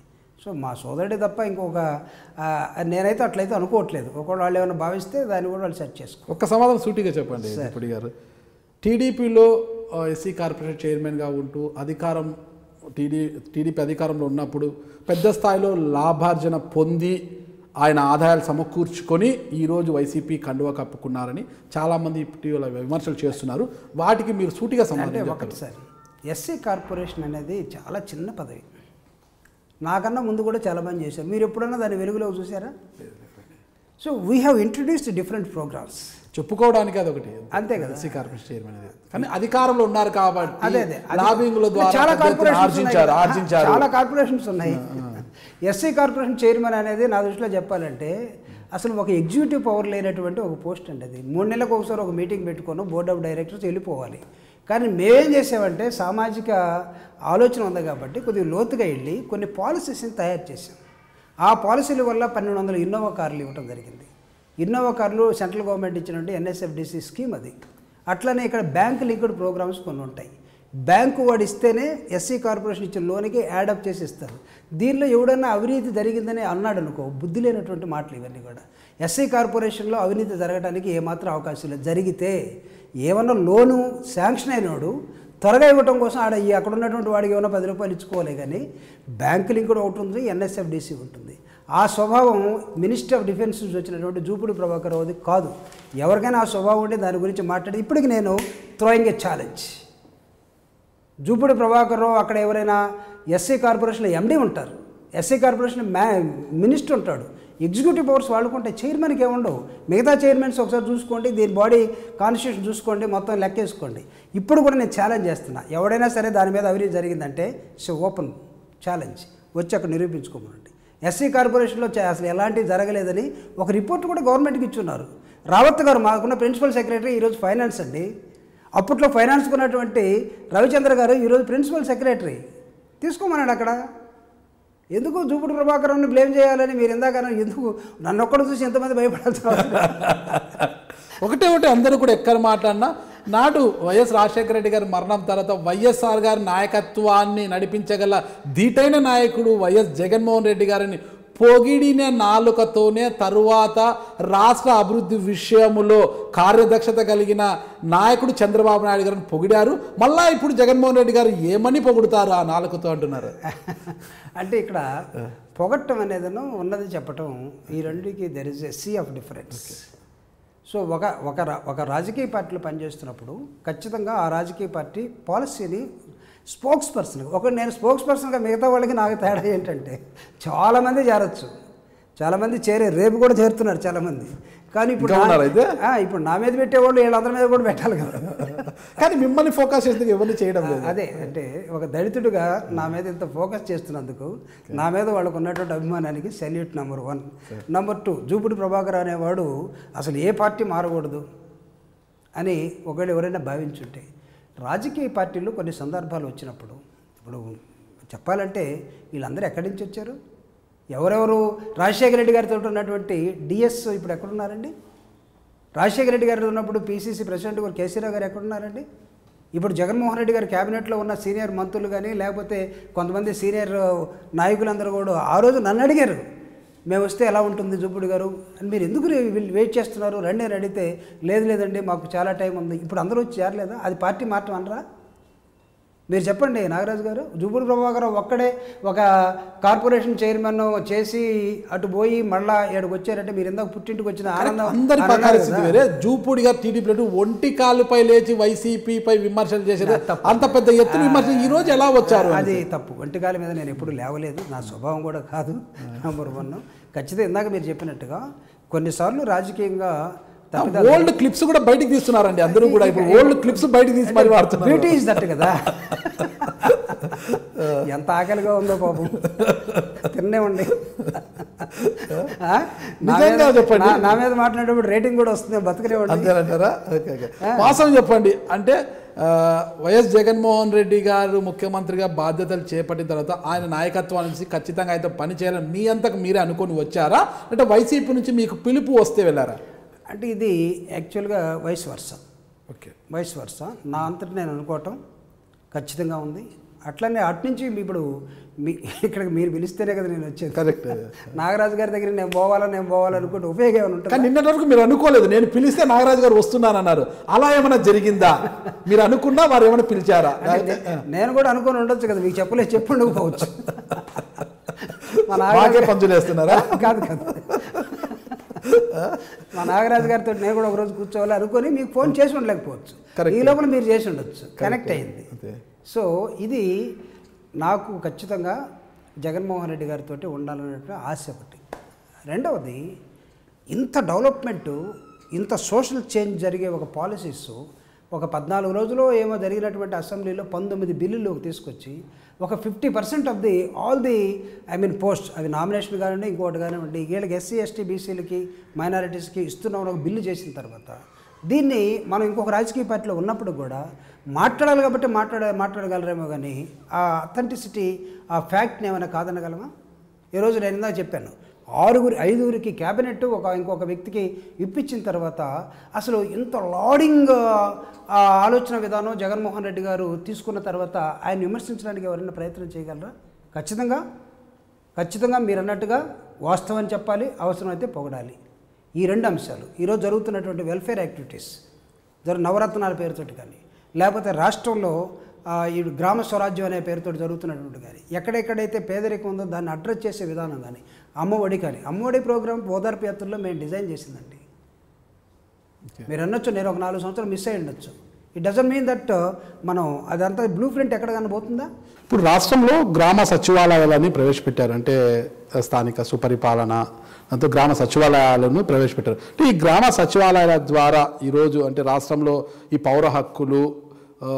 సో మా సోదరుడే తప్ప ఇంకొక ఆ, నేనైతే అట్లయితే అనుకోవట్లేదు ఒకవేళ వాళ్ళు ఏమైనా భావిస్తే దాన్ని కూడా వాళ్ళు సెట్ చేసుకో ఒక్క సమాధానం సూటిగా చెప్పండి ఇప్పుడు గారు టీడీపీలో ఎస్సీ కార్పొరేషన్ చైర్మన్గా ఉంటూ అధికారం టీడీ టీడీపీ అధికారంలో ఉన్నప్పుడు పెద్ద స్థాయిలో లాభార్జన పొంది ఆయన ఆదాయాలు సమకూర్చుకొని ఈరోజు వైసీపీ కండువా కప్పుకున్నారని చాలామంది ఇటీవల విమర్శలు చేస్తున్నారు వాటికి మీరు సూటిగా అంటే సమాధానం చెప్పండి ఒకటిసారి ఎస్సీ కార్పొరేషన్ అనేది చాలా చిన్న పదవి నాకన్నా ముందు కూడా చాలా మంది చేశారు మీరు ఎప్పుడన్నా దాని వెలుగులో చూసారా so we have introduced different programmes చెప్పుకోవడానికి అది ఒకటి అంతే కదా. ఎస్సీ కార్పొరేషన్ చైర్మన్ అనేది కానీ అధికారంలో ఉన్నారు కాబట్టి అదే అదే అది- లాబింగ్ల ద్వారా చాలా పెద్ద ఎత్తున కార్పొరేషన్స్ ఆర్జించారు ఉన్నాయి. ఆర్జించారు చాలా కార్పొరేషన్స్ ఉన్నాయి ఎస్సీ కార్పొరేషన్ చైర్మన్ అనేది నా దృష్టిలో చెప్పాలంటే అసలు ఒక ఎగ్జిక్యూటివ్ పవర్ లేనటువంటి ఒక పోస్ట్ అండి అది మూడు నెలలకు ఒకసారి ఒక మీటింగ్ పెట్టుకొని బోర్డ్ ఆఫ్ డైరెక్టర్స్ వెళ్ళిపోవాలి కానీ మేమేం చేసామంటే సామాజిక ఆలోచన ఉంది కాబట్టి కొద్దిగా లోతుగా వెళ్ళి కొన్ని పాలసీస్ని తయారు చేసాం ఆ పాలసీల వల్ల పన్నెండు వందల ఇన్నోవా కార్లు ఇవ్వడం జరిగింది ఇన్నోవా కార్లు సెంట్రల్ గవర్నమెంట్ ఇచ్చినటువంటి ఎన్ఎస్ఎఫ్డిసి స్కీమ్ అది అట్లనే ఇక్కడ బ్యాంక్ లింక్డ్ ప్రోగ్రామ్స్ కొన్ని ఉంటాయి బ్యాంకు వాడు ఇస్తేనే ఎస్సీ కార్పొరేషన్ ఇచ్చిన లోన్కి యాడప్ చేసి ఇస్తారు దీనిలో ఎవడన్నా అవినీతి జరిగిందని అన్నాడు అనుకో బుద్ధి లేనటువంటి మాటలు ఇవన్నీ కూడా ఎస్సీ కార్పొరేషన్లో అవినీతి జరగడానికి ఏమాత్రం అవకాశం లేదు జరిగితే ఏమన్నా లోను శాంక్షన్ అయినోడు త్వరగా ఇవ్వటం కోసం ఆడ ఈ అక్కడ ఉన్నటువంటి వాడికి ఏమైనా పది రూపాయలు ఇచ్చుకోవాలి కానీ బ్యాంకు లింక్ కూడా ఒకటి ఉంది ఎన్ఎస్ఎఫ్డిసి ఉంటుంది ఆ స్వభావం మినిస్టర్ ఆఫ్ డిఫెన్స్ నుంచి వచ్చినటువంటి జూపుడి ప్రభాకర్ రావుది కాదు ఎవరికైనా ఆ స్వభావం ఉంటే దాని గురించి మాట్లాడి ఇప్పటికి నేను throwing a challenge Jupudi Prabhakar Rao అక్కడ ఎవరైనా ఎస్సీ కార్పొరేషన్లో ఎండీ ఉంటారు ఎస్సీ కార్పొరేషన్ మ్యా మినిస్టర్ ఉంటాడు ఎగ్జిక్యూటివ్ పవర్స్ వాళ్ళకుంటే చైర్మన్కి ఏముండవు మిగతా చైర్మన్స్ ఒకసారి చూసుకోండి దీని బాడీ కాన్స్టిట్యూషన్ చూసుకోండి మొత్తం లెక్కేసుకోండి ఇప్పుడు కూడా నేను ఛాలెంజ్ చేస్తున్నా ఎవడైనా సరే దాని మీద అవినీతి జరిగిందంటే సో ఓపెన్ ఛాలెంజ్ వచ్చి అక్కడ నిరూపించుకోమనండి ఎస్సీ కార్పొరేషన్లో చ- అసలు ఎలాంటివి జరగలేదని ఒక రిపోర్ట్ కూడా గవర్నమెంట్కి ఇచ్చున్నారు రావత్ గారు మాకున్న ప్రిన్సిపల్ సెక్రటరీ ఈరోజు ఫైనాన్స్ అండి అప్పట్లో ఫైనాన్స్ ఉన్నటువంటి రవిచంద్ర గారు ఈరోజు ప్రిన్సిపల్ సెక్రటరీ తీసుకోమన్నాడు అక్కడ ఎందుకు జూపుడు ప్రభాకరాన్ని బ్లేమ్ చేయాలని మీరు ఇందాక అన్నారు, ఎందుకు నన్ను ఒక్కడు చూసి ఎంతమంది భయపడాల్సిన ఒకటే ఒకటి అందరూ కూడా ఎక్కడ మాట్లాడినా నాడు వైఎస్ రాజశేఖర రెడ్డి గారి మరణం తర్వాత వైఎస్ఆర్ గారి నాయకత్వాన్ని నడిపించగల ధీటైన నాయకుడు వైఎస్ జగన్మోహన్ రెడ్డి గారిని పొగిడిన నాలుకతోనే తరువాత రాష్ట్ర అభివృద్ధి విషయములో కార్యదక్షత కలిగిన నాయకుడు చంద్రబాబు నాయుడు గారిని పొగిడారు మళ్ళా ఇప్పుడు జగన్మోహన్ రెడ్డి గారు ఏమని పొగుడుతారు ఆ నాలుకతో అంటున్నారు అంటే ఇక్కడ పొగట్టం అనేదను ఉన్నది చెప్పటం ఈ రెండుకి there is a sea of difference so ఒక ఒక రా- ఒక రాజకీయ పార్టీలో పనిచేస్తున్నప్పుడు ఖచ్చితంగా ఆ రాజకీయ పార్టీ పాలసీని స్పోక్స్ పర్సన్ ఒక నేను స్పోక్స్ పర్సన్గా మిగతా వాళ్ళకి నాకు తేడా ఏంటంటే చాలామంది చేరొచ్చు చాలామంది చేరే రేపు కూడా చేరుతున్నారు చాలామంది కానీ ఇప్పుడు ఇంకా నా- ఉన్నారా అయితే? ఆ, ఇప్పుడు నా మీద పెట్టేవాళ్ళు వీళ్ళందరి మీద కూడా పెట్టాలి కదా కానీ మిమ్మల్ని ఫోకస్ చేస్తే ఎవరిని చేయడం లేదు అదే అంటే ఒక దళితుడిగా నా మీద ఇంత ఫోకస్ చేస్తున్నందుకు నా మీద వాళ్ళకు ఉన్నటువంటి అభిమానానికి salute number one number two Jupudi Prabhakar అనేవాడు అసలు ఏ పార్టీ మారకూడదు అని ఒకవేళ ఎవరైనా భావించుంటే రాజకీయ పార్టీలు కొన్ని సందర్భాలు వచ్చినప్పుడు ఇప్పుడు చెప్పాలంటే వీళ్ళందరూ ఎక్కడి నుంచి వచ్చారు ఎవరెవరు రాజశేఖర రెడ్డి గారితో ఉన్నటువంటి డిఎస్ ఇప్పుడు ఎక్కడున్నారండి రాజశేఖర రెడ్డి గారు ఉన్నప్పుడు పీసీసీ ప్రెసిడెంట్ గారు కేసీరావు గారు ఎక్కడున్నారండి ఇప్పుడు జగన్మోహన్ రెడ్డి గారి క్యాబినెట్లో ఉన్న సీనియర్ మంత్రులు కానీ లేకపోతే కొంతమంది సీనియర్ నాయకులందరూ కూడా ఆ రోజు నన్ను అడిగారు మేము వస్తే ఎలా ఉంటుంది జుబ్బుడు గారు అని మీరు ఎందుకు రే- వీళ్ళు వెయిట్ చేస్తున్నారు రండి అని అడిగితే లేదు లేదండి మాకు చాలా టైం ఉంది ఇప్పుడు అందరూ వచ్చి చేరలేదా అది పార్టీ మార్చం అనరా మీరు చెప్పండి నాగరాజు గారు జుబ్బుడు ప్రభాకర్ ఒక్కడే ఒక కార్పొరేషన్ చైర్మన్ చేసి అటు పోయి మళ్ళా ఇక్కడికి వచ్చారంటే మీరు ఇందాక పుట్టింటికి వచ్చిన ఆనందం అందరి అని అన్నారు పరిస్థితి కదా. వేరే జూపూడిగా టీడీపీ ఒంటి కాలుపై లేచి వైసీపీపై విమర్శలు చేశారు అంత పెద్ద ఎత్తున విమర్శలు ఈ రోజు ఎలా వచ్చారు అది తప్పు ఒంటికాల మీద నేను ఎప్పుడు లేవలేదు నా స్వభావం కూడా కాదు నెంబర్ వన్ ఖచ్చితంగా ఇందాక మీరు చెప్పినట్టుగా కొన్నిసార్లు రాజకీయంగా తప్పిదాలు ఓల్డ్ క్లిప్స్ కూడా బయటికి తీస్తున్నారండి అందరూ కూడా ఇప్పుడు ఓల్డ్ క్లిప్స్ బయటికి తీసి మరి వాడుతున్నారు బ్యూటీ ఇస్ దట్ కదా ఎంత ఆకలిగా ఉందో పాపం తిన్నేవండి ఆ? నా నిజంగా మీద- చెప్పండి. నా- నా మీద మాట్లాడేటప్పుడు రేటింగ్ కూడా వస్తుంది బతకనేవండి అంతేనంటారా ఓకే ఓకే వాస్తవం చెప్పండి అంటే ఆ, వైఎస్ జగన్మోహన్ రెడ్డి గారు ముఖ్యమంత్రిగా బాధ్యతలు చేపట్టిన తర్వాత ఆయన నాయకత్వం నుంచి ఖచ్చితంగా అయితే పని చేయాలని మీ అంతకు మీరే అనుకొని వచ్చారా అంటే వైసీపీ నుంచి మీకు పిలుపు వస్తే వెళ్ళారా అంటే ఇది యాక్చువల్గా వయసు వర్షం ఓకే వయసు వర్ష నా అంతటి నేను అనుకోవటం ఖచ్చితంగా ఉంది అట్లనే అటు నుంచి మీ ఇప్పుడు మీ ఇక్కడికి మీరు పిలిస్తేనే కదా నేను వచ్చేది కరెక్ట్ నాగరాజు గారి దగ్గర నేను పోవాలా నేను పోవాలనుకుంటే ఉపయోగం ఏమైనా ఉంటుంది కానీ నిన్నటి వరకు మీరు అనుకోలేదు నేను పిలిస్తే నాగరాజు గారు వస్తున్నానన్నారు అలా ఏమైనా జరిగిందా మీరు అనుకున్నా వారు ఏమైనా పిలిచారా నేను కూడా అనుకుని ఉండొచ్చు కదా మీకు చెప్పలేదు చెప్పు ఉండకపోవచ్చు మా మాకే నాగరాజు పంచులు వేస్తున్నారా కాదు కాదు మా నాగరాజు గారితో నేను కూడా ఒకరోజు కూర్చోవాలి అనుకొని మీకు ఫోన్ చేసి ఉండలేకపోవచ్చు Correct. ఈ లోపల మీరు చేసి ఉండొచ్చు కనెక్ట్ అయింది అంతే. సో ఇది నాకు ఖచ్చితంగా జగన్మోహన్ రెడ్డి గారితో ఉండాలనేటువంటి ఆశ ఒకటి రెండవది ఇంత డెవలప్మెంటు ఇంత సోషల్ చేంజ్ జరిగే ఒక పాలసీస్ ఒక పద్నాలుగు రోజులు ఏమో జరిగినటువంటి అసెంబ్లీలో పంతొమ్మిది బిల్లులు తీసుకొచ్చి ఒక fifty percent of the all the I mean post అవి నామినేషన్ కానివ్వండి ఇంకోటి కానివ్వండి వీళ్ళకి ఎస్సీ ఎస్టీ బీసీలకి మైనారిటీస్కి ఇస్తున్నాం ఒక బిల్లు చేసిన తర్వాత దీన్ని మనం ఇంకొక రాజకీయ పార్టీలో ఉన్నప్పుడు కూడా మాట్లాడాలి కాబట్టి మాట్లాడ మాట్లాడగలరేమో కానీ ఆ అథెంటిసిటీ ఆ ఫ్యాక్ట్ని ఏమైనా కాదనగలమా ఈరోజు నేను ఇందాక చెప్పాను ఆరుగురి ఐదుగురికి క్యాబినెట్ ఒక ఇంకొక వ్యక్తికి ఇప్పించిన తర్వాత అసలు ఇంత లాడింగ్ ఆ ఆలోచన విధానం జగన్మోహన్ రెడ్డి గారు తీసుకున్న తర్వాత ఆయన విమర్శించడానికి ఎవరైనా ప్రయత్నం చేయగలరా ఖచ్చితంగా ఖచ్చితంగా మీరు అన్నట్టుగా వాస్తవం చెప్పాలి అవసరమైతే పొగడాలి ఈ రెండు అంశాలు ఈరోజు జరుగుతున్నటువంటి వెల్ఫేర్ యాక్టివిటీస్ జరు నవరత్నాల పేరుతోటి కానీ లేకపోతే రాష్ట్రంలో ఆ, ఈ గ్రామ స్వరాజ్యం అనే పేరుతో జరుగుతున్నటువంటి కానీ ఎక్కడెక్కడైతే పేదరికం ఉందో దాన్ని అడ్రస్ చేసే విధానం కానీ అమ్మఒడి కానీ అమ్మఒడి ప్రోగ్రామ్ ఓదార్పు యాత్రలో మేము డిజైన్ చేసిందండి మీరు అనొచ్చు నేను ఒక నాలుగు సంవత్సరాలు మిస్ అయ్యి ఉండొచ్చు ఇట్ డజన్ మీన్ దట్ మనం అదంతా బ్లూ ప్రింట్ ఎక్కడ కనబోతుందా ఇప్పుడు రాష్ట్రంలో గ్రామ సచివాలయాలని ప్రవేశపెట్టారు అంటే స్థానిక సుపరిపాలన దాంతో గ్రామ సచివాలయాలను ప్రవేశపెట్టారు అంటే ఈ గ్రామ సచివాలయాల ద్వారా ఈరోజు అంటే రాష్ట్రంలో ఈ పౌర హక్కులు ఆ,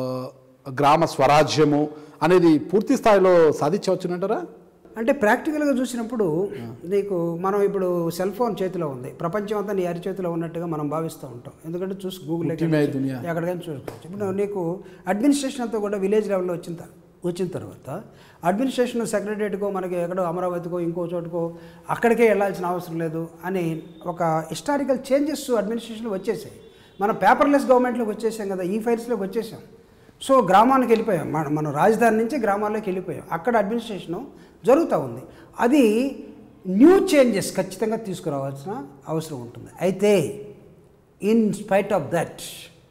గ్రామ స్వరాజ్యము అనేది పూర్తి స్థాయిలో సాధించవచ్చునంటారా అంటే ప్రాక్టికల్గా చూసినప్పుడు నీకు మనం ఇప్పుడు సెల్ ఫోన్ చేతిలో ఉంది ప్రపంచం అంతా నీ అరిచేతిలో ఉన్నట్టుగా మనం భావిస్తూ ఉంటాం ఎందుకంటే చూసి గూగుల్ ఉట్టిమే దునియా. ఎక్కడికైనా చూసుకోవచ్చు ఇప్పుడు నీకు అడ్మినిస్ట్రేషన్ అంతా కూడా విలేజ్ లెవెల్లో వచ్చిన త- వచ్చిన తర్వాత అడ్మినిస్ట్రేషన్ సెక్రటరియట్కో మనకి ఎక్కడో అమరావతికో ఇంకో చోటుకో అక్కడికే వెళ్ళాల్సిన అవసరం లేదు అని ఒక హిస్టారికల్ చేంజెస్ అడ్మినిస్ట్రేషన్లో వచ్చేసాయి మనం పేపర్లెస్ గవర్నమెంట్లోకి వచ్చేసాం కదా ఈ ఫైల్స్లోకి వచ్చేసాం సో గ్రామానికి వెళ్ళిపోయాం మన మనం రాజధాని నుంచి గ్రామాల్లోకి వెళ్ళిపోయాం అక్కడ అడ్మినిస్ట్రేషను జరుగుతూ ఉంది అది న్యూ చేంజెస్ ఖచ్చితంగా తీసుకురావాల్సిన అవసరం ఉంటుంది అయితే ఇన్ స్పైట్ ఆఫ్ దట్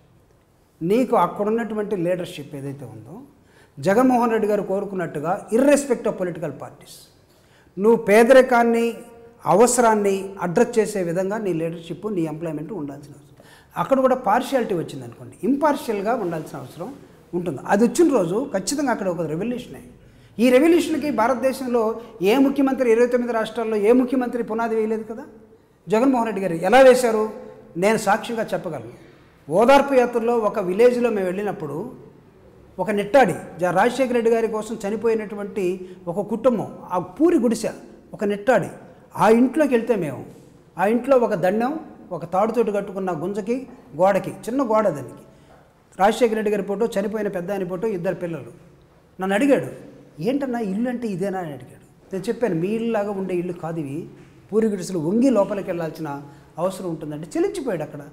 నీకు అక్కడ ఉన్నటువంటి లీడర్షిప్ ఏదైతే ఉందో జగన్మోహన్ రెడ్డి గారు కోరుకున్నట్టుగా ఇర్రెస్పెక్ట్ ఆఫ్ పొలిటికల్ పార్టీస్ నువ్వు పేదరికాన్ని అవసరాన్ని అడ్రస్ చేసే విధంగా నీ లీడర్షిప్ నీ ఎంప్లాయ్మెంట్ ఉండాల్సిన అవసరం అక్కడ కూడా పార్షియాలిటీ వచ్చింది అనుకోండి ఇంపార్షియల్గా ఉండాల్సిన అవసరం ఉంటుంది అది వచ్చిన రోజు ఖచ్చితంగా అక్కడ ఒక రెవల్యూషనే ఈ రెవల్యూషన్కి భారతదేశంలో ఏ ముఖ్యమంత్రి ఇరవై తొమ్మిది రాష్ట్రాల్లో ఏ ముఖ్యమంత్రి పునాది వేయలేదు కదా జగన్మోహన్ రెడ్డి గారు ఎలా వేశారు నేను సాక్ష్యంగా చెప్పగలను ఓదార్పు యాత్రలో ఒక విలేజ్లో మేము వెళ్ళినప్పుడు ఒక నిట్టాడి జ- రాజశేఖర రెడ్డి గారి కోసం చనిపోయినటువంటి ఒక కుటుంబం ఆ పూరి గుడిసె ఒక నిట్టాడి ఆ ఇంట్లోకి వెళ్తే మేము ఆ ఇంట్లో ఒక దండం ఒక తాడుతోటి కట్టుకున్న గుంజకి గోడకి చిన్న గోడ దానికి రాజశేఖర రెడ్డి గారి ఫోటో చనిపోయిన పెద్ద ఆయన ఫోటో ఇద్దరు పిల్లలు నన్ను అడిగాడు ఏంటన్నా ఇల్లు అంటే ఇదేనా అని అడిగాడు నేను చెప్పాను మీ ఇల్లులాగా ఉండే ఇల్లు కాదు ఇవి పూరి గుడిసెలు వంగి లోపలికి వెళ్ళాల్సిన అవసరం ఉంటుందంటే చెలించిపోయాడు అక్కడ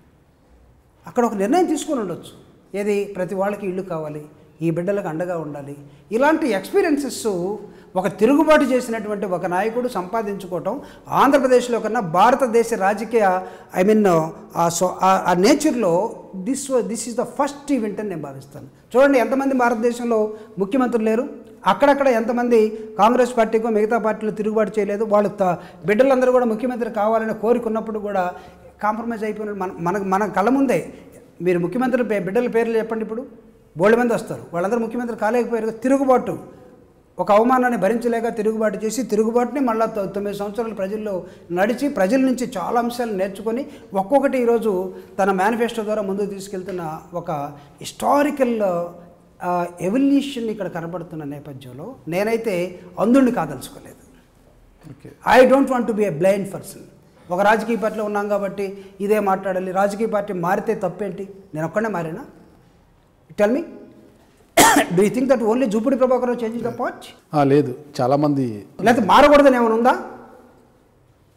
అక్కడ ఒక నిర్ణయం తీసుకొని ఉండొచ్చు ఏది ప్రతి వాళ్ళకి ఇల్లు కావాలి ఈ బిడ్డలకు అండగా ఉండాలి ఇలాంటి ఎక్స్పీరియన్సెస్ ఒక తిరుగుబాటు చేసినటువంటి ఒక నాయకుడు సంపాదించుకోవటం ఆంధ్రప్రదేశ్లో కన్నా భారతదేశ రాజకీయ ఐ మీన్ ఆ సో ఆ- ఆ నేచర్లో this this is the first event అని నేను భావిస్తాను చూడండి ఎంతమంది భారతదేశంలో ముఖ్యమంత్రులు లేరు అక్కడక్కడ ఎంతమంది కాంగ్రెస్ పార్టీకో మిగతా పార్టీలు తిరుగుబాటు చేయలేదు వాళ్ళు త- బిడ్డలందరూ కూడా ముఖ్యమంత్రి కావాలని కోరుకున్నప్పుడు కూడా కాంప్రమైజ్ అయిపోయిన మన మన మన కళ్ళ ముందే మీరు ముఖ్యమంత్రి పే- బిడ్డల పేర్లు చెప్పండి ఇప్పుడు బోల్డ్ మంది వస్తారు వాళ్ళందరూ ముఖ్యమంత్రి కాలేకపోయారు కదా, తిరుగుబాటు ఒక అవమానాన్ని భరించలేక తిరుగుబాటు చేసి తిరుగుబాటుని మళ్ళీ తొమ్మిది సంవత్సరాలు ప్రజల్లో నడిచి ప్రజల నుంచి చాలా అంశాలు నేర్చుకొని ఒక్కొక్కటి ఈరోజు తన మేనిఫెస్టో ద్వారా ముందుకు తీసుకెళ్తున్న ఒక హిస్టారికల్ ఎవల్యూషన్ ఇక్కడ కనబడుతున్న నేపథ్యంలో నేనైతే అందుండి కాదలుచుకోలేదు okay I don't want to be a blind person ఒక రాజకీయ పార్టీలో ఉన్నాం కాబట్టి ఇదే మాట్లాడాలి రాజకీయ పార్టీ మారితే తప్పేంటి నేను ఒక్కడే మారేనా tell me do you think that only Jupidi Prabhakar change the part ఆ, లేదు చాలామంది లేకపోతే మారకూడదని ఏమైనా ఉందా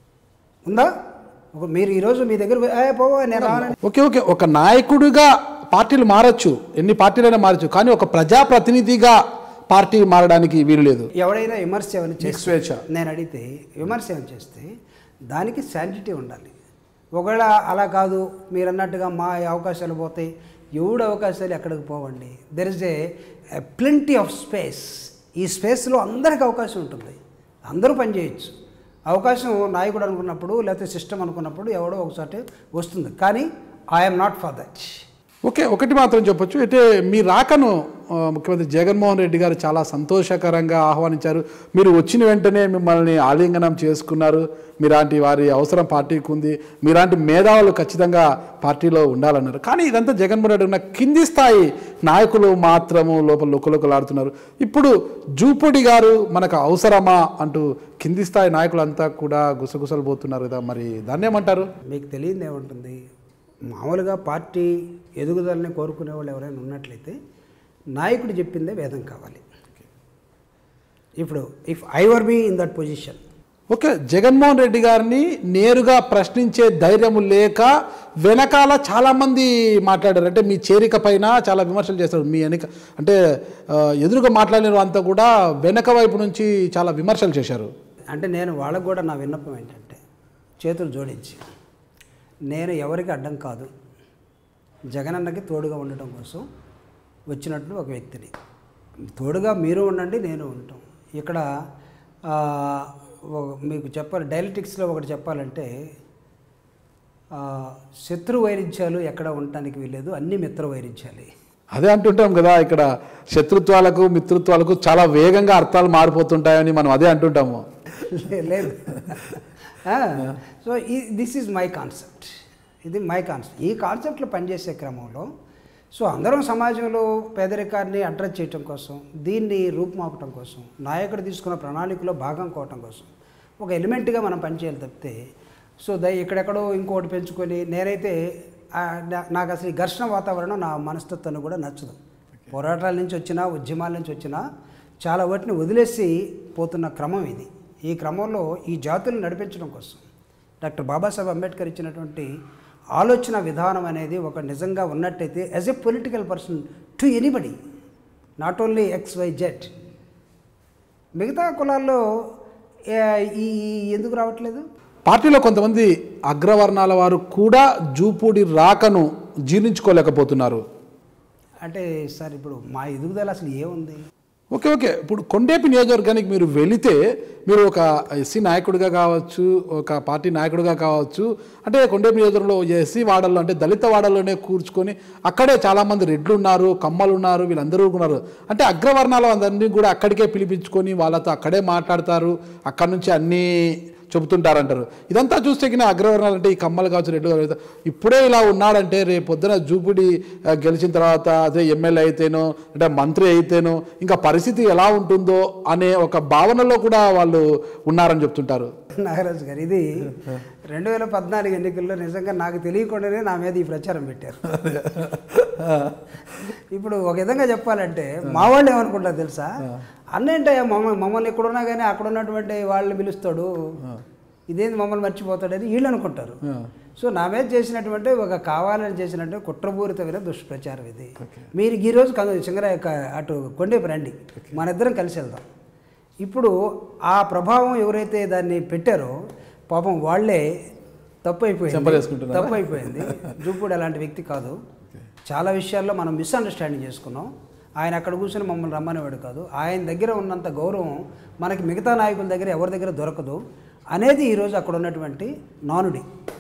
ఉందా ఒక మీరు ఈరోజు మీ దగ్గర పోయి, "ఏ, పోవా నేను రానని ఓకే ఓకే ఒక నాయకుడిగా పార్టీలు మారచ్చు ఎన్ని పార్టీలైనా మారచ్చు కానీ ఒక ప్రజాప్రతినిధిగా పార్టీ మారడానికి వీలు లేదు ఎవడైనా విమర్శ ఏమైనా మీకు చేస్తే స్వేచ్ఛ నేను అడిగితే విమర్శ ఏమైనా చేస్తే దానికి శాంటిటీ ఉండాలి ఒకవేళ అలా కాదు మీరు అన్నట్టుగా మా అవకాశాలు పోతాయి ఎవడు అవకాశాలు ఎక్కడికి పోవండి there is a plenty of space ఈ స్పేస్లో అందరికి అవకాశం ఉంటుంది అందరూ పనిచేయచ్చు అవకాశం నాయకుడు అనుకున్నప్పుడు లేకపోతే సిస్టమ్ అనుకున్నప్పుడు ఎవడో ఒకసారి వస్తుంది కానీ I'm not for that okay ఒకటి మాత్రం చెప్పొచ్చు అయితే మీ రాకను ఆ, ముఖ్యమంత్రి జగన్మోహన్ రెడ్డి గారు చాలా సంతోషకరంగా ఆహ్వానించారు మీరు వచ్చిన వెంటనే మిమ్మల్ని ఆలింగనం చేసుకున్నారు మీలాంటి వారి అవసరం పార్టీకి ఉంది మీలాంటి మేధావులు ఖచ్చితంగా పార్టీలో ఉండాలన్నారు కానీ ఇదంతా జగన్మోహన్ రెడ్డి ఉన్న కింది స్థాయి నాయకులు మాత్రము లోపల లొక్కలొక్కలాడుతున్నారు ఇప్పుడు జూపుడి గారు మనకు అవసరమా అంటూ కింది స్థాయి నాయకులంతా కూడా గుసగుసలు పోతున్నారు కదా మరి దాన్ని ఏమంటారు మీకు తెలియదు ఏముంటుంది మామూలుగా పార్టీ ఎదుగుదలని కోరుకునే వాళ్ళు ఎవరైనా ఉన్నట్లయితే నాయకుడు చెప్పిందే వేదం కావాలి ఇప్పుడు if I were be in that position okay Jaganmohan Reddy గారిని నేరుగా ప్రశ్నించే ధైర్యం లేక వెనకాల చాలామంది మాట్లాడారు అంటే మీ చేరిక పైన చాలా విమర్శలు చేస్తారు మీ వెనక అంటే ఆ, ఎదురుగా మాట్లాడిన అంతా కూడా వెనక వైపు నుంచి చాలా విమర్శలు చేశారు అంటే నేను వాళ్ళకు కూడా నా విన్నపం ఏంటంటే చేతులు జోడించి నేను ఎవరికి అడ్డం కాదు జగనన్నకి తోడుగా ఉండటం కోసం వచ్చినట్లు ఒక వ్యక్తిని తోడుగా మీరు ఉండండి నేను ఉంటాం ఇక్కడ ఆ, ఒక- మీకు చెప్పాలి డైలెటిక్స్లో ఒకటి చెప్పాలంటే ఆ, శత్రు వైరిధ్యాలు ఎక్కడ ఉండటానికి వీల్లేదు అన్ని మిత్ర వైరిధ్యాలే అదే అంటుంటాం కదా ఇక్కడ శత్రుత్వాలకు మిత్రుత్వాలకు చాలా వేగంగా అర్థాలు మారిపోతుంటాయని మనం అదే అంటుంటాము లే- లేదు సో ఈ దిస్ ఈజ్ మై కాన్సెప్ట్ ఇది మై కాన్సెప్ట్ ఈ కాన్సెప్ట్లో పనిచేసే క్రమంలో సో అందరం సమాజంలో పేదరికాన్ని అడ్రస్ చేయటం కోసం దీన్ని రూపుమాపటం కోసం నాయకుడు తీసుకున్న ప్రణాళికలో భాగం కావటం కోసం ఒక ఎలిమెంట్గా మనం పనిచేయాలి తప్పితే సో ద ఇక్కడెక్కడో ఇంకోటి పెంచుకొని నేనైతే ఆ, నా- నాకు అసలు ఈ ఘర్షణ వాతావరణం నా మనస్తత్వాన్ని కూడా నచ్చదు పోరాటాల నుంచి వచ్చినా ఉద్యమాల నుంచి వచ్చినా చాలా వాటిని వదిలేసి పోతున్న క్రమం ఇది ఈ క్రమంలో ఈ జాతులను నడిపించడం కోసం డాక్టర్ బాబాసాహెబ్ అంబేద్కర్ ఇచ్చినటువంటి ఆలోచన విధానం అనేది ఒక నిజంగా ఉన్నట్టయితే as a political person to anybody not only X Y Z మిగతా కులాల్లో ఏ, ఈ ఈ ఎందుకు రావట్లేదు పార్టీలో కొంతమంది అగ్రవర్ణాల వారు కూడా జూపూడి రాకను జీర్ణించుకోలేకపోతున్నారు అంటే సార్ ఇప్పుడు మా ఎదుగుదల అసలు ఏముంది ఓకే ఓకే ఇప్పుడు కొండేపి నియోజకవర్గానికి మీరు వెళితే మీరు ఒక ఎస్సీ నాయకుడిగా కావచ్చు ఒక పార్టీ నాయకుడిగా కావచ్చు అంటే కొండేపి నియోజకవర్గంలో ఎస్సీ వాడల్లో అంటే దళిత వాడల్లోనే కూర్చుకొని అక్కడే చాలామంది రెడ్లు ఉన్నారు కమ్మలు ఉన్నారు వీళ్ళందరూ ఉన్నారు అంటే అగ్రవర్ణాల అందరినీ కూడా అక్కడికే పిలిపించుకొని వాళ్ళతో అక్కడే మాట్లాడతారు అక్కడి నుంచి అన్నీ చెబుతుంటారంటారు ఇదంతా చూస్తే కింద అగ్రవర్ణాలు అంటే ఈ కమ్మలు కావచ్చు రెడ్లు కావచ్చు ఇప్పుడే ఇలా ఉన్నాడంటే రేపు పొద్దున జూపిడి ఆ, గెలిచిన తర్వాత అదే ఎమ్మెల్యే అయితేనో అంటే మంత్రి అయితేనో ఇంకా పరిస్థితి ఎలా ఉంటుందో అనే ఒక భావనలో కూడా వాళ్ళు ఉన్నారని చెప్తుంటారు నాగరాజు గారు ఇది రెండు వేల పద్నాలుగు ఎన్నికల్లో నిజంగా నాకు తెలియకుండానే నా మీద ఈ ప్రచారం పెట్టారు ఇప్పుడు ఒక విధంగా చెప్పాలంటే మా వాళ్ళు ఏమనుకుంటారు తెలుసా అన్నేంటయ్యా మమ్మ మమ్మల్ని ఎక్కడున్నా కానీ అక్కడ ఉన్నటువంటి వాళ్ళని పిలుస్తాడు ఇదేంది మమ్మల్ని మర్చిపోతాడని వీళ్ళు అనుకుంటారు సో నా మీద చేసినటువంటి ఒక కావాలని చేసినట్టు కుట్రపూరితమైన దుష్ప్రచారం ఇది మీరు ఈరోజు సింగరాయ అటు కొండేపు రండి మన ఇద్దరం కలిసి వెళ్దాం ఇప్పుడు ఆ ప్రభావం ఎవరైతే దాన్ని పెట్టారో పాపం వాళ్ళే తప్పు అయిపోయింది చెంపలేసుకుంటున్నారా? తప్పు అయిపోయింది జూపూడి అలాంటి వ్యక్తి కాదు చాలా విషయాల్లో మనం మిస్అండర్స్టాండింగ్ చేసుకున్నాం ఆయన అక్కడ కూర్చొని మమ్మల్ని రమ్మనేవాడు కాదు ఆయన దగ్గర ఉన్నంత గౌరవం మనకి మిగతా నాయకుల దగ్గర ఎవరి దగ్గర దొరకదు అనేది ఈరోజు అక్కడ ఉన్నటువంటి నానుడి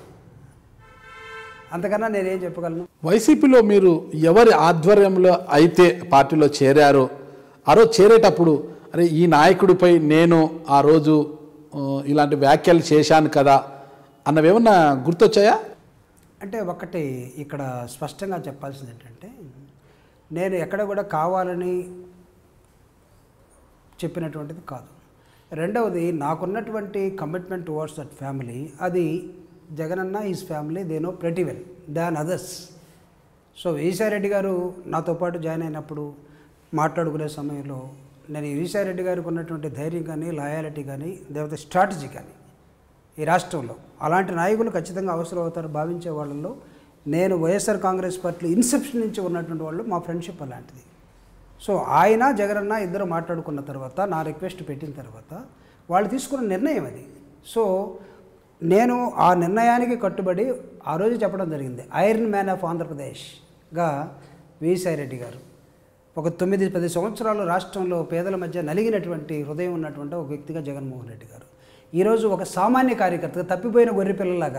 అంతకన్నా నేనేం చెప్పగలను వైసీపీలో మీరు ఎవరి ఆధ్వర్యంలో అయితే పార్టీలో చేరారో ఆ రోజు చేరేటప్పుడు అరే ఈ నాయకుడిపై నేను ఆ రోజు ఆ, ఇలాంటి వ్యాఖ్యలు చేశాను కదా అన్నవేమన్నా గుర్తొచ్చాయా అంటే ఒకటి ఇక్కడ స్పష్టంగా చెప్పాల్సింది ఏంటంటే నేను ఎక్కడ కూడా కావాలని చెప్పినటువంటిది కాదు రెండవది నాకున్నటువంటి కమిట్మెంట్ టువర్డ్స్ దట్ ఫ్యామిలీ అది Jaganna is family they know pretty well than others so Visareddy garu నాతో పాటు జాయిన్ అయినప్పుడు మాట్లాడుకునే సమయంలో నేను ఈ వీసారెడ్డి గారికి ఉన్నటువంటి ధైర్యం కానీ లాయాలిటీ కానీ లేకపోతే స్ట్రాటజీ కానీ ఈ రాష్ట్రంలో అలాంటి నాయకులు ఖచ్చితంగా అవసరం అవుతారు భావించే వాళ్ళల్లో నేను వైఎస్ఆర్ కాంగ్రెస్ పార్టీ ఇన్సెప్షన్ నుంచి ఉన్నటువంటి వాళ్ళు మా ఫ్రెండ్షిప్ అలాంటిది సో ఆయన జగనన్న ఇద్దరు మాట్లాడుకున్న తర్వాత నా రిక్వెస్ట్ పెట్టిన తర్వాత వాళ్ళు తీసుకున్న నిర్ణయం అది సో నేను ఆ నిర్ణయానికి కట్టుబడి ఆ రోజు చెప్పడం జరిగింది ఐరన్ మ్యాన్ ఆఫ్ ఆంధ్రప్రదేశ్గా విసాయి రెడ్డి గారు ఒక తొమ్మిది పది సంవత్సరాలు రాష్ట్రంలో పేదల మధ్య నలిగినటువంటి హృదయం ఉన్నటువంటి ఒక వ్యక్తిగా జగన్మోహన్ రెడ్డి గారు ఈరోజు ఒక సామాన్య కార్యకర్తగా తప్పిపోయిన గొర్రె పిల్లలాగా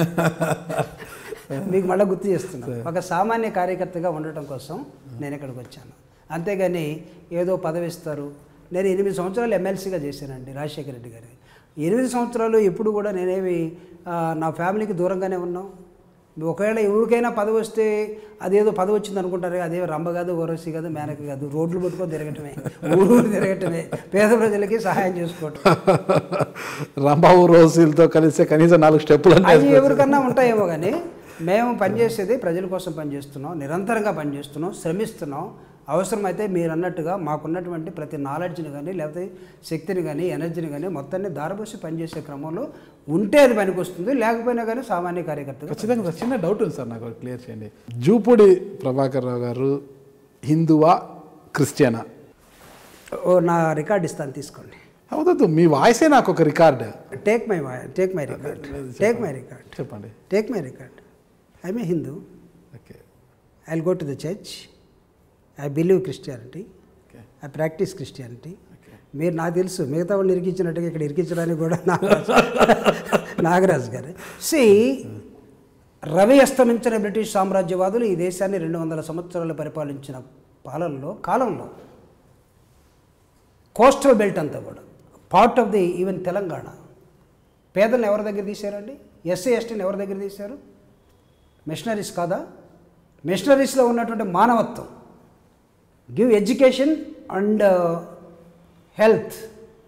మీకు మళ్ళీ గుర్తు చేస్తున్నాను ఒక సామాన్య కార్యకర్తగా ఉండటం కోసం నేను ఇక్కడికి వచ్చాను అంతేగాని ఏదో పదవి ఇస్తారు నేను ఎనిమిది సంవత్సరాలు ఎమ్మెల్సీగా చేశానండి రాజశేఖర రెడ్డి గారి ఎనిమిది సంవత్సరాలు ఎప్పుడు కూడా నేనేమి ఆ, నా ఫ్యామిలీకి దూరంగానే ఉన్నాం ఒకవేళ ఎవరికైనా పదవి వస్తే అదేదో పదవి వచ్చింది అనుకుంటారు అదే రంభ కాదు ఓరసి కాదు మేనక కాదు రోడ్లు పట్టుకొని తిరగటమే ఊరు తిరగటమే పేద ప్రజలకి సహాయం చేసుకోవటం రంబాబు రోజులతో కలిసి కనీసం నాలుగు స్టెప్పులు అంటే అవి ఎవరికన్నా ఉంటాయేమో కానీ మేము పనిచేసేది ప్రజల కోసం పనిచేస్తున్నాం నిరంతరంగా పనిచేస్తున్నాం శ్రమిస్తున్నాం అవసరమైతే మీరు అన్నట్టుగా మాకున్నటువంటి ప్రతి నాలెడ్జ్ని కానీ లేకపోతే శక్తిని కానీ ఎనర్జీని కానీ మొత్తాన్ని దారబోసి పనిచేసే క్రమంలో ఉంటే అది పనికొస్తుంది లేకపోయినా కానీ సామాన్య కార్యకర్తగా ఖచ్చితంగా సార్ చిన్న డౌట్ ఉంది సార్ నాకు క్లియర్ చేయండి జూపూడి ప్రభాకర్ రావు గారు హిందువా క్రిస్టియనా ఓ నా రికార్డ్ ఇస్తాను తీసుకోండి అవుతుంది మీ వాయిసే నాకు ఒక record take my take my record take my record చెప్పండి take my record I may Hindu okay I go to the church I believe Christianity okay I practise Christianity okay మీరు నాకు తెలుసు మిగతా వాళ్ళు ఇరికించినట్టుగా ఇక్కడ ఇరికించడానికి కూడా నాగరాజు నాగరాజు గారు సి రవి అస్తమించిన బ్రిటిష్ సామ్రాజ్యవాదులు ఈ దేశాన్ని రెండు వందల సంవత్సరాలు పరిపాలించిన పాలనలో కాలంలో కోస్టల్ బెల్ట్ అంతా కూడా part of the even Telangana పేదలను ఎవరి దగ్గర తీశారండి ఎస్సీ ఎస్టీని ఎవరి దగ్గర తీశారు మిషనరీస్ కాదా మిషనరీస్లో ఉన్నటువంటి మానవత్వం గివ్ ఎడ్యుకేషన్ అండ్ హెల్త్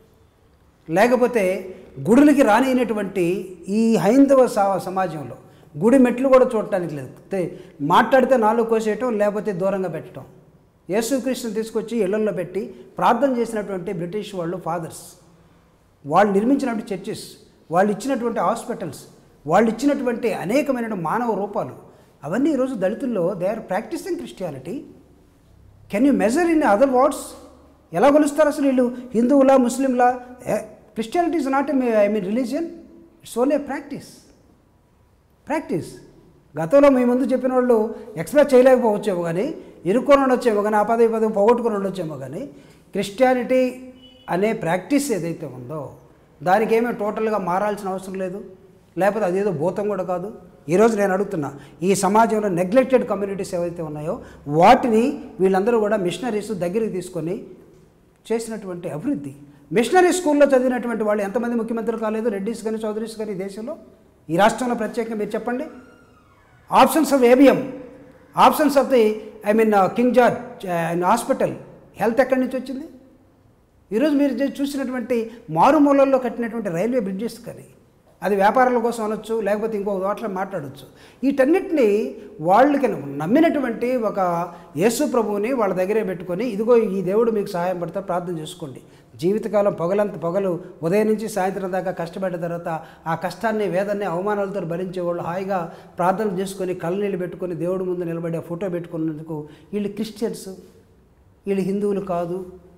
లేకపోతే గుడులకి రానినటువంటి ఈ హైందవ సా- సమాజంలో గుడి మెట్లు కూడా చూడటానికి లేదు తే- మాట్లాడితే నాలుగు కోసేయటం లేకపోతే దూరంగా పెట్టడం యేసుక్రీస్తుని తీసుకొచ్చి ఇళ్లలో పెట్టి ప్రార్థన చేసినటువంటి బ్రిటిష్ వాళ్ళు ఫాదర్స్ వాళ్ళు నిర్మించినటువంటి చర్చెస్ వాళ్ళు ఇచ్చినటువంటి హాస్పిటల్స్ వాళ్ళు ఇచ్చినటువంటి అనేకమైన మానవ రూపాలు అవన్నీ ఈరోజు దళితుల్లో they are practising Christianity can you measure in other words ఎలా కొలుస్తారు అసలు వీళ్ళు హిందువులా ముస్లింలా Christianity is not I mean religion it's only practice practice గతంలో మీ ముందు చెప్పిన వాళ్ళు ఎక్స్ప్రెస్ చేయలేకపోవచ్చేమో కానీ ఇరుక్కొని ఉండొచ్చేమో కానీ ఆ పదవి పదవి పోగొట్టుకొని ఉండొచ్చేమో కానీ క్రిస్టియానిటీ అనే ప్రాక్టీస్ ఏదైతే ఉందో దానికి ఏమీ టోటల్గా మారాల్సిన అవసరం లేదు లేకపోతే అదేదో భూతం కూడా కాదు ఈరోజు నేను అడుగుతున్నా ఈ సమాజంలో నెగ్లెక్టెడ్ కమ్యూనిటీస్ ఏవైతే ఉన్నాయో వాటిని వీళ్ళందరూ కూడా మిషనరీస్ దగ్గరికి తీసుకొని చేసినటువంటి అభివృద్ధి మిషనరీ స్కూల్లో చదివినటువంటి వాళ్ళు ఎంతమంది ముఖ్యమంత్రులు కాలేదు రెడ్డిస్ కానీ చౌదరీస్ కానీ ఈ దేశంలో ఈ రాష్ట్రంలో ప్రత్యేకంగా మీరు చెప్పండి options of ABM options of the I mean King George hospital health ఎక్కడి నుంచి వచ్చింది ఈరోజు మీరు చూ- చూసినటువంటి మారుమూలల్లో కట్టినటువంటి రైల్వే బ్రిడ్జెస్ కానీ అది వ్యాపారాల కోసం అనొచ్చు లేకపోతే ఇంకో చోట్ల మాట్లాడొచ్చు వీటన్నిటిని వాళ్ళకి నమ్మినటువంటి ఒక యేసు ప్రభువుని వాళ్ళ దగ్గరే పెట్టుకొని ఇదిగో ఈ దేవుడు మీకు సహాయం పడతా ప్రార్థన చేసుకోండి జీవితకాలం పొగలంత పొగలు ఉదయం నుంచి సాయంత్రం దాకా కష్టపడ్డ తర్వాత ఆ కష్టాన్ని వేదాన్ని అవమానాలతో భరించే వాళ్ళు హాయిగా ప్రార్థన చేసుకొని కళ్ళనీళ్ళు పెట్టుకొని దేవుడి ముందు నిలబడి ఆ ఫోటో పెట్టుకున్నందుకు వీళ్ళు క్రిస్టియన్స్ వీళ్ళు హిందువులు కాదు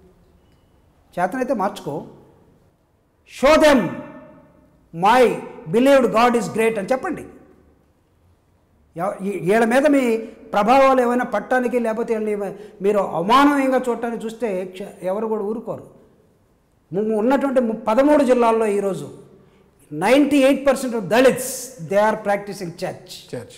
చేతనైతే మార్చుకో show them my believed God is great అని చెప్పండి ఎవ- ఈ- వీళ్ళ మీద మీ ప్రభావాలు ఏమైనా పట్టడానికి లేకపోతే వీళ్ళని మీరు అవమానమయంగా చూడటానికి చూస్తే క్ష- ఎవరు కూడా ఊరుకోరు ము- ఉన్నటువంటి ము- పదమూడు జిల్లాల్లో ఈరోజు ninety eight percent of Dalits they are practising church church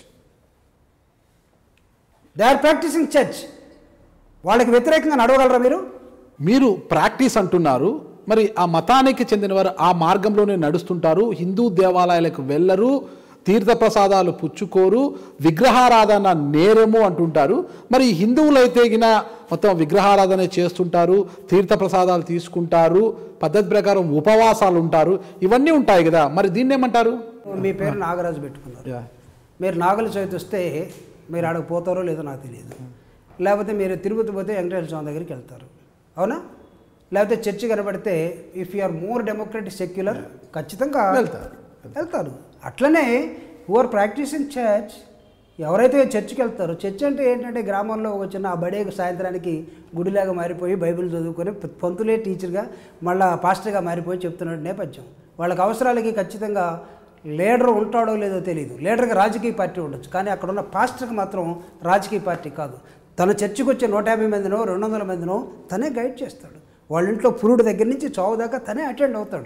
they are practising church వాళ్ళకి వ్యతిరేకంగా నడవగలరా మీరు మీరు ప్రాక్టీస్ అంటున్నారు మరి ఆ మతానికి చెందినవారు ఆ మార్గంలోనే నడుస్తుంటారు హిందూ దేవాలయాలకు వెళ్ళరు తీర్థప్రసాదాలు పుచ్చుకోరు విగ్రహారాధన నేరము అంటుంటారు మరి హిందువులైతే గిన మొత్తం విగ్రహారాధన చేస్తుంటారు తీర్థప్రసాదాలు తీసుకుంటారు పద్ధతి ప్రకారం ఉపవాసాలు ఉంటారు ఇవన్నీ ఉంటాయి కదా మరి దీన్ని ఏమంటారు మీ పేరు నాగరాజు పెట్టుకున్నారు మీరు నాగల చవితి వస్తే మీరు ఆడకు పోతారో లేదో నాకు తెలియదు లేకపోతే మీరు తిరుపతి పోతే వెంకటేశ్వర స్వామి దగ్గరికి వెళ్తారు అవునా లేకపోతే చర్చి కనబడితే if you are more democratic secular ఖచ్చితంగా వెళ్తారు. వెళ్తారు అట్లనే హు ఆర్ ప్రాక్టీసింగ్ చర్చ్ ఎవరైతే చర్చికి వెళ్తారో చర్చ్ అంటే ఏంటంటే గ్రామంలో ఒక చిన్న ఆ బడే సాయంత్రానికి గుడిలాగా మారిపోయి బైబిల్ చదువుకొని పంతులే టీచర్గా మళ్ళా పాస్టర్గా మారిపోయి చెప్తున్నాడు నేపథ్యం వాళ్ళకి అవసరాలకి ఖచ్చితంగా లీడర్ ఉంటాడో లేదో తెలియదు లీడర్కి రాజకీయ పార్టీ ఉండొచ్చు కానీ అక్కడ ఉన్న పాస్టర్కి మాత్రం రాజకీయ పార్టీ కాదు తన చర్చికి వచ్చే నూట యాభై మందినో రెండు వందల మందినో తనే గైడ్ చేస్తాడు వాళ్ళ ఇంట్లో పురుడు దగ్గర నుంచి చావు దాకా తనే అటెండ్ అవుతాడు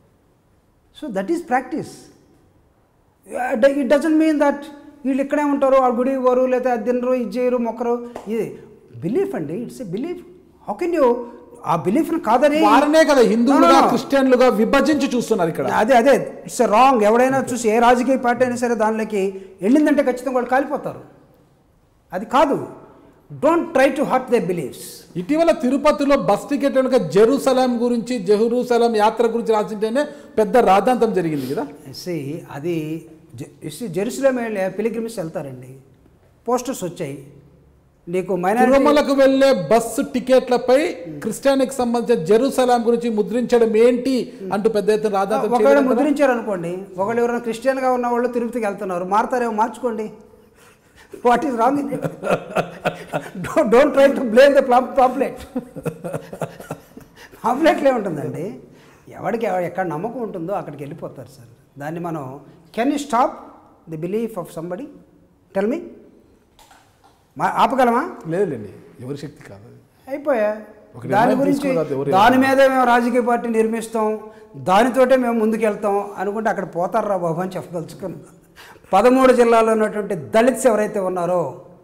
so that is practice it doesn't mean that వీళ్ళు ఇక్కడే ఉంటారు ఆ గుడి పోరు లేదా అది తినరు ఇది చేయరు మొక్కరు ఇది బిలీఫ్ అండి it's a belief how can you ఆ బిలీఫ్ని కాదని వారనే కదా హిందువులుగా No, no, no. క్రిస్టియన్లుగా విభజించి చూస్తున్నారు ఇక్కడ అదే అదే ఇట్స్ రాంగ్ ఎవడైనా చూసి ఏ రాజకీయ పార్టీ అయినా సరే దానిలోకి వెళ్ళిందంటే ఖచ్చితంగా వాళ్ళు కాలిపోతారు అది కాదు don't try to hurt they believes ఇటీవల తిరుపతిలో బస్ టికెట్ వెనుక జెరూసలం గురించి జెరూసలం యాత్ర గురించి రాసింటేనే పెద్ద రాద్ధాంతం జరిగింది కదా సి అది జెరూసలేం పిలిగ్రిమ్స్ వెళ్తారండి పోస్టర్స్ వచ్చాయి నీకు మైనారిటీ తిరుమలకు వెళ్లే బస్సు టికెట్లపై క్రిస్టియానికి సంబంధించిన జెరూసలాం గురించి ముద్రించడం ఏంటి అంటూ పెద్ద ఎత్తున రాద్ధాంతం ఒకవేళ చేయడం కదా? ముద్రించారు అనుకోండి ఒకళ్ళు ఎవరైనా క్రిస్టియన్గా ఉన్న వాళ్ళు తిరుపతికి వెళ్తున్నారు మారుతారేమో మార్చుకోండి what is wrong don't try to blame the pamphlet పాంప్లెట్లో ఏముంటుందండి ఎవరికి ఎవ- ఎక్కడ నమ్మకం ఉంటుందో అక్కడికి వెళ్ళిపోతారు సార్ దాన్ని మనం can you stop the belief of somebody tell me మా ఆపగలమా లేదులేండి ఎవరి శక్తి కాదు అది. అయిపోయా ఒక దాని నిర్ణయం గురించి తీసుకున్న తర్వాత ఎవరు దాని మీదే మేము రాజకీయ పార్టీ నిర్మిస్తాం దానితోటే మేము ముందుకెళ్తాం అనుకుంటే అక్కడ పోతారా బాబు అని చెప్పదలుచుకున్నాం పదమూడు జిల్లాల్లో ఉన్నటువంటి దళిత్స్ ఎవరైతే ఉన్నారో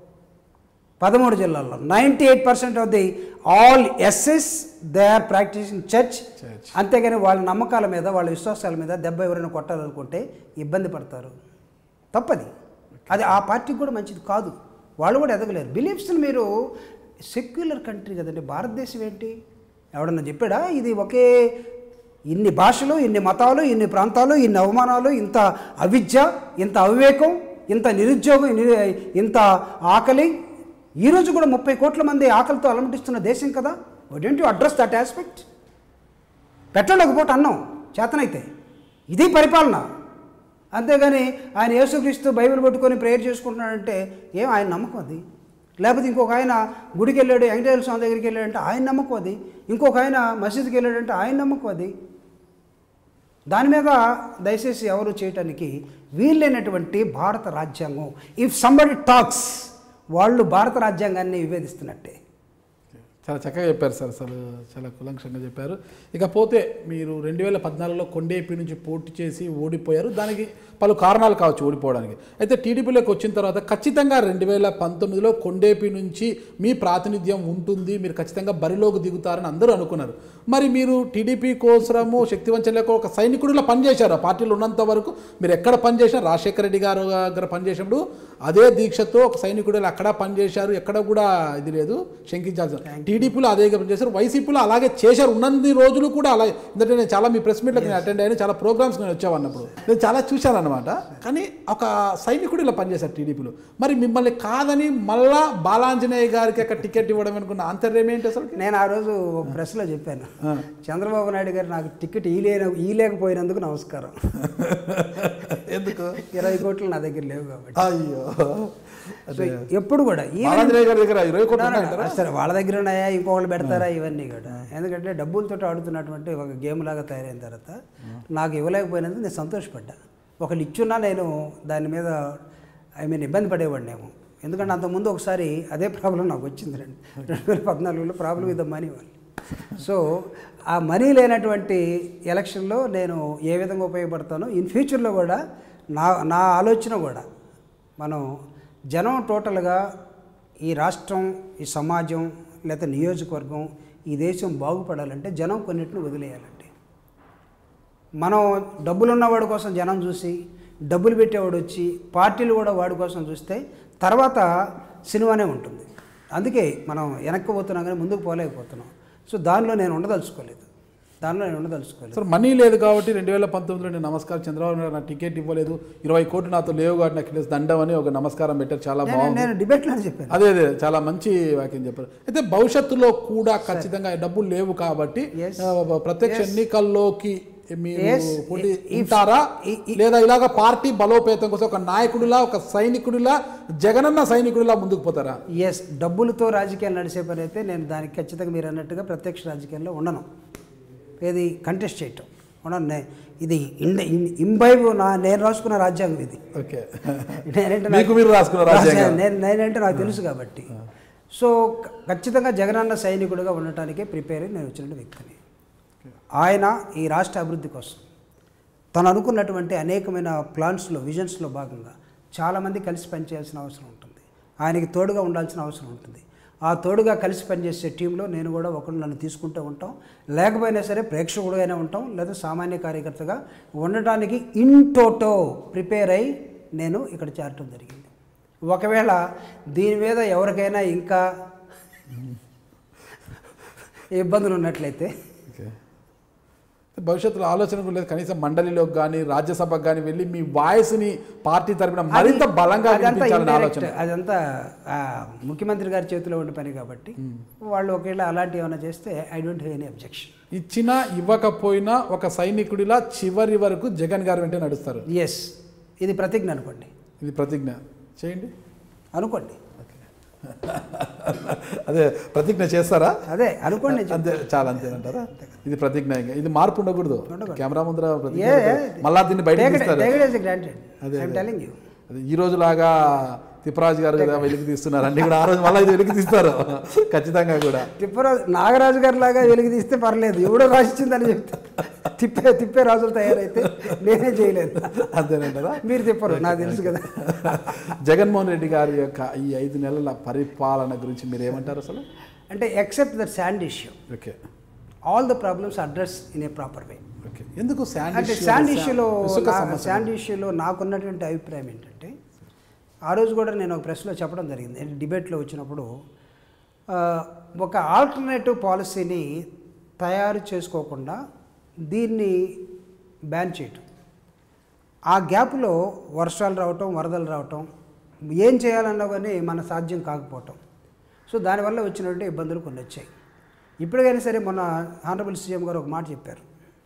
పదమూడు జిల్లాల్లో ninety eight percent of the all SS they are practising church Church. అంతేగాని వాళ్ళ నమ్మకాల మీద వాళ్ళ విశ్వాసాల మీద దెబ్బ ఎవరైనా కొట్టాలనుకుంటే ఇబ్బంది పడతారు తప్పది అది ఆ పార్టీకి కూడా మంచిది కాదు వాళ్ళు కూడా ఎదగలేరు బిలీఫ్స్ని మీరు సెక్యులర్ కంట్రీ కదండి భారతదేశం ఏంటి ఎవడన్నా చెప్పాడా ఇది ఒకే ఇన్ని భాషలు ఇన్ని మతాలు ఇన్ని ప్రాంతాలు ఇన్ని అవమానాలు ఇంత అవిద్య ఇంత అవివేకం ఇంత నిరుద్యోగం ఇన్ని- ఇంత ఆకలి ఈరోజు కూడా ముప్పై కోట్ల మంది ఆకలితో అలమటిస్తున్న దేశం కదా don't you address that aspect పెట్టండి ఒక పూట అన్నం చేతనైతే ఇది పరిపాలన అంతేగాని ఆయన యేసుక్రీస్తు బైబిల్ పట్టుకొని ప్రేయర్ చేసుకుంటున్నాడంటే ఏం ఆయన నమ్మకం అది లేకపోతే ఇంకొక ఆయన గుడికి వెళ్ళాడు వెంకటేశ్వర స్వామి దగ్గరికి వెళ్ళాడంటే ఆయన నమ్మకం అది ఇంకొక ఆయన మసీదుకి వెళ్ళాడంటే ఆయన నమ్మకం అది దాని మీద దయచేసి ఎవరు చేయటానికి వీళ్ళైనటువంటి భారత రాజ్యాంగం ఇఫ్ సంబడి టాక్స్ వాళ్ళు భారత రాజ్యాంగాన్ని వివేదిస్తున్నట్టే చాలా చక్కగా చెప్పారు సార్ అసలు చాలా కులంక్షంగా చెప్పారు ఇకపోతే మీరు రెండు వేల పద్నాలుగులో కొండేపి నుంచి పోటీ చేసి ఓడిపోయారు దానికి పలు కారణాలు కావచ్చు ఓడిపోవడానికి అయితే టీడీపీలోకి వచ్చిన తర్వాత ఖచ్చితంగా రెండు వేల పంతొమ్మిదిలో కొండేపి నుంచి మీ ప్రాతినిధ్యం ఉంటుంది మీరు ఖచ్చితంగా బరిలోకి దిగుతారని అందరూ అనుకున్నారు మరి మీరు టీడీపీ కోసము శక్తివంచన లేక ఒక సైనికుడిలా పనిచేశారు ఆ పార్టీలో ఉన్నంత వరకు మీరు ఎక్కడ పనిచేసినా రాజశేఖర రెడ్డి గారు దగ్గర పనిచేసినప్పుడు అదే దీక్షతో ఒక సైనికుడు అక్కడ పనిచేశారు ఎక్కడ కూడా ఇది లేదు శంకించాల్సిన టీడీపీలో అదే పనిచేశారు వైసీపీలో అలాగే చేశారు ఉన్నన్ని రోజులు కూడా అలా ఎందుకంటే నేను చాలా మీ ప్రెస్ మీట్లకు నేను అటెండ్ అయ్యాను చాలా ప్రోగ్రామ్స్ నేను వచ్చావన్నప్పుడు నేను చాలా చూశాను అనమాట కానీ ఒక సైనికుడు ఇలా పనిచేశారు టీడీపీలో మరి మిమ్మల్ని కాదని మళ్ళా బాలాంజనేయ గారికి అక్కడ టికెట్ ఇవ్వడం అనుకున్న ఆంతర్యం ఏంటి అసలు నేను ఆ రోజు ప్రెస్లో చెప్పాను చంద్రబాబు నాయుడు గారు నాకు టికెట్ ఈలేన ఈలేకపోయినందుకు నమస్కారం ఎందుకు ఇరవై కోట్లు నా దగ్గర లేవు కాబట్టి అయ్యో సో ఎప్పుడు కూడా ఈ బాలాంజనేయ గారి దగ్గర ఇరవై కోట్లు నా, నా, ఉన్నాయంటారా? సరే వాళ్ళ దగ్గర ఉన్నాయా ఇంకొకళ్ళు పెడతారా ఇవన్నీ కూడా ఎందుకంటే డబ్బులతో ఆడుతున్నటువంటి ఒక గేమ్ లాగా తయారైన తర్వాత నాకు ఇవ్వలేకపోయినందుకు నేను సంతోషపడ్డా ఒకళ్ళు ఇచ్చున్నా నేను దాని మీద ఐ మీన్ ఇబ్బంది పడేవాడినేమో ఎందుకంటే అంతకుముందు ఒకసారి అదే ప్రాబ్లం నాకు వచ్చింది రెండు రెండు వేల పద్నాలుగులో ప్రాబ్లం ఇద్దాం మనీ వాళ్ళు సో ఆ మనీ లేనటువంటి ఎలక్షన్లో నేను ఏ విధంగా ఉపయోగపడతానో ఇన్ ఫ్యూచర్లో కూడా నా నా ఆలోచన కూడా మనం జనం టోటల్గా ఈ రాష్ట్రం ఈ సమాజం లేకపోతే నియోజకవర్గం ఈ దేశం బాగుపడాలంటే జనం కొన్నిటిని వదిలేయాలండి మనం డబ్బులున్నవాడి కోసం జనం చూసి డబ్బులు పెట్టేవాడు వచ్చి పార్టీలు కూడా వాడి కోసం చూస్తే తర్వాత సినిమానే ఉంటుంది అందుకే మనం వెనక్కి పోతున్నాం కానీ ముందుకు పోలేకపోతున్నాం సో దానిలో నేను ఉండదలుచుకోలేదు దానిలో నేను ఉండదలుచుకోలేదు సార్ మనీ లేదు కాబట్టి రెండు వేల పంతొమ్మిదిలో నేను నమస్కారం చంద్రబాబు నాయుడు నాకు టికెట్ ఇవ్వలేదు ఇరవై కోట్లు నాతో లేవు కాబట్టి నాకు ఇట్లా దండం అని ఒక నమస్కారం పెట్టారు చాలా నేను- బాగుంది నేను డిబేట్లోనే చెప్పాను అదే అదే చాలా మంచి వాక్యం చెప్పారు అయితే భవిష్యత్తులో కూడా ఖచ్చితంగా డబ్బులు లేవు కాబట్టి Yes. ఆ, ప్రత్యక్ష ఎన్నికల్లోకి మీరు Yes, పోటీ if- ఉంటారా i- i- లేదా ఇలాగ పార్టీ బలోపేతం కోసం ఒక నాయకుడిలా ఒక సైనికుడిలా జగనన్న సైనికుడిలా ముందుకు పోతారా ఎస్ డబ్బులతో రాజకీయాలు నడిచే పని అయితే నేను దానికి ఖచ్చితంగా మీరు అన్నట్టుగా ప్రత్యక్ష రాజకీయాల్లో ఉండను ఏది కంటెస్ట్ చేయటం ఉండను నే- ఇది ఇండ ఇంబైబు నా నేను రాసుకున్న రాజ్యాంగం ఇది ఓకే నేనంటే మీకు మీరు రాసుకున్న రాజ్యాంగం. నేను నేనంటే నాకు తెలుసు కాబట్టి సో క- ఖచ్చితంగా జగనన్న సైనికుడిగా ఉండటానికే ప్రిపేర్ అయి నేను వచ్చిన వ్యక్తిని ఆయన ఈ రాష్ట్ర అభివృద్ధి కోసం తను అనుకున్నటువంటి అనేకమైన ప్లాన్స్లో విజన్స్లో భాగంగా చాలామంది కలిసి పనిచేయాల్సిన అవసరం ఉంటుంది ఆయనకి తోడుగా ఉండాల్సిన అవసరం ఉంటుంది ఆ తోడుగా కలిసి పనిచేసే టీంలో నేను కూడా ఒకరు నన్ను తీసుకుంటూ ఉంటాం లేకపోయినా సరే ప్రేక్షకుడుగానే ఉంటాం లేదా సామాన్య కార్యకర్తగా ఉండటానికి ఇన్ టోటో ప్రిపేర్ అయి నేను ఇక్కడ చేరటం జరిగింది ఒకవేళ దీని మీద ఎవరికైనా ఇంకా ఇబ్బందులు ఉన్నట్లయితే ఓకే భవిష్యత్తులో ఆలోచన కూడా లేదు కనీసం మండలిలోకి కానీ రాజ్యసభకు కానీ వెళ్ళి మీ వాయిస్ని పార్టీ తరపున మరింత బలంగా అదంతా వినిపించాలని indirect, ఆలోచన అదంతా ఆ, ముఖ్యమంత్రి గారి చేతిలో ఉండే పని కాబట్టి వాళ్ళు ఒకవేళ అలాంటివి ఏమైనా చేస్తే I don't have any objection ఇచ్చినా ఇవ్వకపోయినా ఒక సైనికుడిలా చివరి వరకు జగన్ గారు వెంటే నడుస్తారు ఎస్ ఇది ప్రతిజ్ఞ అనుకోండి ఇది ప్రతిజ్ఞ చేయండి అనుకోండి అదే ప్రతిజ్ఞ చేస్తారా అదే అనుకోండి నేను అంతే చాలా అంతేనంటారా ఇది ప్రతిజ్ఞ ఇంకా ఇది మార్పు ఉండకూడదు కెమెరా ముందర ప్రతిజ్ఞ ఏ, పెడతారు. మళ్ళా దీన్ని బయట తీస్తారు గ్రాంటెడ్ అదే, ఐఎమ్ టెలింగ్ యూ అదే ఈ రోజు లాగా తిప్పరాజు గారు కదా వెలికి తీస్తున్నారు అన్ని కూడా ఆ రోజు మళ్ళీ ఇది వెలికి తీస్తారు ఖచ్చితంగా కూడా తిప్పరాజు నాగరాజు గారి లాగా వెలుగు తీస్తే పర్లేదు ఎవడో రాసిచ్చిందని చెప్తే తిప్పే తిప్పే రాజులు తయారైతే నేనే చేయలేదు అంతేనంటారా మీరు తిప్పరు నాకు తెలుసు కదా జగన్మోహన్ రెడ్డి గారి యొక్క ఈ ఐదు నెలల పరిపాలన గురించి మీరు ఏమంటారు అసలు అంటే except that sand issue okay all the problems address in a proper way okay ఎందుకు శాండ్ అంటే issue శాండ్ అనేది ఇష్యూలో ఇసుక నా- సమస్య? శాండ్ ఇష్యూలో నాకున్నటువంటి అభిప్రాయం ఏంటంటే ఆ రోజు కూడా నేను ఒక ప్రెస్లో చెప్పడం జరిగింది అంటే డిబేట్లో వచ్చినప్పుడు ఆ, ఒక ఆల్టర్నేటివ్ పాలసీని తయారు చేసుకోకుండా దీన్ని బ్యాన్ చేయటం ఆ గ్యాప్లో వర్షాలు రావటం వరదలు రావటం ఏం చేయాలన్నా కానీ మన సాధ్యం కాకపోవటం సో దానివల్ల వచ్చినటువంటి ఇబ్బందులు కొన్ని వచ్చాయి ఇప్పటికైనా సరే మొన్న ఆనరబుల్ సీఎం గారు ఒక మాట చెప్పారు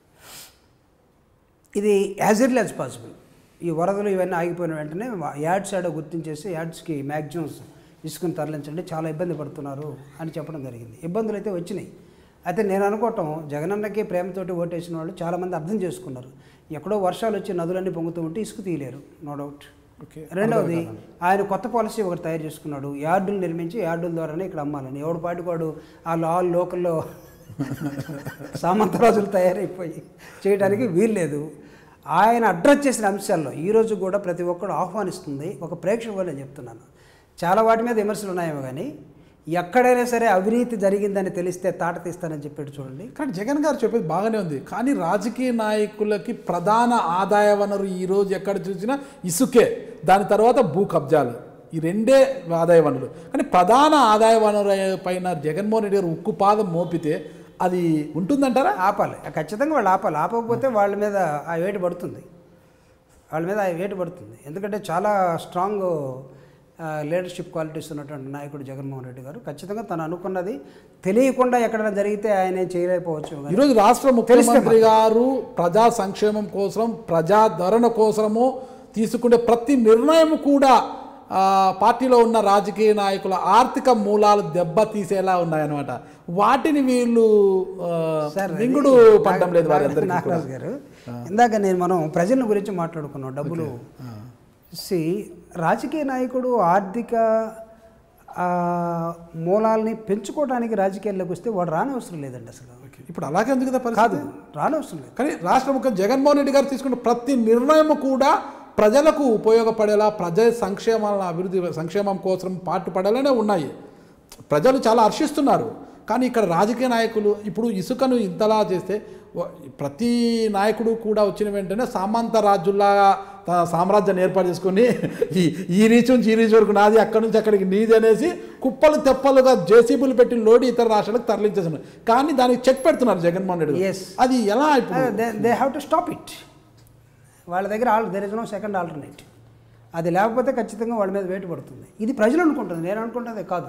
ఇది యాజ్ ఎర్లీ యాజ్ పాసిబుల్ ఈ వరదలు ఇవన్నీ ఆగిపోయిన వెంటనే యాడ్స్ ఆడ గుర్తించేసి యాడ్స్కి మ్యాక్సిమమ్స్ ఇసుకుని తరలించండి చాలా ఇబ్బంది పడుతున్నారు అని చెప్పడం జరిగింది ఇబ్బందులు అయితే వచ్చినాయి అయితే నేను అనుకోవటం జగనన్నకి ప్రేమతోటి ఓటేసిన వాళ్ళు చాలామంది అర్థం చేసుకున్నారు ఎక్కడో వర్షాలు వచ్చి నదులన్నీ పొంగుతూ ఉంటే ఇసుక తీయలేరు నో డౌట్ ఓకే రెండవది ఆయన కొత్త పాలసీ ఒకటి తయారు చేసుకున్నాడు యార్డులు నిర్మించి యార్డుల ద్వారానే ఇక్కడ అమ్మాలని ఎవడు పాటివాడు ఆ లా లోకల్లో సామంతరాజులు తయారైపోయి చేయడానికి వీల్లేదు ఆయన అడ్రస్ చేసిన అంశాల్లో ఈరోజు కూడా ప్రతి ఒక్కరు ఆహ్వానిస్తుంది ఒక ప్రేక్షకులు నేను చెప్తున్నాను చాలా వాటి మీద విమర్శలు ఉన్నాయేమో కానీ ఎక్కడైనా సరే అవినీతి జరిగిందని తెలిస్తే తాట తీస్తానని చెప్పాడు చూడండి కానీ జగన్ గారు చెప్పేది బాగానే ఉంది కానీ రాజకీయ నాయకులకి ప్రధాన ఆదాయ వనరు ఈ రోజు ఎక్కడ చూసినా ఇసుకే దాని తర్వాత భూ కబ్జాలు ఈ రెండే ఆదాయ వనరులు కానీ ప్రధాన ఆదాయ వనరు పైన జగన్మోహన్ రెడ్డి గారు ఉక్కు పాదం మోపితే అది ఉంటుందంటారా ఆపాలి ఖచ్చితంగా వాళ్ళు ఆపాలి ఆపకపోతే వాళ్ళ మీద ఆ వేటు పడుతుంది వాళ్ళ మీద ఆ వేటు పడుతుంది ఎందుకంటే చాలా స్ట్రాంగ్ లీడర్షిప్ క్వాలిటీస్ ఉన్నటువంటి నాయకుడు జగన్మోహన్ రెడ్డి గారు ఖచ్చితంగా తను అనుకున్నది తెలియకుండా ఎక్కడైనా జరిగితే ఆయన ఏం చేయలేకపోవచ్చు కానీ ఈరోజు రాష్ట్ర ముఖ్యమంత్రి గారు ప్రజా సంక్షేమం కోసం ప్రజా ధరణ కోసము తీసుకునే ప్రతి నిర్ణయం కూడా ఆ, పార్టీలో ఉన్న రాజకీయ నాయకుల ఆర్థిక మూలాలు దెబ్బతీసేలా ఉన్నాయన్నమాట వాటిని వీళ్ళు ఆ, సార్ అది మింగుడు పడ్డం లేదు వారందరికీ కూడా. నాగరాజు గారు ఇందాక నేను మనం ప్రజల గురించి మాట్లాడుకున్నాం డబ్బులు సి రాజకీయ నాయకుడు ఆర్థిక ఆ, మూలాల్ని పెంచుకోవడానికి రాజకీయాల్లోకి వస్తే వాడు రానవసరం లేదండి అసలు ఇప్పుడు అలాగే ఉంది కదా కాదు పరిస్థితి రానవసరం లేదు కానీ రాష్ట్ర ముఖ్యమంత్రి జగన్మోహన్ రెడ్డి గారు తీసుకున్న ప్రతి నిర్ణయం కూడా ప్రజలకు ఉపయోగపడేలా ప్రజా సంక్షేమాల అభివృద్ధి సంక్షేమం కోసం పాటుపడేలానే ఉన్నాయి ప్రజలు చాలా హర్షిస్తున్నారు కానీ ఇక్కడ రాజకీయ నాయకులు ఇప్పుడు ఇసుకను ఇంతలా చేస్తే వ- ప్రతి నాయకుడు కూడా వచ్చిన వెంటనే సామంత రాజుల్లా తన సామ్రాజ్యాన్ని ఏర్పాటు చేసుకుని ఈ ఈ రీచ్ నుంచి ఈ రీచ్ వరకు నాది అక్కడి నుంచి అక్కడికి నీది అనేసి కుప్పలు తెప్పలుగా జేసీబీలు పెట్టి లోడి ఇతర రాష్ట్రాలకు తరలించేస్తున్నారు కానీ దానికి చెక్ పెడుతున్నారు జగన్మోహన్ రెడ్డి గారు. Yes. అది ఎలా ఇప్పుడు they have to stop it వాళ్ళ దగ్గర all there is no second alternate అది లేకపోతే ఖచ్చితంగా వాళ్ళ మీద వేటు పడుతుంది ఇది ప్రజలు అనుకుంటుంది నేను అనుకుంటుంది కాదు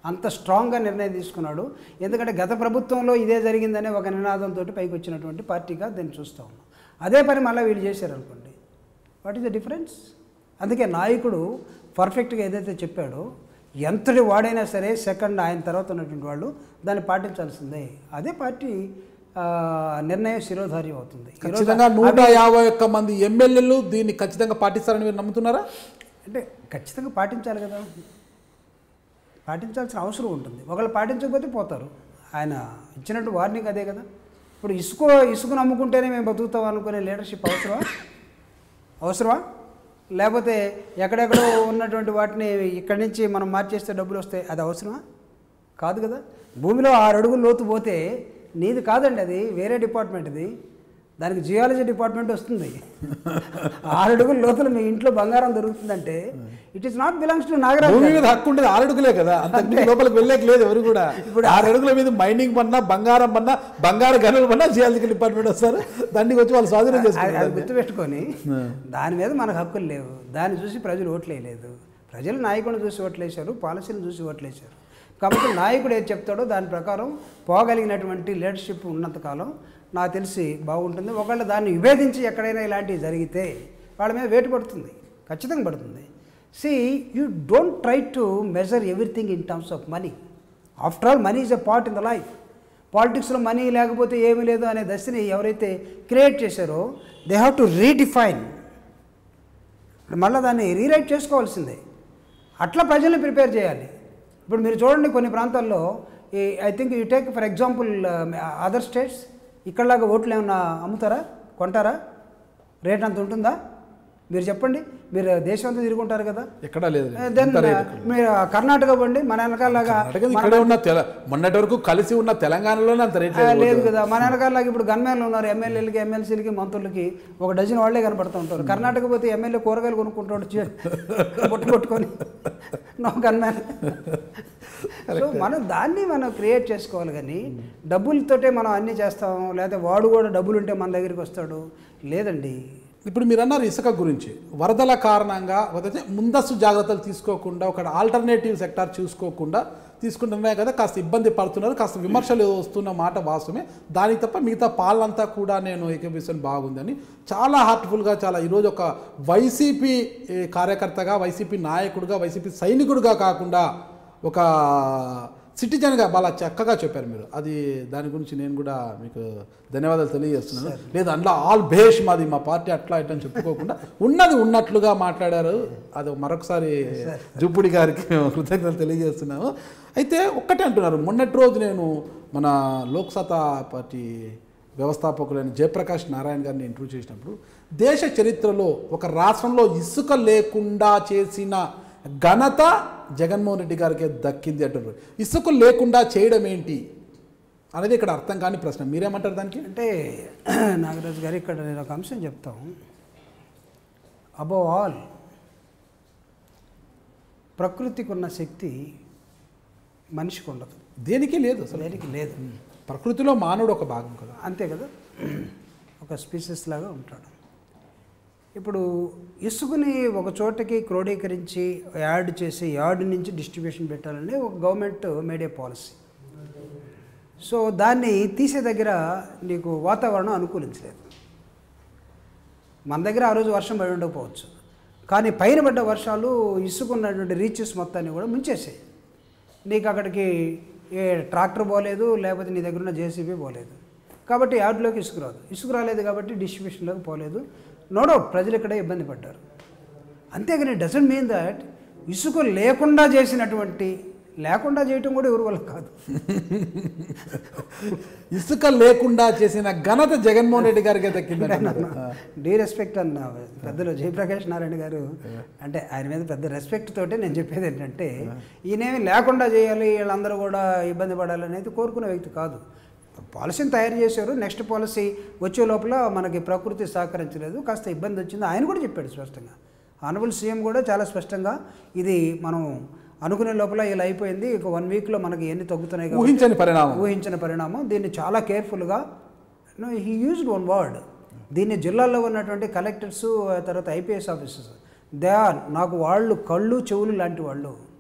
అంత స్ట్రాంగ్గా నిర్ణయం తీసుకున్నాడు ఎందుకంటే గత ప్రభుత్వంలో ఇదే జరిగిందనే ఒక నినాదంతో పైకి వచ్చినటువంటి పార్టీగా దీన్ని చూస్తూ ఉన్నాం అదే పని మళ్ళీ వీళ్ళు చేశారనుకోండి వాట్ ఈస్ ద డిఫరెన్స్ అందుకే నాయకుడు పర్ఫెక్ట్గా ఏదైతే చెప్పాడో ఎంతటి వాడైనా సరే సెకండ్ ఆయన తర్వాత ఉన్నటువంటి వాళ్ళు దాన్ని పాటించాల్సిందే అదే పార్టీ ఆ, నిర్ణయం శిరోధార్యం అవుతుంది ఈరోజు ఖచ్చితంగా నూట యాభై ఒక్క మంది ఎమ్మెల్యేలు దీన్ని ఖచ్చితంగా పాటిస్తారని మీరు నమ్ముతున్నారా అంటే ఖచ్చితంగా పాటించాలి కదా పాటించాల్సిన అవసరం ఉంటుంది ఒకళ్ళు పాటించకపోతే పోతారు ఆయన ఇచ్చినట్టు వార్నింగ్ అదే కదా ఇప్పుడు ఇసుక ఇసుక నమ్ముకుంటేనే మేము బతుకుతాం అనుకునే లీడర్షిప్ అవసరమా అవసరమా లేకపోతే ఎక్కడెక్కడో ఉన్నటువంటి వాటిని ఇక్కడి నుంచి మనం మార్చేస్తే డబ్బులు వస్తాయి అది అవసరమా కాదు కదా భూమిలో ఆరు అడుగులు లోతు పోతే నీది కాదండి అది వేరే డిపార్ట్మెంట్ ఇది దానికి జియాలజీ డిపార్ట్మెంట్ వస్తుంది ఆరు అడుగుల లోతులు మీ ఇంట్లో బంగారం దొరుకుతుందంటే it is not belongs to Nagaraju భూమి మీద హక్కు ఉండేది ఆరు అడుగులే కదా అంత లోపలికి వెళ్ళేక లేదు ఎవరు కూడా ఇప్పుడు ఆరు అడుగుల మీద మైనింగ్ పన్నా బంగారం పన్నా బంగారు గనులు పన్నా జియాలజికల్ డిపార్ట్మెంట్ వస్తారు దాన్ని వచ్చి వాళ్ళు స్వాధీనం అది- చేసుకుంటారు అది గుర్తుపెట్టుకొని దాని మీద మనకు హక్కులు లేవు దాన్ని చూసి ప్రజలు ఓట్లేయలేదు ప్రజలు నాయకుడిని చూసి ఓట్లేశారు పాలసీని చూసి ఓట్లేశారు కాబట్టి నాయకుడు ఏది చెప్తాడో దాని ప్రకారం పోగలిగినటువంటి లీడర్షిప్ ఉన్నంతకాలం నాకు తెలిసి బాగుంటుంది ఒకవేళ దాన్ని విభేదించి ఎక్కడైనా ఇలాంటివి జరిగితే వాళ్ళ మీద వేటు పడుతుంది ఖచ్చితంగా పడుతుంది see you don't try to measure everything in terms of money after all money is a part in the life పాలిటిక్స్లో మనీ లేకపోతే ఏమీ లేదు అనే దశని ఎవరైతే క్రియేట్ చేశారో దే హ్యావ్ టు రీడిఫైన్ మళ్ళీ దాన్ని రీరైట్ చేసుకోవాల్సిందే అట్లా ప్రజల్ని ప్రిపేర్ చేయాలి ఇప్పుడు మీరు చూడండి కొన్ని ప్రాంతాల్లో ఈ I think you take for example other states ఇక్కడలాగా ఓట్లు ఏమన్నా అమ్ముతారా కొంటారా రేట్ అంత ఉంటుందా మీరు చెప్పండి మీరు దేశం అంతా తిరుగుంటారు కదా ఎక్కడా లేదు దెన్ ఇంత రేటు. మీరు కర్ణాటక పోండి మన వెనకాలలాగా కర్ణాటక ఇక్కడే ఉన్న తెల మొన్నటి వరకు కలిసి ఉన్న తెలంగాణలోనే అంత రేట్ ఆ, లేదు లేదు కదా మన వెనకాలలాగా ఇప్పుడు గన్మేన్లు ఉన్నారు ఎమ్మెల్యేలకి ఎమ్మెల్సీలకి మంత్రులకి ఒక డజన్ వాళ్ళే కనపడుతూ ఉంటారు కర్ణాటక పోతే ఎమ్మెల్యే కూరగాయలు కొనుక్కుంటాడు చే- బొట్టు కొట్టుకొని నో గన్మ్యాన్ సో మనం దాన్ని మనం క్రియేట్ చేసుకోవాలి కానీ డబ్బులతోటే మనం అన్నీ చేస్తాం లేకపోతే వాడు కూడా డబ్బులు ఉంటే మన దగ్గరికి వస్తాడు లేదండి ఇప్పుడు మీరు అన్నారు ఇసుక గురించి వరదల కారణంగా వదిలితే ముందస్తు జాగ్రత్తలు తీసుకోకుండా ఒక ఆల్టర్నేటివ్ సెక్టార్ చూసుకోకుండా తీసుకుంటున్నాయి కదా కాస్త ఇబ్బంది పడుతున్నారు కాస్త విమర్శలు వస్తున్న మాట వాస్తవమే దానికి తప్ప మిగతా పాలనంతా కూడా నేను ఏకీభవిస్తాను బాగుందని చాలా హార్ట్ఫుల్గా చాలా ఈరోజు ఒక వైసీపీ ఏ, కార్యకర్తగా వైసీపీ నాయకుడిగా వైసీపీ సైనికుడిగా కాకుండా ఒక సిటిజన్గా బాగా చక్కగా చెప్పారు మీరు అది దాని గురించి నేను కూడా మీకు ధన్యవాదాలు తెలియజేస్తున్నాను లేదు అందులో ఆల్ భేష్ మాది మా పార్టీ అట్లా ఇట్లా అని చెప్పుకోకుండా ఉన్నది ఉన్నట్లుగా మాట్లాడారు అది మరొకసారి జుప్పుడి గారికి కృతజ్ఞతలు తెలియజేస్తున్నాము అయితే ఒక్కటే అంటున్నారు మొన్నటి రోజు నేను మన లోక్సత్తా పార్టీ వ్యవస్థాపకులైన జయప్రకాష్ నారాయణ గారిని ఇంటర్వ్యూ చేసినప్పుడు దేశ చరిత్రలో ఒక రాష్ట్రంలో ఇసుక లేకుండా చేసిన ఘనత జగన్మోహన్ రెడ్డి గారికి దక్కింది అంటారు ఇసుక లేకుండా చేయడం ఏంటి అనేది ఇక్కడ అర్థం కాని ప్రశ్న మీరేమంటారు దానికి అంటే నాగరాజు గారు ఇక్కడ నేను ఒక అంశం చెప్తాం అబవ్ ఆల్ ప్రకృతికి ఉన్న శక్తి మనిషికి ఉండదు దేనికి లేదు అసలు దేనికి లేదు ప్రకృతిలో మానవుడు ఒక భాగం కదా అంతే కదా ఒక స్పీసెస్ లాగా ఉంటాడు ఇప్పుడు ఇసుకని ఒక చోటకి క్రోడీకరించి యాడ్ చేసి యార్డ్ నుంచి డిస్ట్రిబ్యూషన్ పెట్టాలని ఒక గవర్నమెంట్ మేడే పాలసీ సో దాన్ని తీసే దగ్గర నీకు వాతావరణం అనుకూలించలేదు మన దగ్గర ఆ రోజు వర్షం పడి ఉండకపోవచ్చు కానీ పైన పడ్డ వర్షాలు ఇసుక ఉన్నటువంటి రీచెస్ మొత్తాన్ని కూడా ముంచేసాయి నీకు అక్కడికి ఏ ట్రాక్టర్ పోలేదు లేకపోతే నీ దగ్గర ఉన్న జేసీబీ పోలేదు కాబట్టి యార్డ్లోకి ఇసుక రాదు ఇసుక రాలేదు కాబట్టి డిస్ట్రిబ్యూషన్లోకి పోలేదు నో డౌట్ ప్రజలు ఇక్కడే ఇబ్బంది పడ్డారు అంతేగాని డజంట్ మీన్ దట్ ఇసుక లేకుండా చేసినటువంటి లేకుండా చేయటం కూడా ఎవరి వల్ల కాదు ఇసుక లేకుండా చేసిన ఘనత జగన్మోహన్ రెడ్డి గారికి దక్కింది అంటున్నారు. డీ రెస్పెక్ట్ అన్న పెద్దలు జయప్రకాష్ నారాయణ గారు అంటే ఆయన మీద పెద్ద రెస్పెక్ట్ తోటే నేను చెప్పేది ఏంటంటే ఈయనేమి లేకుండా చేయాలి వీళ్ళందరూ కూడా ఇబ్బంది పడాలి అనేది కోరుకునే వ్యక్తి కాదు పాలసీని తయారు చేశారు నెక్స్ట్ పాలసీ వచ్చే లోపల మనకి ప్రకృతి సహకరించలేదు కాస్త ఇబ్బంది వచ్చింది ఆయన కూడా చెప్పాడు స్పష్టంగా ఆనరబుల్ సీఎం కూడా చాలా స్పష్టంగా ఇది మనం అనుకునే లోపల ఇలా అయిపోయింది ఇక వన్ వీక్లో మనకి ఎన్ని తగ్గుతున్నాయి కాబట్టి ఊహించని పరిణామం ఊహించిన పరిణామం దీన్ని చాలా కేర్ఫుల్గా హీ యూజ్డ్ వన్ వర్డ్ దీన్ని జిల్లాల్లో ఉన్నటువంటి కలెక్టర్స్ తర్వాత ఐపీఎస్ ఆఫీసర్స్ దే ఆర్ నాకు వాళ్ళు కళ్ళు చెవులు లాంటి వాళ్ళు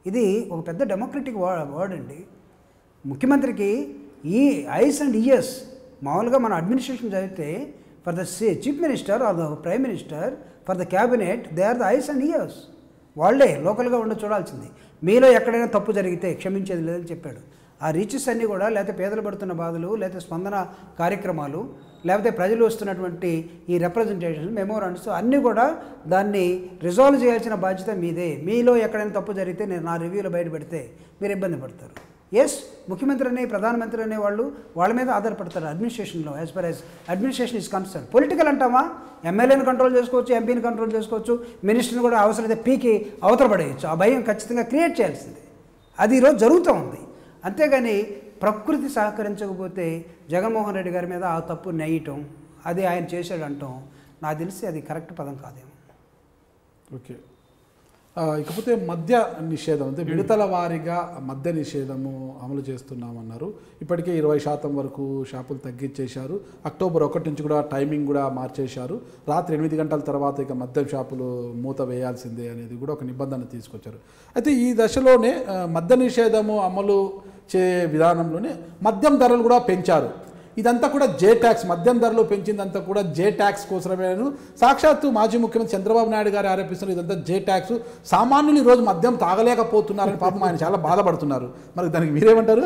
ఇది ఒక పెద్ద డెమోక్రటిక్ వర్డ్ అండి ముఖ్యమంత్రికి ఈ ఐస్ అండ్ ఇయర్స్ మామూలుగా మన అడ్మినిస్ట్రేషన్ చదివితే for the chief minister or the prime minister for the cabinet they are the eyes and ears వాళ్ళే లోకల్గా ఉండి చూడాల్సింది మీలో ఎక్కడైనా తప్పు జరిగితే క్షమించేది లేదని చెప్పాడు ఆ రీచెస్ అన్నీ కూడా లేకపోతే పేదలు పడుతున్న బాధలు లేకపోతే స్పందన కార్యక్రమాలు లేకపోతే ప్రజలు వస్తున్నటువంటి ఈ రిప్రజెంటేషన్ మెమోరాండ్స్ అన్నీ కూడా దాన్ని రిజాల్వ్ చేయాల్సిన బాధ్యత మీదే మీలో ఎక్కడైనా తప్పు జరిగితే నేను నా రివ్యూలో బయట పెడితే మీరు ఇబ్బంది పడతారు ఎస్ ముఖ్యమంత్రి అనే ప్రధానమంత్రి అనే వాళ్ళు వాళ్ళ మీద ఆధారపడతారు అడ్మినిస్ట్రేషన్లో as per as administration is concern political అంటామా ఎమ్మెల్యేని కంట్రోల్ చేసుకోవచ్చు ఎంపీని కంట్రోల్ చేసుకోవచ్చు మినిస్టర్ని కూడా అవసరమైతే పీకి అవతల పడేయచ్చు ఆ భయం ఖచ్చితంగా క్రియేట్ చేయాల్సింది అది ఈరోజు జరుగుతూ ఉంది అంతేగాని ప్రకృతి సహకరించకపోతే జగన్మోహన్ రెడ్డి గారి మీద ఆ తప్పు నెయ్యటం అది ఆయన చేశాడు అంటాం నాకు తెలిసి అది కరెక్ట్ పదం కాదేమో ఓకే ఆ, ఇకపోతే మద్య నిషేధం అంటే విడతల వారీగా మద్య నిషేధము అమలు చేస్తున్నామన్నారు ఇప్పటికే ఇరవై శాతం వరకు షాపులు తగ్గించేశారు అక్టోబర్ ఒకటి నుంచి కూడా టైమింగ్ కూడా మార్చేశారు రాత్రి ఎనిమిది గంటల తర్వాత ఇక మద్యం షాపులు మూత వేయాల్సిందే అనేది కూడా ఒక నిబంధన తీసుకొచ్చారు అయితే ఈ దశలోనే ఆ, మద్య నిషేధము అమలు చే విధానంలోనే మద్యం ధరలు కూడా పెంచారు ఇదంతా కూడా జే ట్యాక్స్ మద్యం ధరలు పెంచిందంతా కూడా జే ట్యాక్స్ కోసమేను సాక్షాత్తు మాజీ ముఖ్యమంత్రి చంద్రబాబు నాయుడు గారు ఆరోపిస్తున్నారు ఇదంతా జే ట్యాక్స్ సామాన్యులు ఈరోజు మద్యం తాగలేకపోతున్నారని పాపం ఆయన చాలా బాధపడుతున్నారు మరి దానికి మీరేమంటారు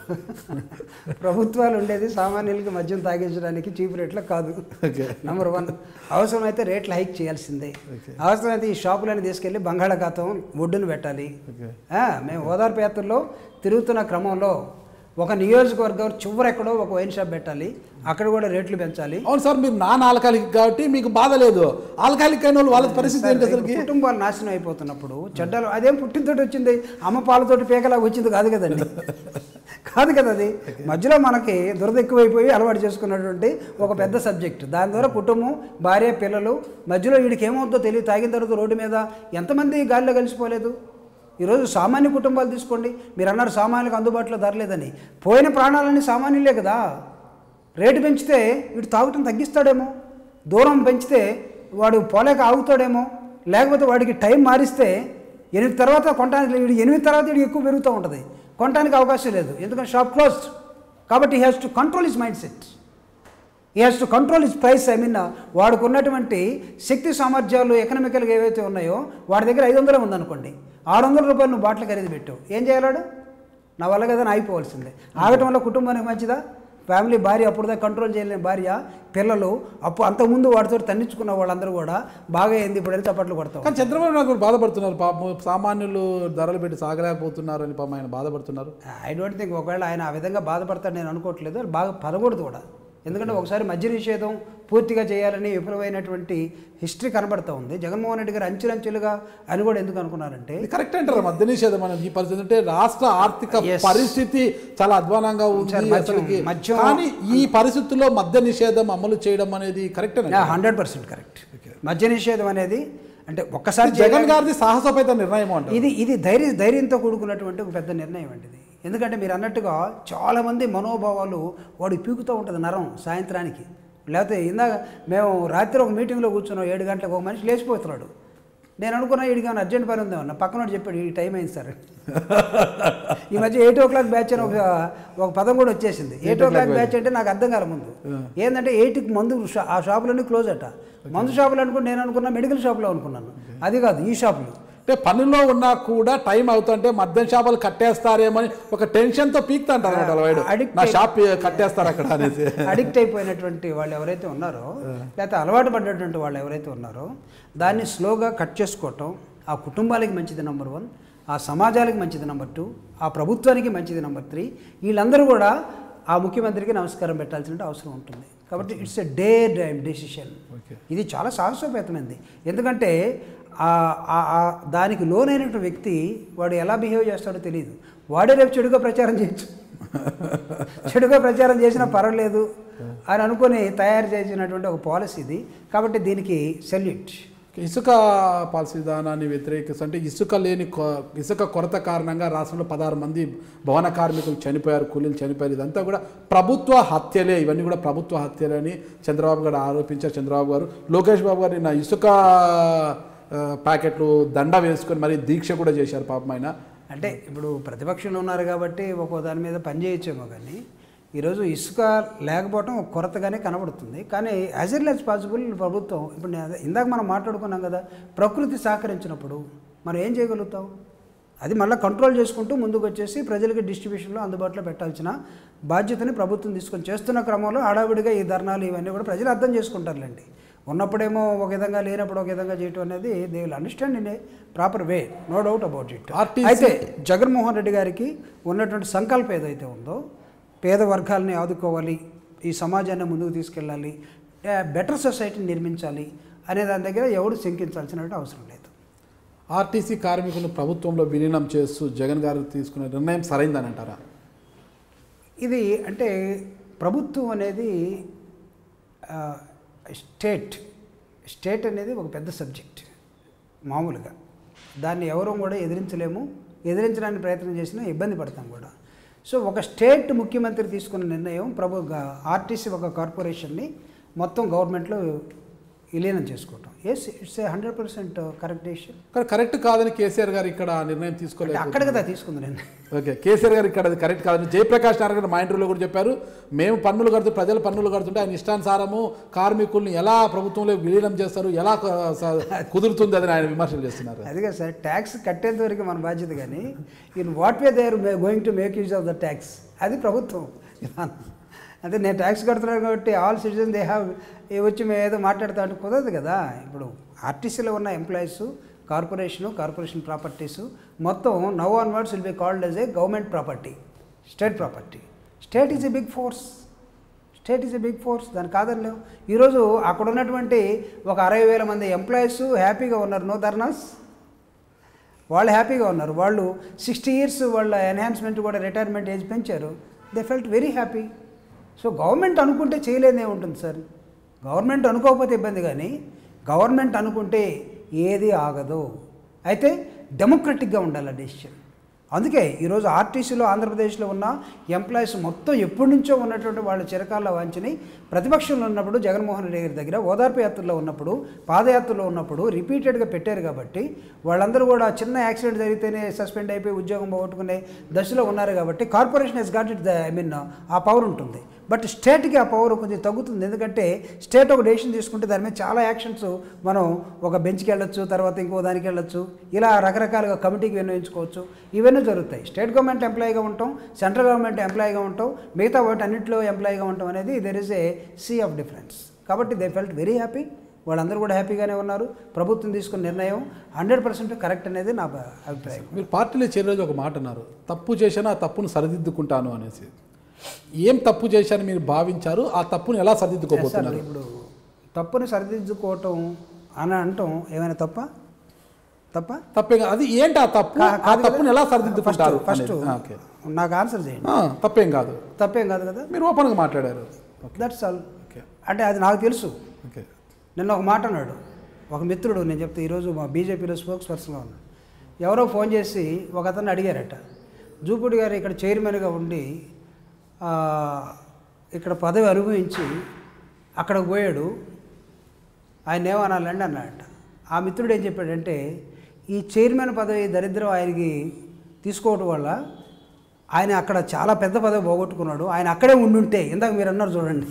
ప్రభుత్వాలు ఉండేది సామాన్యులకి మద్యం తాగించడానికి చీప్ రేట్లో కాదు ఓకే నెంబర్ వన్ అవసరమైతే రేట్లు హైక్ చేయాల్సిందే అవసరమైతే ఈ షాపులను తీసుకెళ్ళి బంగాళాఖాతం ఒడ్డును పెట్టాలి ఓకే ఆ, మేము ఓదార్పు యాత్రలో తిరుగుతున్న క్రమంలో ఒక నియోజకవర్గం చివరెక్కడో ఒక వైన్ షాప్ పెట్టాలి అక్కడ కూడా రేట్లు పెంచాలి అవును సార్ మీరు నాన్ ఆల్కహాలిక్ కాబట్టి మీకు బాధ లేదు ఆల్కహాలిక్ అయిన వాళ్ళు వాళ్ళ పరిస్థితి ఏంటి అసలుకి కుటుంబాలు నాశనం అయిపోతున్నప్పుడు చెడ్డలు అదేం పుట్టినతోటి వచ్చింది అమ్మ పాలతోటి పేకలా వచ్చింది కాదు కదండి కాదు కదా అది మధ్యలో మనకి దురద ఎక్కువైపోయి అలవాటు చేసుకున్నటువంటి ఒక పెద్ద సబ్జెక్ట్ దాని ద్వారా కుటుంబం భార్య పిల్లలు మధ్యలో వీడికి ఏమవుతుందో తెలియదు తాగిన తర్వాత రోడ్డు మీద ఎంతమంది గాలిలో కలిసిపోలేదు ఈరోజు సామాన్య కుటుంబాలు తీసుకోండి మీరు అన్నారు సామాన్యులకు అందుబాటులో ధరలేదని పోయిన ప్రాణాలన్నీ సామాన్యులే కదా రేటు పెంచితే వీడు తాగటం తగ్గిస్తాడేమో దూరం పెంచితే వాడు పోలేక ఆగుతాడేమో లేకపోతే వాడికి టైం మారిస్తే ఎనిమిది తర్వాత కొనడానికి వీడు ఎనిమిది తర్వాత వీడికి ఎక్కువ పెరుగుతూ ఉంటుంది కొనడానికి అవకాశం లేదు ఎందుకంటే షాప్ క్లోజ్డ్ కాబట్టి he has to control is mind set he has to control is price I mean వాడికి ఉన్నటువంటి శక్తి సామర్థ్యాలు ఎకనామికల్గా ఏవైతే ఉన్నాయో వాడి దగ్గర ఐదు వందలే ఉందనుకోండి ఆరు వందల రూపాయలు నువ్వు బాటిల్ ఖరీదు పెట్టావు ఏం చేయాలాడు నా వల్ల కదా ఆగిపోవాల్సిందే ఆగటం వల్ల కుటుంబానికి మంచిదా ఫ్యామిలీ భార్య అప్పుడుదా కంట్రోల్ చేయలేని భార్య పిల్లలు అప్పుడు అంతకుముందు వాడితో తన్నించుకున్న వాళ్ళందరూ కూడా బాగా అయింది ఇప్పుడు చప్పట్లు కొడతాం కానీ చంద్రబాబు నాయుడు కూడా బాధపడుతున్నారు పాపం సామాన్యులు ధరలు పెట్టి సాగలేకపోతున్నారు అని పాపం ఆయన బాధపడుతున్నారు ఐ డోంట్ థింక్ ఒకవేళ ఆయన ఆ విధంగా బాధపడతాడు నేను అనుకోవట్లేదు అది బాగా పదకూడదు కూడా ఎందుకంటే ఒకసారి మద్య నిషేధం పూర్తిగా చేయాలని విఫలమైనటువంటి హిస్టరీ కనబడుతూ ఉంది జగన్మోహన్ రెడ్డి గారు అంచెలంచెలుగా అని కూడా ఎందుకు అనుకున్నారంటే ఇది కరెక్ట్ అంటారు మద్య నిషేధం అనేది ఈ పరిస్థితి అంటే రాష్ట్ర ఆర్థిక Yes. పరిస్థితి చాలా అధ్వానంగా ఉంది మద్యం- అసలుకి మద్యం- కానీ ఈ పరిస్థితుల్లో మద్య నిషేధం అమలు చేయడం అనేది కరెక్ట్ హండ్రెడ్ పర్సెంట్ కరెక్ట్ మద్య నిషేధం అనేది అంటే ఒక్కసారి జగన్ గారిది సాహసోపేత నిర్ణయం అంటారు ఇది ఇది ధైర్య ధైర్యంతో కూడుకున్నటువంటి ఒక పెద్ద నిర్ణయం అండి ఇది ఎందుకంటే మీరు అన్నట్టుగా చాలామంది మనోభావాలు వాడు పీకుతూ ఉంటుంది నరం సాయంత్రానికి లేకపోతే ఇందాక మేము రాత్రి ఒక మీటింగ్లో కూర్చున్నాం ఏడు గంటలకు ఒక మనిషి లేచిపోతున్నాడు నేను అనుకున్నా వీడికి ఏమైనా అర్జెంట్ పని ఉందేమో నా పక్కన చెప్పాడు ఈ టైం అయింది సార్ ఈ మధ్య ఎయిట్ ఓ క్లాక్ బ్యాచ్ అని ఒక ఒక పదం కూడా వచ్చేసింది ఎయిట్ ఓ క్లాక్ బ్యాచ్ అంటే నాకు అర్థం కాల ముందు ఏంటంటే ఎయిట్కి మందు షా- ఆ షాపులన్నీ క్లోజ్ అట మందు షాపులు అనుకుని నేను అనుకున్నా మెడికల్ షాపులో అనుకున్నాను అది కాదు ఈ షాపులు అంటే పనిలో ఉన్నా కూడా టైం అవుతుంటే మద్యం షాపులు కట్టేస్తారేమని ఒక టెన్షన్ తో పీక్తా అంటారు అన్నమాట వాళ్ళ వాడు. Addict నా షాప్ కట్టేస్తారు అక్కడ అనేసి అడిక్ట్ అయిపోయినటువంటి వాళ్ళు ఎవరైతే ఉన్నారో లేకపోతే అలవాటు పడ్డటువంటి వాళ్ళు ఎవరైతే ఉన్నారో దాన్ని స్లోగా కట్ చేసుకోవటం ఆ కుటుంబాలకి మంచిది నెంబర్ వన్ ఆ సమాజానికి మంచిది నెంబర్ టూ ఆ ప్రభుత్వానికి మంచిది నెంబర్ త్రీ వీళ్ళందరూ కూడా ఆ ముఖ్యమంత్రికి నమస్కారం పెట్టాల్సిన అవసరం ఉంటుంది కాబట్టి it's a day time decision Okay. ఇది చాలా సాహసోపేతమైంది ఎందుకంటే ఆ- ఆ- ఆ దానికి లోనైనటువంటి వ్యక్తి వాడు ఎలా బిహేవ్ చేస్తాడో తెలియదు వాడే రేపు చెడుగా ప్రచారం చేయొచ్చు చెడుగా ప్రచారం చేసినా పర్వాలేదు అని అనుకొని తయారు చేసినటువంటి ఒక పాలసీ ఇది కాబట్టి దీనికి సెల్యూట్ ఇసుక పాలసీ విధానాన్ని వ్యతిరేకిస్తూ అంటే ఇసుక లేని కొ- ఇసుక కొరత కారణంగా రాష్ట్రంలో పదహారు మంది భవన కార్మికులు చనిపోయారు కూలీలు చనిపోయారు ఇదంతా కూడా ప్రభుత్వ హత్యలే ఇవన్నీ కూడా ప్రభుత్వ హత్యలే అని చంద్రబాబు గారు ఆరోపించారు చంద్రబాబు గారు లోకేష్ బాబు గారు నిన్న ఇసుక ఆ, ప్యాకెట్లు దండ వేసుకొని మరి దీక్ష కూడా చేశారు పాపం ఆయన అంటే ఇప్పుడు ప్రతిపక్షంలో ఉన్నారు కాబట్టి ఒక్కో దాని మీద పని చేయొచ్చేమో కానీ ఈరోజు ఇసుక లేకపోవటం ఒక కొరతగానే కనబడుతుంది కానీ యాజ్ ఎల్ యాజ్ పాసిబుల్ ప్రభుత్వం ఇప్పుడు నేను అదే- ఇందాక మనం మాట్లాడుకున్నాం కదా ప్రకృతి సహకరించినప్పుడు మనం ఏం చేయగలుగుతాం అది మళ్ళీ కంట్రోల్ చేసుకుంటూ ముందుకు వచ్చేసి ప్రజలకి డిస్ట్రిబ్యూషన్లో అందుబాటులో పెట్టాల్సిన బాధ్యతని ప్రభుత్వం తీసుకొని చేస్తున్న క్రమంలో హడావిడిగా ఈ ధర్నాలు ఇవన్నీ కూడా ప్రజలు అర్థం చేసుకుంటారులేండి ఉన్నప్పుడేమో ఒక విధంగా లేనప్పుడు ఒక విధంగా చేయటం అనేది they will understand in a proper way no doubt about it RTC అయితే జగన్మోహన్ రెడ్డి గారికి ఉన్నటువంటి సంకల్పం ఏదైతే ఉందో పేద వర్గాలని ఆదుకోవాలి ఈ సమాజాన్ని ముందుకు తీసుకెళ్ళాలి బెటర్ సొసైటీని నిర్మించాలి అనే దాని దగ్గర ఎవడు శంకించాల్సిన అవసరం లేదు ఆర్టీసీ కార్మికులను ప్రభుత్వంలో విలీనం చేస్తూ జగన్ గారు తీసుకున్న నిర్ణయం సరైందని అంటారా ఇది అంటే ప్రభుత్వం అనేది ఆ, స్టేట్ స్టేట్ అనేది ఒక పెద్ద సబ్జెక్ట్ మామూలుగా దాన్ని ఎవరూ కూడా ఎదిరించలేము ఎదిరించడానికి ప్రయత్నం చేసినా ఇబ్బంది పడతాం కూడా సో ఒక స్టేట్ ముఖ్యమంత్రి తీసుకున్న నిర్ణయం ప్రభు ఆర్టీసీ ఒక కార్పొరేషన్ని మొత్తం గవర్నమెంట్లో విలీనం చేసుకోవటం yes it's a hundred percent correct decision కానీ కరెక్ట్ కాదని కేసీఆర్ గారు ఇక్కడ ఆ నిర్ణయం అంటే తీసుకోలేదు అక్కడ కదా తీసుకుంది నేను ఓకే కేసీఆర్ గారు ఇక్కడ అది కరెక్ట్ కాదని జయప్రకాష్ నారాయణ గారు మా ఇంటర్వ్యూలో కూడా చెప్పారు మేము పన్నులు కడుతూ ప్రజలు పన్నులు కడుతుంటే ఆయన ఇష్టానుసారము కార్మికుల్ని ఎలా ప్రభుత్వంలో విలీనం చేస్తారు ఎలా క- స- కుదురుతుంది అని ఆయన విమర్శలు చేస్తున్నారు అదిగా సార్ ట్యాక్స్ కట్టేంత వరకు మన బాధ్యత కానీ in what way they are going to make use of the tax అది ప్రభుత్వం విధానం అదే నేను ట్యాక్స్ కడుతున్నాను కాబట్టి ఆల్ సిటిజన్ దే హ్యావ్ వచ్చి మేము ఏదో మాట్లాడుతా అంటే కుదరదు కదా ఇప్పుడు ఆర్టీసీలో ఉన్న ఎంప్లాయీస్ కార్పొరేషను కార్పొరేషన్ ప్రాపర్టీస్ మొత్తం now onwards will be called as a government property state property state is a big force state is a big force దాని కాదని లేవు ఈరోజు అక్కడ ఉన్నటువంటి ఒక అరవై వేల మంది ఎంప్లాయీస్ హ్యాపీగా ఉన్నారు నో ధర్నాస్ వాళ్ళు హ్యాపీగా ఉన్నారు వాళ్ళు సిక్స్టీ ఇయర్స్ వాళ్ళ ఎన్హాన్స్మెంట్ కూడా రిటైర్మెంట్ ఏజ్ పెంచారు they felt very happy so government అనుకుంటే చేయలేదే ఉంటుంది సార్ గవర్నమెంట్ అనుకోకపోతే ఇబ్బంది కానీ గవర్నమెంట్ అనుకుంటే ఏది ఆగదు అయితే డెమోక్రటిక్గా ఉండాలి డెసిషన్ అందుకే ఈరోజు ఆర్టీసీలో ఆంధ్రప్రదేశ్లో ఉన్న ఎంప్లాయీస్ మొత్తం ఎప్పటి నుంచో ఉన్నటువంటి వాళ్ళ చిరకాల వాంఛని ప్రతిపక్షంలో ఉన్నప్పుడు జగన్మోహన్ రెడ్డి గారి దగ్గర ఓదార్పు యాత్రలో ఉన్నప్పుడు పాదయాత్రలో ఉన్నప్పుడు రిపీటెడ్గా పెట్టారు కాబట్టి వాళ్ళందరూ కూడా చిన్న యాక్సిడెంట్ జరిగితేనే సస్పెండ్ అయిపోయి ఉద్యోగం పోగొట్టుకునే దశలో ఉన్నారు కాబట్టి corporation he's got it the I mean ఆ పవర్ ఉంటుంది బట్ స్టేట్కి ఆ పవర్ కొంచెం తగ్గుతుంది ఎందుకంటే స్టేట్ ఒక డెసిషన్ తీసుకుంటే దాని మీద చాలా యాక్షన్స్ మనం ఒక బెంచ్కి వెళ్ళొచ్చు తర్వాత ఇంకో దానికి వెళ్ళొచ్చు ఇలా రకరకాలుగా కమిటీకి వినియోగించుకోవచ్చు ఇవన్నీ జరుగుతాయి స్టేట్ గవర్నమెంట్ ఎంప్లాయీగా ఉంటాం సెంట్రల్ గవర్నమెంట్ ఎంప్లాయీగా ఉంటాం మిగతా వాటి అన్నింటిలో ఎంప్లాయీగా ఉంటాం అనేది there is a sea of difference కాబట్టి దే ఫెల్ట్ వెరీ హ్యాపీ వాళ్ళందరూ కూడా హ్యాపీగానే ఉన్నారు ప్రభుత్వం తీసుకున్న నిర్ణయం హండ్రెడ్ పర్సెంట్ కరెక్ట్ అనేది నా అభిప్రాయం మీరు పార్టీలో చేరే రోజు ఒక మాట అన్నారు తప్పు చేశాను ఆ తప్పును సరిదిద్దుకుంటాను అనేసి ఏం తప్పు చేశాను మీరు భావించారు ఆ తప్పును ఎలా సార్ సరిదిద్దుకోబోతున్నారు ఇప్పుడు తప్పుని సరిదిద్దుకోవటం అని అంటాం ఏమైనా తప్ప తప్ప తప్పే కాదు. అది ఏంటి ఆ తప్పు కా- ఆ కాదు తప్పును కదా? ఎలా సరిదిద్దుకుంటారు ఫస్ట్ అనేది. ఆ, ఓకే నాకు ఆన్సర్ చేయండి ఆ, తప్పేం కాదు తప్పేం కాదు కదా మీరు ఓపెన్గా మాట్లాడారు దట్స్ ఆల్ ఓకే అంటే అది నాకు తెలుసు ఓకే నిన్న ఒక మాట అన్నాడు ఒక మిత్రుడు నేను చెప్తే ఈరోజు మా బీజేపీలో స్పోక్స్ పర్సన్గా ఉన్నాడు ఎవరో ఫోన్ చేసి ఒక అతన్ని అడిగారట జూపూడి గారు ఇక్కడ చైర్మన్గా ఉండి ఆ, ఇక్కడ పదవి అనుభవించి అక్కడికి పోయాడు ఆయన ఏమనాలండి అన్నాడట ఆ మిత్రుడు ఏం చెప్పాడంటే ఈ చైర్మన్ పదవి దరిద్రం ఆయనకి తీసుకోవడం వల్ల ఆయన అక్కడ చాలా పెద్ద పదవి పోగొట్టుకున్నాడు ఆయన అక్కడే ఉండుంటే ఇందాక మీరు అన్నారు చూడండి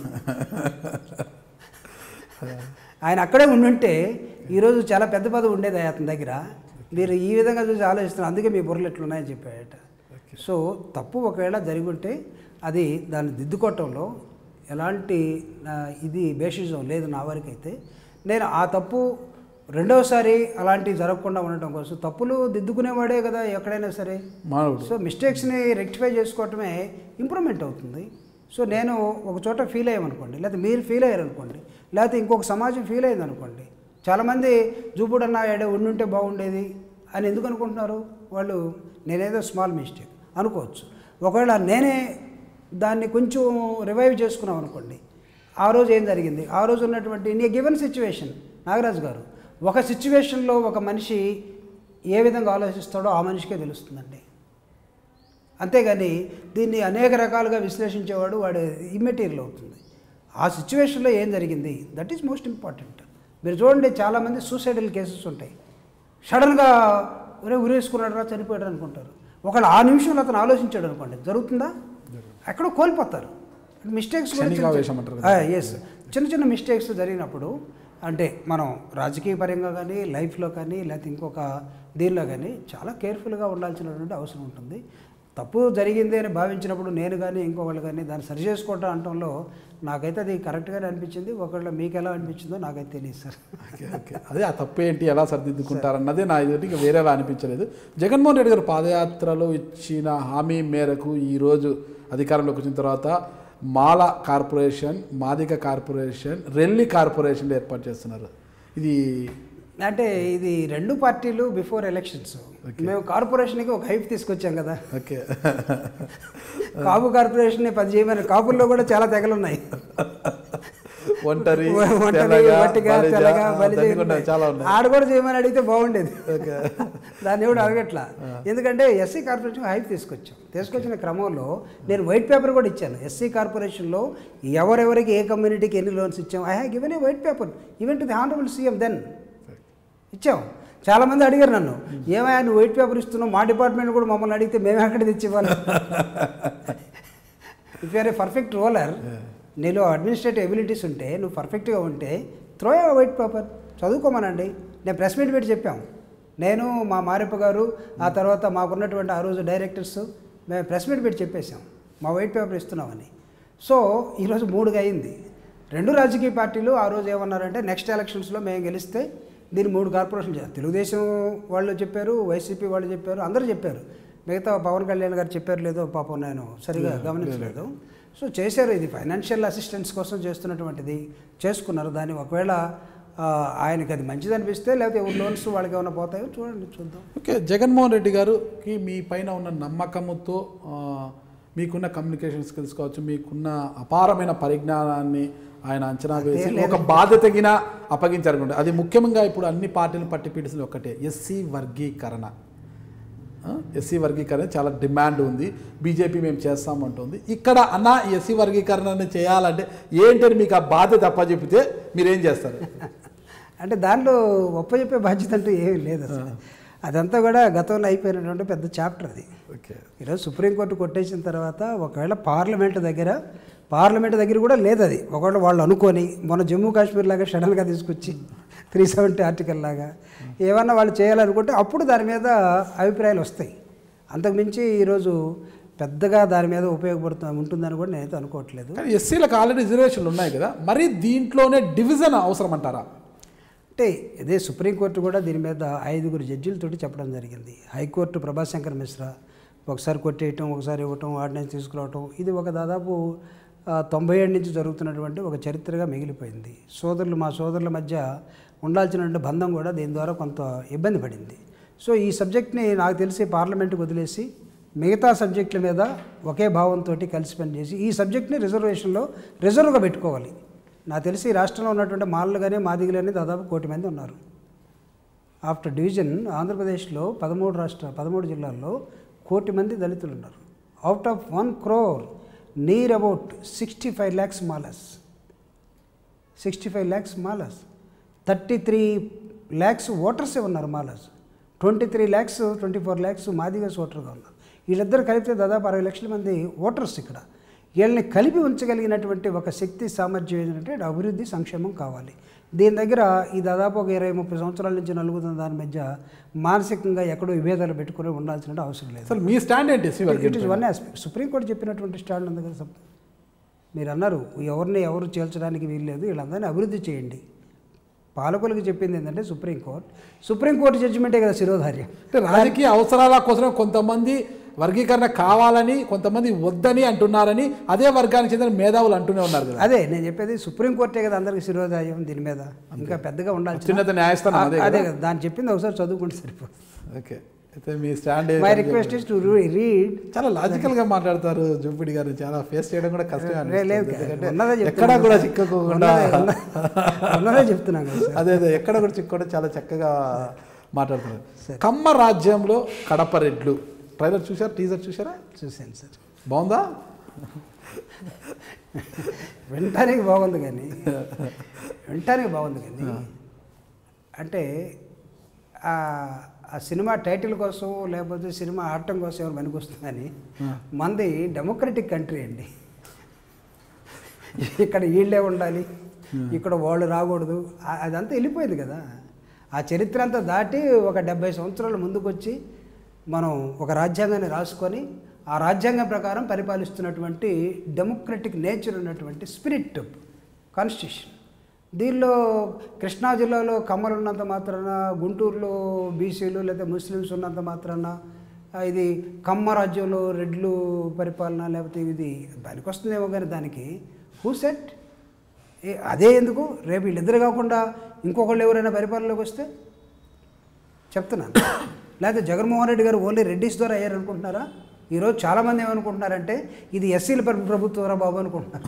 ఆయన అక్కడే ఉండుంటే ఈరోజు చాలా పెద్ద పదవి ఉండేది అతని దగ్గర మీరు ఈ విధంగా చూసి ఆలోచిస్తున్నారు అందుకే మీ బుర్రలు ఎట్లున్నాయని చెప్పాడట సో తప్పు ఒకవేళ జరిగి ఉంటే అది దాన్ని దిద్దుకోవటంలో ఎలాంటి ఆ, ఇది బేసిజం లేదు నా వరకైతే నేను ఆ తప్పు రెండవసారి అలాంటివి జరగకుండా ఉండటం కోసం తప్పులు దిద్దుకునేవాడే కదా ఎక్కడైనా సరే మానవుడు సో మిస్టేక్స్ని రెక్టిఫై చేసుకోవటమే ఇంప్రూవ్మెంట్ అవుతుంది సో నేను ఒక చోట ఫీల్ అయ్యామనుకోండి లేకపోతే మీరు ఫీల్ అయ్యారనుకోండి లేకపోతే ఇంకొక సమాజం ఫీల్ అయింది అనుకోండి చాలామంది జూపుడన్న ఏడే ఉండుంటే బాగుండేది అని ఎందుకు అనుకుంటున్నారు వాళ్ళు నేనేదో స్మాల్ మిస్టేక్ అనుకోవచ్చు ఒకవేళ నేనే దాన్ని కొంచెం రివైవ్ చేసుకున్నాం అనుకోండి ఆ రోజు ఏం జరిగింది ఆ రోజు ఉన్నటువంటి in a given situation Nagaraju garu ఒక సిచ్యువేషన్లో ఒక మనిషి ఏ విధంగా ఆలోచిస్తాడో ఆ మనిషికే తెలుస్తుందండి అంతేగాని దీన్ని అనేక రకాలుగా విశ్లేషించేవాడు వాడు ఇమ్మెటీరియల్ అవుతుంది ఆ సిచ్యువేషన్లో ఏం జరిగింది దట్ ఈస్ మోస్ట్ ఇంపార్టెంట్ మీరు చూడండి చాలామంది సూసైడల్ కేసెస్ ఉంటాయి సడన్గా ఒరే ఉరేసుకున్నాడు రా చనిపోయాడు అనుకుంటారు ఒకవేళ ఆ నిమిషంలో అతను ఆలోచించాడు అనుకోండి జరుగుతుందా ఎక్కడో కోల్పోతారు మిస్టేక్స్ క్షణికావేశం అంటారు ఎస్ చిన్న చిన్న మిస్టేక్స్ జరిగినప్పుడు అంటే మనం రాజకీయ పరంగా కానీ లైఫ్లో కానీ లేకపోతే ఇంకొక దీనిలో కానీ చాలా కేర్ఫుల్గా ఉండాల్సినటువంటి అవసరం ఉంటుంది తప్పు జరిగింది అని భావించినప్పుడు నేను కానీ ఇంకొకళ్ళు కానీ దాన్ని సరి చేసుకోవటం అనటంలో నాకైతే అది కరెక్ట్గానే అనిపించింది ఒకళ్ళు మీకు ఎలా అనిపించిందో నాకైతే తెలియదు సార్ ఓకే ఓకే అదే ఆ తప్పు ఏంటి ఎలా సరిదిద్దుకుంటారన్నదే నా ఇది ఇంకా వేరేలా అనిపించలేదు జగన్మోహన్ రెడ్డి గారు పాదయాత్రలో ఇచ్చిన హామీ మేరకు ఈరోజు అధికారంలోకి వచ్చిన తర్వాత మాల కార్పొరేషన్ మాదిక కార్పొరేషన్ రెల్లి కార్పొరేషన్లు ఏర్పాటు చేస్తున్నారు ఇది అంటే ఇది రెండు పార్టీలు బిఫోర్ ఎలక్షన్స్ మేము కార్పొరేషన్కి ఒక హైప్ తీసుకొచ్చాం కదా ఓకే కాపు కార్పొరేషన్ పది చేయమని కాపుల్లో కూడా చాలా తెగలు ఉన్నాయి ఒంటరి ఒంటరి, తెల్లగా, వట్టిగా, బలిజ, తెల్లగా, ఆ, బలిజ దానికి ఉన్నాయి, ఉన్నాయి. చాలా ఉన్నాయి ఆడ కూడా చేయమని అడిగితే బాగుండేది ఓకే దాన్ని ఎవడు అడగట్లా ఎందుకంటే ఎస్సీ కార్పొరేషన్ హైప్ తీసుకొచ్చాం తీసుకొచ్చిన క్రమంలో నేను వైట్ పేపర్ కూడా ఇచ్చాను ఎస్సీ కార్పొరేషన్లో ఎవరెవరికి ఏ కమ్యూనిటీకి ఎన్ని లోన్స్ ఇచ్చాం I have given a white paper even to the honourable CM then ఇచ్చాం చాలామంది అడిగారు నన్ను ఏమైనా నువ్వు వైట్ పేపర్ ఇస్తున్నావు మా డిపార్ట్మెంట్ కూడా మమ్మల్ని అడిగితే మేమే అక్కడ తెచ్చి ఇవ్వాలి if you're a perfect roller నీలో అడ్మినిస్ట్రేటివ్ ఎబిలిటీస్ ఉంటే నువ్వు పర్ఫెక్ట్గా ఉంటే త్రో ఏ వైట్ పేపర్ చదువుకోమనండి నేను ప్రెస్ మీట్ పెట్టి చెప్పాం నేను మా మారెప్ప గారు ఆ తర్వాత మాకున్నటువంటి ఆ రోజు డైరెక్టర్స్ మేము ప్రెస్ మీట్ పెట్టి చెప్పేశాం మా వైట్ పేపర్ ఇస్తున్నామని సో ఈరోజు మూడుగా అయింది రెండు రాజకీయ పార్టీలు ఆ రోజు ఏమన్నారంటే నెక్స్ట్ ఎలక్షన్స్లో మేము గెలిస్తే దీన్ని మూడు కార్పొరేషన్ చేయాలి తెలుగుదేశం వాళ్ళు చెప్పారు వైసీపీ వాళ్ళు చెప్పారు అందరూ చెప్పారు మిగతా పవన్ కళ్యాణ్ గారు చెప్పారు లేదో పాపం నేను సరిగా గమనించలేదు సో చేశారు ఇది ఫైనాన్షియల్ అసిస్టెన్స్ కోసం చేస్తున్నటువంటిది చేసుకున్నారు దాన్ని ఒకవేళ ఆ, ఆయనకి అది మంచిది అనిపిస్తే లేకపోతే ఎవరు లోన్స్ వాళ్ళకి ఏమైనా పోతాయో చూడండి చూద్దాం ఓకే జగన్మోహన్ రెడ్డి గారుకి మీ పైన ఉన్న నమ్మకముతో ఆ, మీకున్న కమ్యూనికేషన్ స్కిల్స్ కావచ్చు మీకున్న అపారమైన పరిజ్ఞానాన్ని ఆయన అంచనా వేసి ఒక బాధ్యతగిన అప్పగించారు అది ముఖ్యంగా ఇప్పుడు అన్ని పార్టీలు పట్టి పీడిస్తుంది ఒకటే ఎస్సీ వర్గీకరణ ఎస్సీ వర్గీకరణ చాలా డిమాండ్ ఉంది బీజేపీ మేము చేస్తామంటుంది ఇక్కడ అన్న ఎస్సీ వర్గీకరణని చేయాలంటే ఏంటని మీకు ఆ బాధ్యత అప్పచెప్పితే మీరేం చేస్తారు అంటే దానిలో ఒప్పచెప్పే బాధ్యత అంటూ ఏమీ లేదు అసలు అదంతా కూడా గతంలో అయిపోయినటువంటి పెద్ద చాప్టర్ అది ఓకే ఈరోజు సుప్రీంకోర్టు కొట్టేసిన తర్వాత ఒకవేళ పార్లమెంట్ దగ్గర పార్లమెంట్ దగ్గర కూడా లేదు అది ఒకవేళ వాళ్ళు అనుకొని మన జమ్మూ కాశ్మీర్ లాగా సడన్గా తీసుకొచ్చి త్రీ సెవెంటీ ఆర్టికల్ లాగా ఏమన్నా వాళ్ళు చేయాలనుకుంటే అప్పుడు దాని మీద అభిప్రాయాలు వస్తాయి అంతకుమించి ఈరోజు పెద్దగా దాని మీద ఉపయోగపడుతూ ఉంటుందని కూడా నేనైతే అనుకోవట్లేదు కానీ ఎస్సీలకు ఆల్రెడీ రిజర్వేషన్లు ఉన్నాయి కదా మరి దీంట్లోనే డివిజన్ అవసరం అంటారా అంటే ఇదే సుప్రీంకోర్టు కూడా దీని మీద ఐదుగురు జడ్జిలతోటి చెప్పడం జరిగింది హైకోర్టు ప్రభాశంకర్ మిశ్రా ఒకసారి కొట్టేయటం ఒకసారి ఇవ్వటం ఆర్డినెన్స్ తీసుకురావటం ఇది ఒక దాదాపు ఆ, తొంభై ఏడు నుంచి జరుగుతున్నటువంటి ఒక చరిత్రగా మిగిలిపోయింది సోదరులు మా సోదరుల మధ్య ఉండాల్సినటువంటి బంధం కూడా దీని ద్వారా కొంత ఇబ్బంది పడింది సో ఈ సబ్జెక్ట్ని నాకు తెలిసి పార్లమెంట్కి వదిలేసి మిగతా సబ్జెక్టుల మీద ఒకే భావంతో కలిసి పనిచేసి ఈ సబ్జెక్ట్ని రిజర్వేషన్లో రిజర్వ్గా పెట్టుకోవాలి నాకు తెలిసి ఈ రాష్ట్రంలో ఉన్నటువంటి మాలలు కానీ మాదిగలు కానీ దాదాపు కోటి మంది ఉన్నారు ఆఫ్టర్ డివిజన్ ఆంధ్రప్రదేశ్లో పదమూడు రాష్ట్ర పదమూడు జిల్లాల్లో కోటి మంది దళితులు ఉన్నారు out of one crore near about sixty five lakhs Malas sixty five lakhs Malas thirty three lakhs ఓటర్సే ఉన్నారు Malas twenty three lakhs twenty four lakhs Madigas ఓటర్గా ఉన్నారు వీళ్ళిద్దరు కలిపితే దాదాపు అరవై లక్షల మంది ఓటర్స్ ఇక్కడ వీళ్ళని కలిపి ఉంచగలిగినటువంటి ఒక శక్తి సామర్థ్యం ఏంటంటే అభివృద్ధి సంక్షేమం కావాలి దీని దగ్గర ఈ దాదాపు ఒక ఇరవై ముప్పై సంవత్సరాల నుంచి నలుగుతున్న దాని మధ్య మానసికంగా ఎక్కడో విభేదాలు పెట్టుకుని ఉండాల్సిన అవసరం లేదు అసలు మీ స్టాండ్ ఏంటి ఎస్సీ ఇట్ వర్గీకరణ ఇస్ వన్ ఆస్పెక్ట్ సుప్రీంకోర్టు చెప్పినటువంటి స్టాండ్ ఉంది కదా సబ్ మీరు అన్నారు ఎవరిని ఎవరు చేల్చడానికి వీల్లేదు వీళ్ళందరినీ అభివృద్ధి చేయండి పాలకులకు చెప్పింది ఏంటంటే సుప్రీంకోర్టు సుప్రీంకోర్టు జడ్జిమెంటే కదా శిరోధార్యం అంటే రాజకీయ అవసరాల కోసం కొంతమంది వర్గీకరణ కావాలని కొంతమంది వద్దని అంటున్నారని అదే వర్గానికి చెందిన మేధావులు అంటూనే ఉన్నారు కదా అదే నేను చెప్పేది సుప్రీంకోర్టే కదా అందరికి శిరోధార్యం దీని మీద ఇంకా పెద్దగా ఉండాల్సిన అత్యున్నత న్యాయస్థానం అదే అదే కదా దాన్ని చెప్పింది ఒకసారి చదువుకుంటే సరిపోతుంది ఓకే అయితే మీ stand my request is to read చాలా లాజికల్ గా మాట్లాడతారు జూపిడి గారు చాలా ఫేస్ చేయడం కూడా కష్టమే లేదు అనిపిస్తుంది. ఎందుకంటే ఉన్నదే చెప్తున్నా. ఎక్కడా కూడా చిక్కకోకుండా ఉన్నదే- ఉన్న- ఉన్నదే చెప్తున్నాను కదా సార్ అదే అదే ఎక్కడ కూడా చిక్కకుండా చాలా చక్కగా మాట్లాడుతున్నారు కమ్మ రాజ్యంలో కడప రెడ్లు ట్రైలర్ చూసారా టీజర్ చూసారా చూశాను సార్ బాగుందా వినటానికి బాగుంది కానీ వినటానికి బాగుంది కానీ అంటే ఆ- ఆ సినిమా టైటిల్ కోసం లేకపోతే సినిమా ఆడటం కోసం ఎవరు పనికొస్తుందని మంది డెమోక్రటిక్ కంట్రీ అండి ఇక్కడ వీళ్ళే ఉండాలి ఇక్కడ వాళ్ళు రాకూడదు ఆ- అదంతా వెళ్ళిపోయింది కదా ఆ చరిత్ర అంతా దాటి ఒక డెబ్బై సంవత్సరాల ముందుకొచ్చి మనం ఒక రాజ్యాంగాన్ని రాసుకొని ఆ రాజ్యాంగం ప్రకారం పరిపాలిస్తున్నటువంటి డెమోక్రటిక్ నేచర్ ఉన్నటువంటి స్పిరిట్ కాన్స్టిట్యూషన్ దీనిలో కృష్ణా జిల్లాలో కమ్మలు ఉన్నంత మాత్రాన గుంటూరులో బీసీలు లేదా ముస్లిమ్స్ ఉన్నంత మాత్రాన ఆ, ఇది కమ్మ రాజ్యంలో రెడ్లు పరిపాలన లేకపోతే ఇది దానికి వస్తుందేమో కానీ దానికి హూ సెట్ ఏ అదే ఎందుకు రేపు వీళ్ళిద్దరు కాకుండా ఇంకొకళ్ళు ఎవరైనా పరిపాలనలోకి వస్తే చెప్తున్నాను లేకపోతే జగన్మోహన్ రెడ్డి గారు ఓన్లీ రెడ్డిస్ ద్వారా అయ్యారు అనుకుంటున్నారా ఈరోజు చాలామంది ఏమనుకుంటున్నారంటే ఇది ఎస్సీల ప్రభుత్వం రా బాబు అనుకుంటున్నారు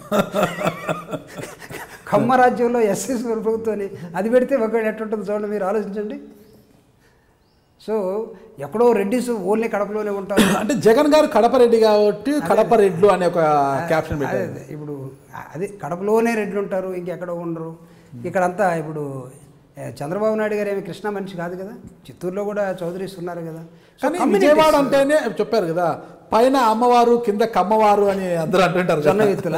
కమ్మ రాజ్యంలో ఎస్సీ ప్రభుత్వాన్ని అది పెడితే ఒకవేళ ఎట్టుంటుందో చూడండి మీరు ఆలోచించండి సో ఎక్కడో రెడ్డిస్ ఓన్లీ కడపలోనే ఉంటారు అంటే జగన్ గారు కడప రెడ్డి కాబట్టి కడప రెడ్లు అనే ఒక క్యాప్షన్ అదే పెట్టారు అదే ఇప్పుడు అది కడపలోనే రెడ్లు ఉంటారు ఇంకెక్కడో ఉండరు ఇక్కడంతా ఇప్పుడు ఏ, చంద్రబాబు నాయుడు గారు ఏమి కృష్ణా మనిషి కాదు కదా చిత్తూరులో కూడా చౌదరీస్ ఉన్నారు కదా సో కానీ communities- విజయవాడ అంటేనే చెప్పారు కదా పైన అమ్మవారు కింద కమ్మవారు అని అందరూ అంటుంటారు జొన్న కదా. విత్తుల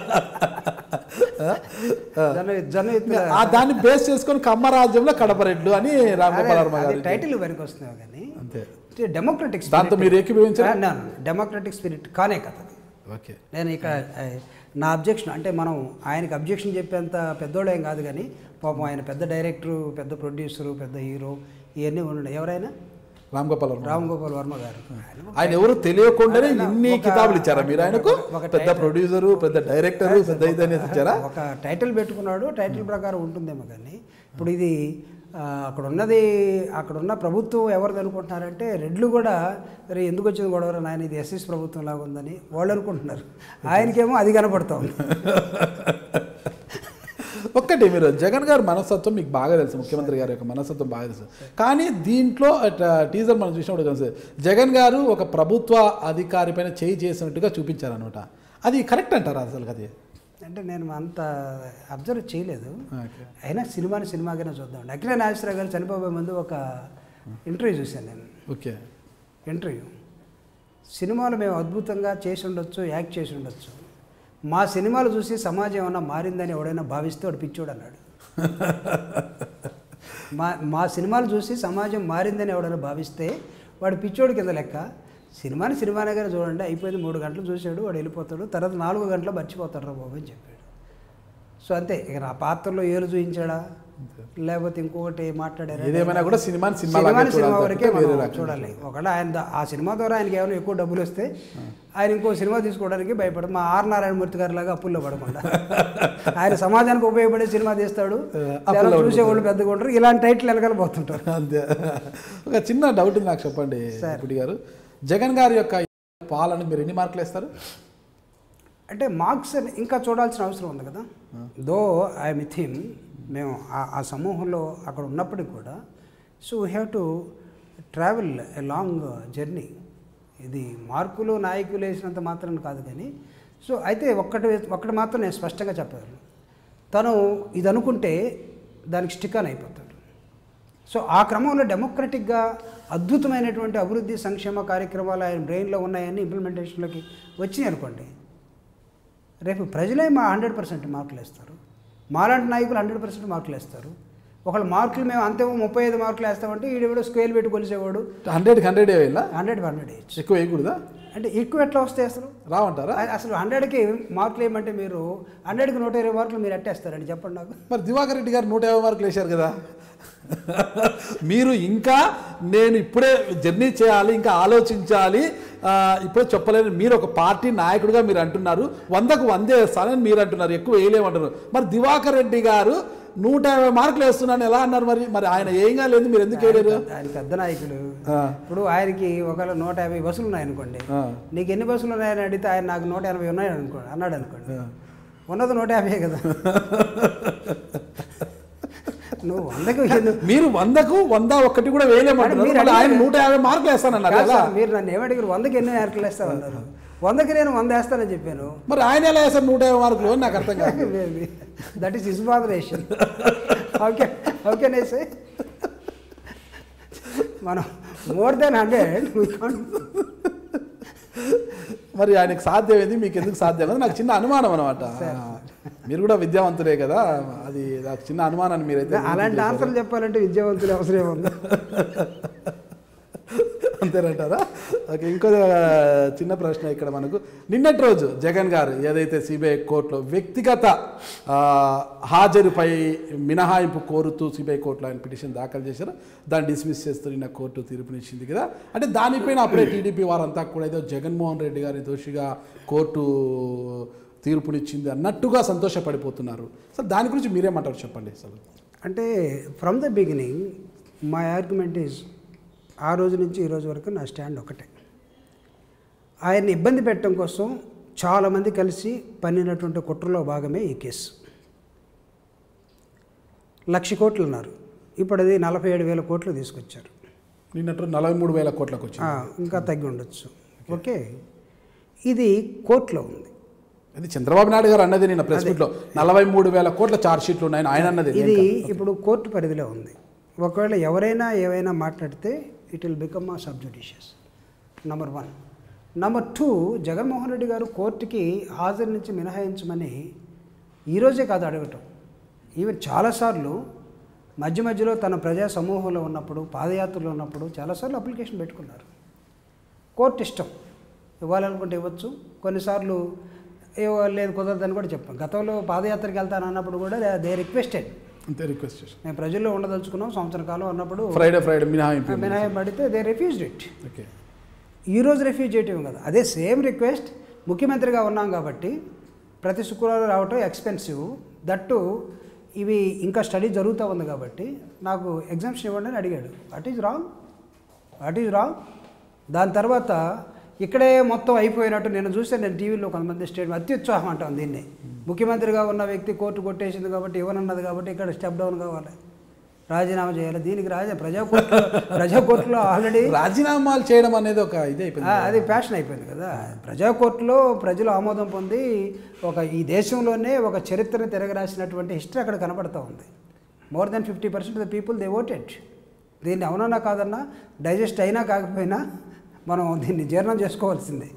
జొన్న విత్- జొన్న విత్తుల ఆ దాన్ని బేస్ చేసుకొని కమ్మ రాజ్యంలో కడప రెడ్లు అని రామగోపాల్ వర్మ అది గారు టైటిల్ పనికి వస్తున్నావు కానీ అంతే డెమోక్రటిక్ దాంతో మీరు ఏకీభవించారా? డెమోక్రటిక్ స్పిరిట్ కానే కదా అది. ఓకే నేను ఇక ఆ, నా అబ్జెక్షన్ అంటే మనం ఆయనకి అబ్జెక్షన్ చెప్పేంత పెద్దోడు ఏం కాదు కానీ పాపం ఆయన పెద్ద డైరెక్టరు పెద్ద ప్రొడ్యూసరు పెద్ద హీరో ఇవన్నీ ఉండే ఎవరైనా రామ్ గోపాల్ వర్మ రామ్ గోపాల్ వర్మ గారు ఆయన ఆయన ఎవరు తెలియకుండానే ఆయన ఇన్ని ఒక- కితాబులు ఇచ్చారా మీరు ఆయనకు ఒక పెద్ద టైటిల్- ప్రొడ్యూసరు పెద్ద డైరెక్టరు పెద్ద ఇది అనేసి ఇచ్చారా ఒక టైటిల్ పెట్టుకున్నాడు టైటిల్ ప్రకారం ఉంటుందేమో కానీ ఇప్పుడు ఇది ఆ, అక్కడ ఉన్నది అక్కడ ఉన్న ప్రభుత్వం ఎవరిది అనుకుంటున్నారంటే రెడ్లు కూడా రే ఎందుకు వచ్చింది గొడవ నాయన ఇది ఎస్ఎస్ ప్రభుత్వం లాగా ఉందని వాళ్ళు అనుకుంటున్నారు ఆయనకేమో అది కనపడతా ఉంది ఒక్కటి మీరు జగన్ గారి మనస్తత్వం మీకు బాగా తెలుసు ముఖ్యమంత్రి గారి యొక్క మనస్తత్వం బాగా తెలుసు కానీ దీంట్లో టీజర్ మనం చూసినప్పుడు కలిసి జగన్ గారు ఒక ప్రభుత్వ అధికారి పైన చేయి చేసినట్టుగా చూపించారనమాట అది కరెక్ట్ అంటారా అసలు అది అంటే నేను అంత అబ్జర్వ్ చేయలేదు ఓకే అయినా సినిమాని సినిమాగానే చూద్దాం అఖిల నాగేశ్వరరావు గారు చనిపోయే ముందు ఒక ఇంటర్వ్యూ చూశాను నేను ఓకే ఇంటర్వ్యూ సినిమాలు మేము అద్భుతంగా చేసి ఉండొచ్చు యాక్ట్ చేసి ఉండొచ్చు మా సినిమాలు చూసి సమాజం ఏమన్నా మారిందని ఎవడైనా భావిస్తే వాడు పిచ్చోడు అన్నాడు మా మా సినిమాలు చూసి సమాజం మారిందని ఎవడైనా భావిస్తే వాడు పిచ్చోడు కింద లెక్క సినిమాని సినిమానే చూడండి అయిపోయింది మూడు గంటలు చూశాడు వాడు వెళ్ళిపోతాడు తర్వాత నాలుగు గంటలు మర్చిపోతాడు రా బాబు అని చెప్పాడు సో అంతే ఇక నా పాత్రలో ఏలు చూపించాడా లేకపోతే ఇంకొకటి మాట్లాడారా ఏదేమైనా కూడా సినిమాని సినిమా సినిమాని లాగా సినిమా చూడాలి వరకే తప్పితే వేరే మనం రకంగా చూడాలి ఒకవేళ ఆయన దా- ఆ సినిమా ద్వారా ఆయనకి ఏమైనా ఎక్కువ డబ్బులు వస్తే ఆయన ఇంకో సినిమా తీసుకోవడానికి భయపడదు మా ఆర్ నారాయణమూర్తి గారి లాగా అప్పుల్లో పడకుండా ఆయన సమాజానికి ఉపయోగపడే సినిమా తీస్తాడు అప్పుల్లో జనం చూసేవాళ్ళు పెద్దగా ఉంటారు ఇలాంటి టైటిల్ వెనకాల పోతుంటారు అంతే ఒక చిన్న డౌట్ ఉంది నాకు చెప్పండి ఇప్పుడు గారు జగన్ గారి యొక్క పాలన మీరు ఎన్ని మార్కులు వేస్తారు అంటే మార్క్స్ అని ఇంకా చూడాల్సిన అవసరం ఉంది కదా దో ఐ విత్ హిమ్ మేము ఆ- ఆ సమూహంలో అక్కడ ఉన్నప్పటికి కూడా so we have to travel a long journey ఇది మార్కులు నాయకులు వేసినంత మాత్రం కాదు కానీ సో అయితే ఒక్కటి ఒక్కటి మాత్రం నేను స్పష్టంగా చెప్పగలను తను ఇది అనుకుంటే దానికి స్టిక్ ఆన్ అయిపోతాడు సో ఆ క్రమంలో డెమోక్రటిక్గా అద్భుతమైనటువంటి అభివృద్ధి సంక్షేమ కార్యక్రమాలు ఆయన బ్రెయిన్లో ఉన్నాయని ఇంప్లిమెంటేషన్లోకి వచ్చినాయి అనుకోండి రేపు ప్రజలే మా హండ్రెడ్ పర్సెంట్ మార్కులు వేస్తారు మాలాంటి నాయకులు హండ్రెడ్ పర్సెంట్ మార్కులు వేస్తారు ఒకళ్ళు మార్కులు మేము అంతేమో ముప్పై ఐదు మార్కులు వేస్తామంటే ఈడెవడో స్కేల్ పెట్టి కొలిసేవాడు హండ్రెడ్కి హండ్రెడ్ వేయాలా హండ్రెడ్ హండ్రెడ్ వేయచ్చు ఎక్కువ వేయకూడదా అంటే ఎక్కువ ఎట్లా వస్తాయి అసలు రావంటారా అ- అసలు హండ్రెడ్కి మార్కులు ఏమంటే మీరు హండ్రెడ్కి నూట ఇరవై మార్కులు మీరు ఎట్టేస్తారండి చెప్పండి నాకు మరి దివాకర్ రెడ్డి గారు నూట యాభై మార్కులు వేశారు కదా మీరు ఇంకా నేను ఇప్పుడే జర్నీ చేయాలి ఇంకా ఆలోచించాలి ఆ, ఇప్పుడే చెప్పలేను మీరు ఒక పార్టీ నాయకుడిగా మీరు అంటున్నారు వందకు వందే వేస్తానని మీరు అంటున్నారు ఎక్కువ వేయలేమంటున్నారు మరి దివాకర్ రెడ్డి గారు నూట యాభై మార్కులు వేస్తున్నాను ఎలా అన్నారు మరి మరి ఆయన ఏం కాలేదు మీరు ఎందుకు వేయలేరు ఆయన పెద్ద నాయకుడు ఆ, ఇప్పుడు ఆయనకి ఒకవేళ నూట యాభై బస్సులు ఉన్నాయనుకోండి ఆ, నీకు ఎన్ని బస్సులు ఉన్నాయని అడిగితే ఆయన నాకు నూట ఎనభై ఉన్నాయి అనుకోండి అన్నాడు అనుకోండి ఆ. ఉన్నది నూట యాభై కదా నువ్వు వందకు ఎన్ని- మీరు వందకు వంద ఒక్కటి కూడా వేయలేమంటున్నారు మీరు మరి ఆయన అడిగారు. నూట యాభై మార్కులు వేస్తానన్నారు కాదు కదా సార్, మీరు నన్ను ఏమడిగారు వందకి ఎన్ని మార్కులు వేస్తామన్నారు వందకి నేను వంద వేస్తానని చెప్పాను మరి ఆయన ఎలా వేస్తారు నూట యాభై మార్కులు అని నాకు అర్థం కాదు that is is federation okay okay నేసే మనం మోర్ దెన్ హండ్రెడ్ మరి ఆయనకు సాధ్యమైంది మీకు ఎందుకు సాధ్యం నాకు చిన్న అనుమానం అనమాట మీరు కూడా విద్యావంతులే కదా అది నాకు చిన్న అనుమానాన్ని మీరైతే అలాంటి ఆన్సర్లు చెప్పాలంటే విద్యావంతులు అవసరం ఉంది అంతేనంటారా ఓకే ఇంకో చిన్న ప్రశ్న ఇక్కడ మనకు నిన్నటి రోజు జగన్ గారు ఏదైతే సిబిఐ కోర్టులో వ్యక్తిగత ఆ, హాజరుపై మినహాయింపు కోరుతూ సిబిఐ కోర్టులో ఆయన పిటిషన్ దాఖలు చేశారు దాన్ని డిస్మిస్ చేస్తూ నిన్న కోర్టు తీర్పునిచ్చింది కదా అంటే దానిపైన అప్పుడే టీడీపీ వారంతా కూడా ఏదో జగన్మోహన్ రెడ్డి గారి దోషిగా కోర్టు తీర్పునిచ్చింది అన్నట్టుగా సంతోషపడిపోతున్నారు అసలు దాని గురించి మీరేమంటారు చెప్పండి అసలు అంటే from the beginning my argument is ఆ రోజు నుంచి ఈ రోజు వరకు నా స్టాండ్ ఒకటే ఆయన్ని ఇబ్బంది పెట్టడం కోసం చాలామంది కలిసి పన్నినటువంటి కుట్రలో భాగమే ఈ కేసు లక్ష కోట్లు అన్నారు ఇప్పుడు అది నలభై ఏడు వేల కోట్లు తీసుకొచ్చారు నిన్నట్టు నలభై మూడు వేల కోట్లకు ఆ, వచ్చింది ఇంకా తగ్గి ఉండొచ్చు ఓకే ఇది కోర్టులో ఉంది అది చంద్రబాబు నాయుడు గారు అన్నది నిన్న ప్రెస్ మీట్లో నలభై మూడు వేల కోట్ల చార్జ్ షీట్లు ఉన్నాయని ఆయన అన్నది ఇది ఇప్పుడు కోర్టు పరిధిలో ఉంది ఒకవేళ ఎవరైనా ఏవైనా మాట్లాడితే it will become a subjudicious number one number two Jaganmohan Reddy garu కోర్టుకి హాజరు నుంచి మినహాయించమని ఈరోజే కాదు అడగటం ఈవెన్ చాలాసార్లు మధ్య మధ్యలో తన ప్రజా సమూహంలో ఉన్నప్పుడు పాదయాత్రలో ఉన్నప్పుడు చాలాసార్లు అప్లికేషన్ పెట్టుకున్నారు కోర్టు ఇష్టం ఇవ్వాలనుకుంటే ఇవ్వచ్చు కొన్నిసార్లు ఇవ్వ లేదు కుదరదని కూడా చెప్పాం గతంలో పాదయాత్రకి వెళ్తాను అన్నప్పుడు కూడా దే రిక్వెస్టెడ్ అంతే రిక్వెస్ట్ చేశాను మేము ప్రజల్లో ఉండదలుచుకున్నాం సంవత్సర కాలం అన్నప్పుడు ఫ్రైడే ఫ్రైడే మినహాయింపు మినహాయింపడితే దే రిఫ్యూజ్డ్ ఇట్ ఓకే ఈ రోజు రిఫ్యూజ్ చేయటం కదా అదే సేమ్ రిక్వెస్ట్ ముఖ్యమంత్రిగా ఉన్నాం కాబట్టి ప్రతి శుక్రవారం రావటం ఎక్స్పెన్సివ్ దట్టు ఇవి ఇంకా స్టడీ జరుగుతూ ఉంది కాబట్టి నాకు ఎగ్జామ్షన్ ఇవ్వండి అని అడిగాడు what is wrong what is wrong దాని తర్వాత ఇక్కడే మొత్తం అయిపోయినట్టు నేను చూస్తే నేను టీవీలో కొంతమంది స్టేట్ అత్యుత్సాహం అంటాం దీన్ని ముఖ్యమంత్రిగా ఉన్న వ్యక్తి కోర్టు కొట్టేసింది కాబట్టి ఇవ్వనన్నది కాబట్టి ఇక్కడ స్టెప్ డౌన్ కావాలి రాజీనామా చేయాలి దీనికి రాజా ప్రజా కోర్టు ప్రజా కోర్టులో ఆల్రెడీ రాజీనామాలు చేయడం అనేది ఒక ఇది ఆ, అయిపోయింది అది ఫ్యాషన్ అయిపోయింది కదా ప్రజా కోర్టులో ప్రజలు ఆమోదం పొంది ఒక ఈ దేశంలోనే ఒక చరిత్రను తిరగరాసినటువంటి హిస్టరీ అక్కడ కనపడతా ఉంది more than fifty percent the people they voted దీన్ని అవునన్నా కాదన్నా డైజెస్ట్ అయినా కాకపోయినా మనం దీన్ని జీర్ణం చేసుకోవాల్సిందే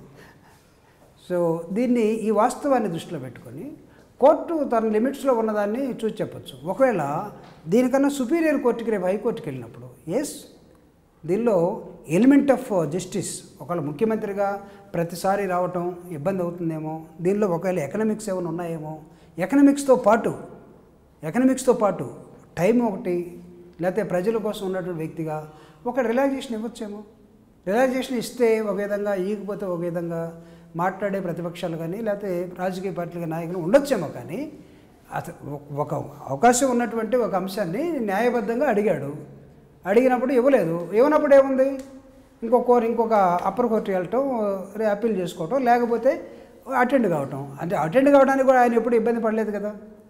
సో దీన్ని ఈ వాస్తవాన్ని దృష్టిలో పెట్టుకొని కోర్టు తన లిమిట్స్లో ఉన్నదాన్ని చూసి చెప్పొచ్చు ఒకవేళ దీనికన్నా సుపీరియర్ కోర్టుకి రేపు హైకోర్టుకి వెళ్ళినప్పుడు ఎస్ దీనిలో ఎలిమెంట్ ఆఫ్ జస్టిస్ ఒకవేళ ముఖ్యమంత్రిగా ప్రతిసారి రావటం ఇబ్బంది అవుతుందేమో దీనిలో ఒకవేళ ఎకనామిక్స్ ఏమైనా ఉన్నాయేమో ఎకనామిక్స్తో పాటు ఎకనామిక్స్తో పాటు టైం ఒకటి లేకపోతే ప్రజల కోసం ఉన్నటువంటి వ్యక్తిగా ఒక రిలాక్సేషన్ ఇవ్వచ్చేమో రిలాక్సేషన్ ఇస్తే ఒక విధంగా ఈగిపోతే ఒక విధంగా మాట్లాడే ప్రతిపక్షాలు కానీ లేకపోతే రాజకీయ పార్టీల నాయకులు ఉండొచ్చేమో కానీ అసలు ఒక అవకాశం ఉన్నటువంటి ఒక అంశాన్ని న్యాయబద్ధంగా అడిగాడు అడిగినప్పుడు ఇవ్వలేదు ఇవ్వనప్పుడు ఏముంది ఇంకో కోర్ ఇంకొక అప్పర్ కోర్టు వెళ్ళటం రే అప్పీల్ చేసుకోవటం లేకపోతే అటెండ్ కావటం అంటే అటెండ్ కావడానికి కూడా ఆయన ఎప్పుడు ఇబ్బంది పడలేదు కదా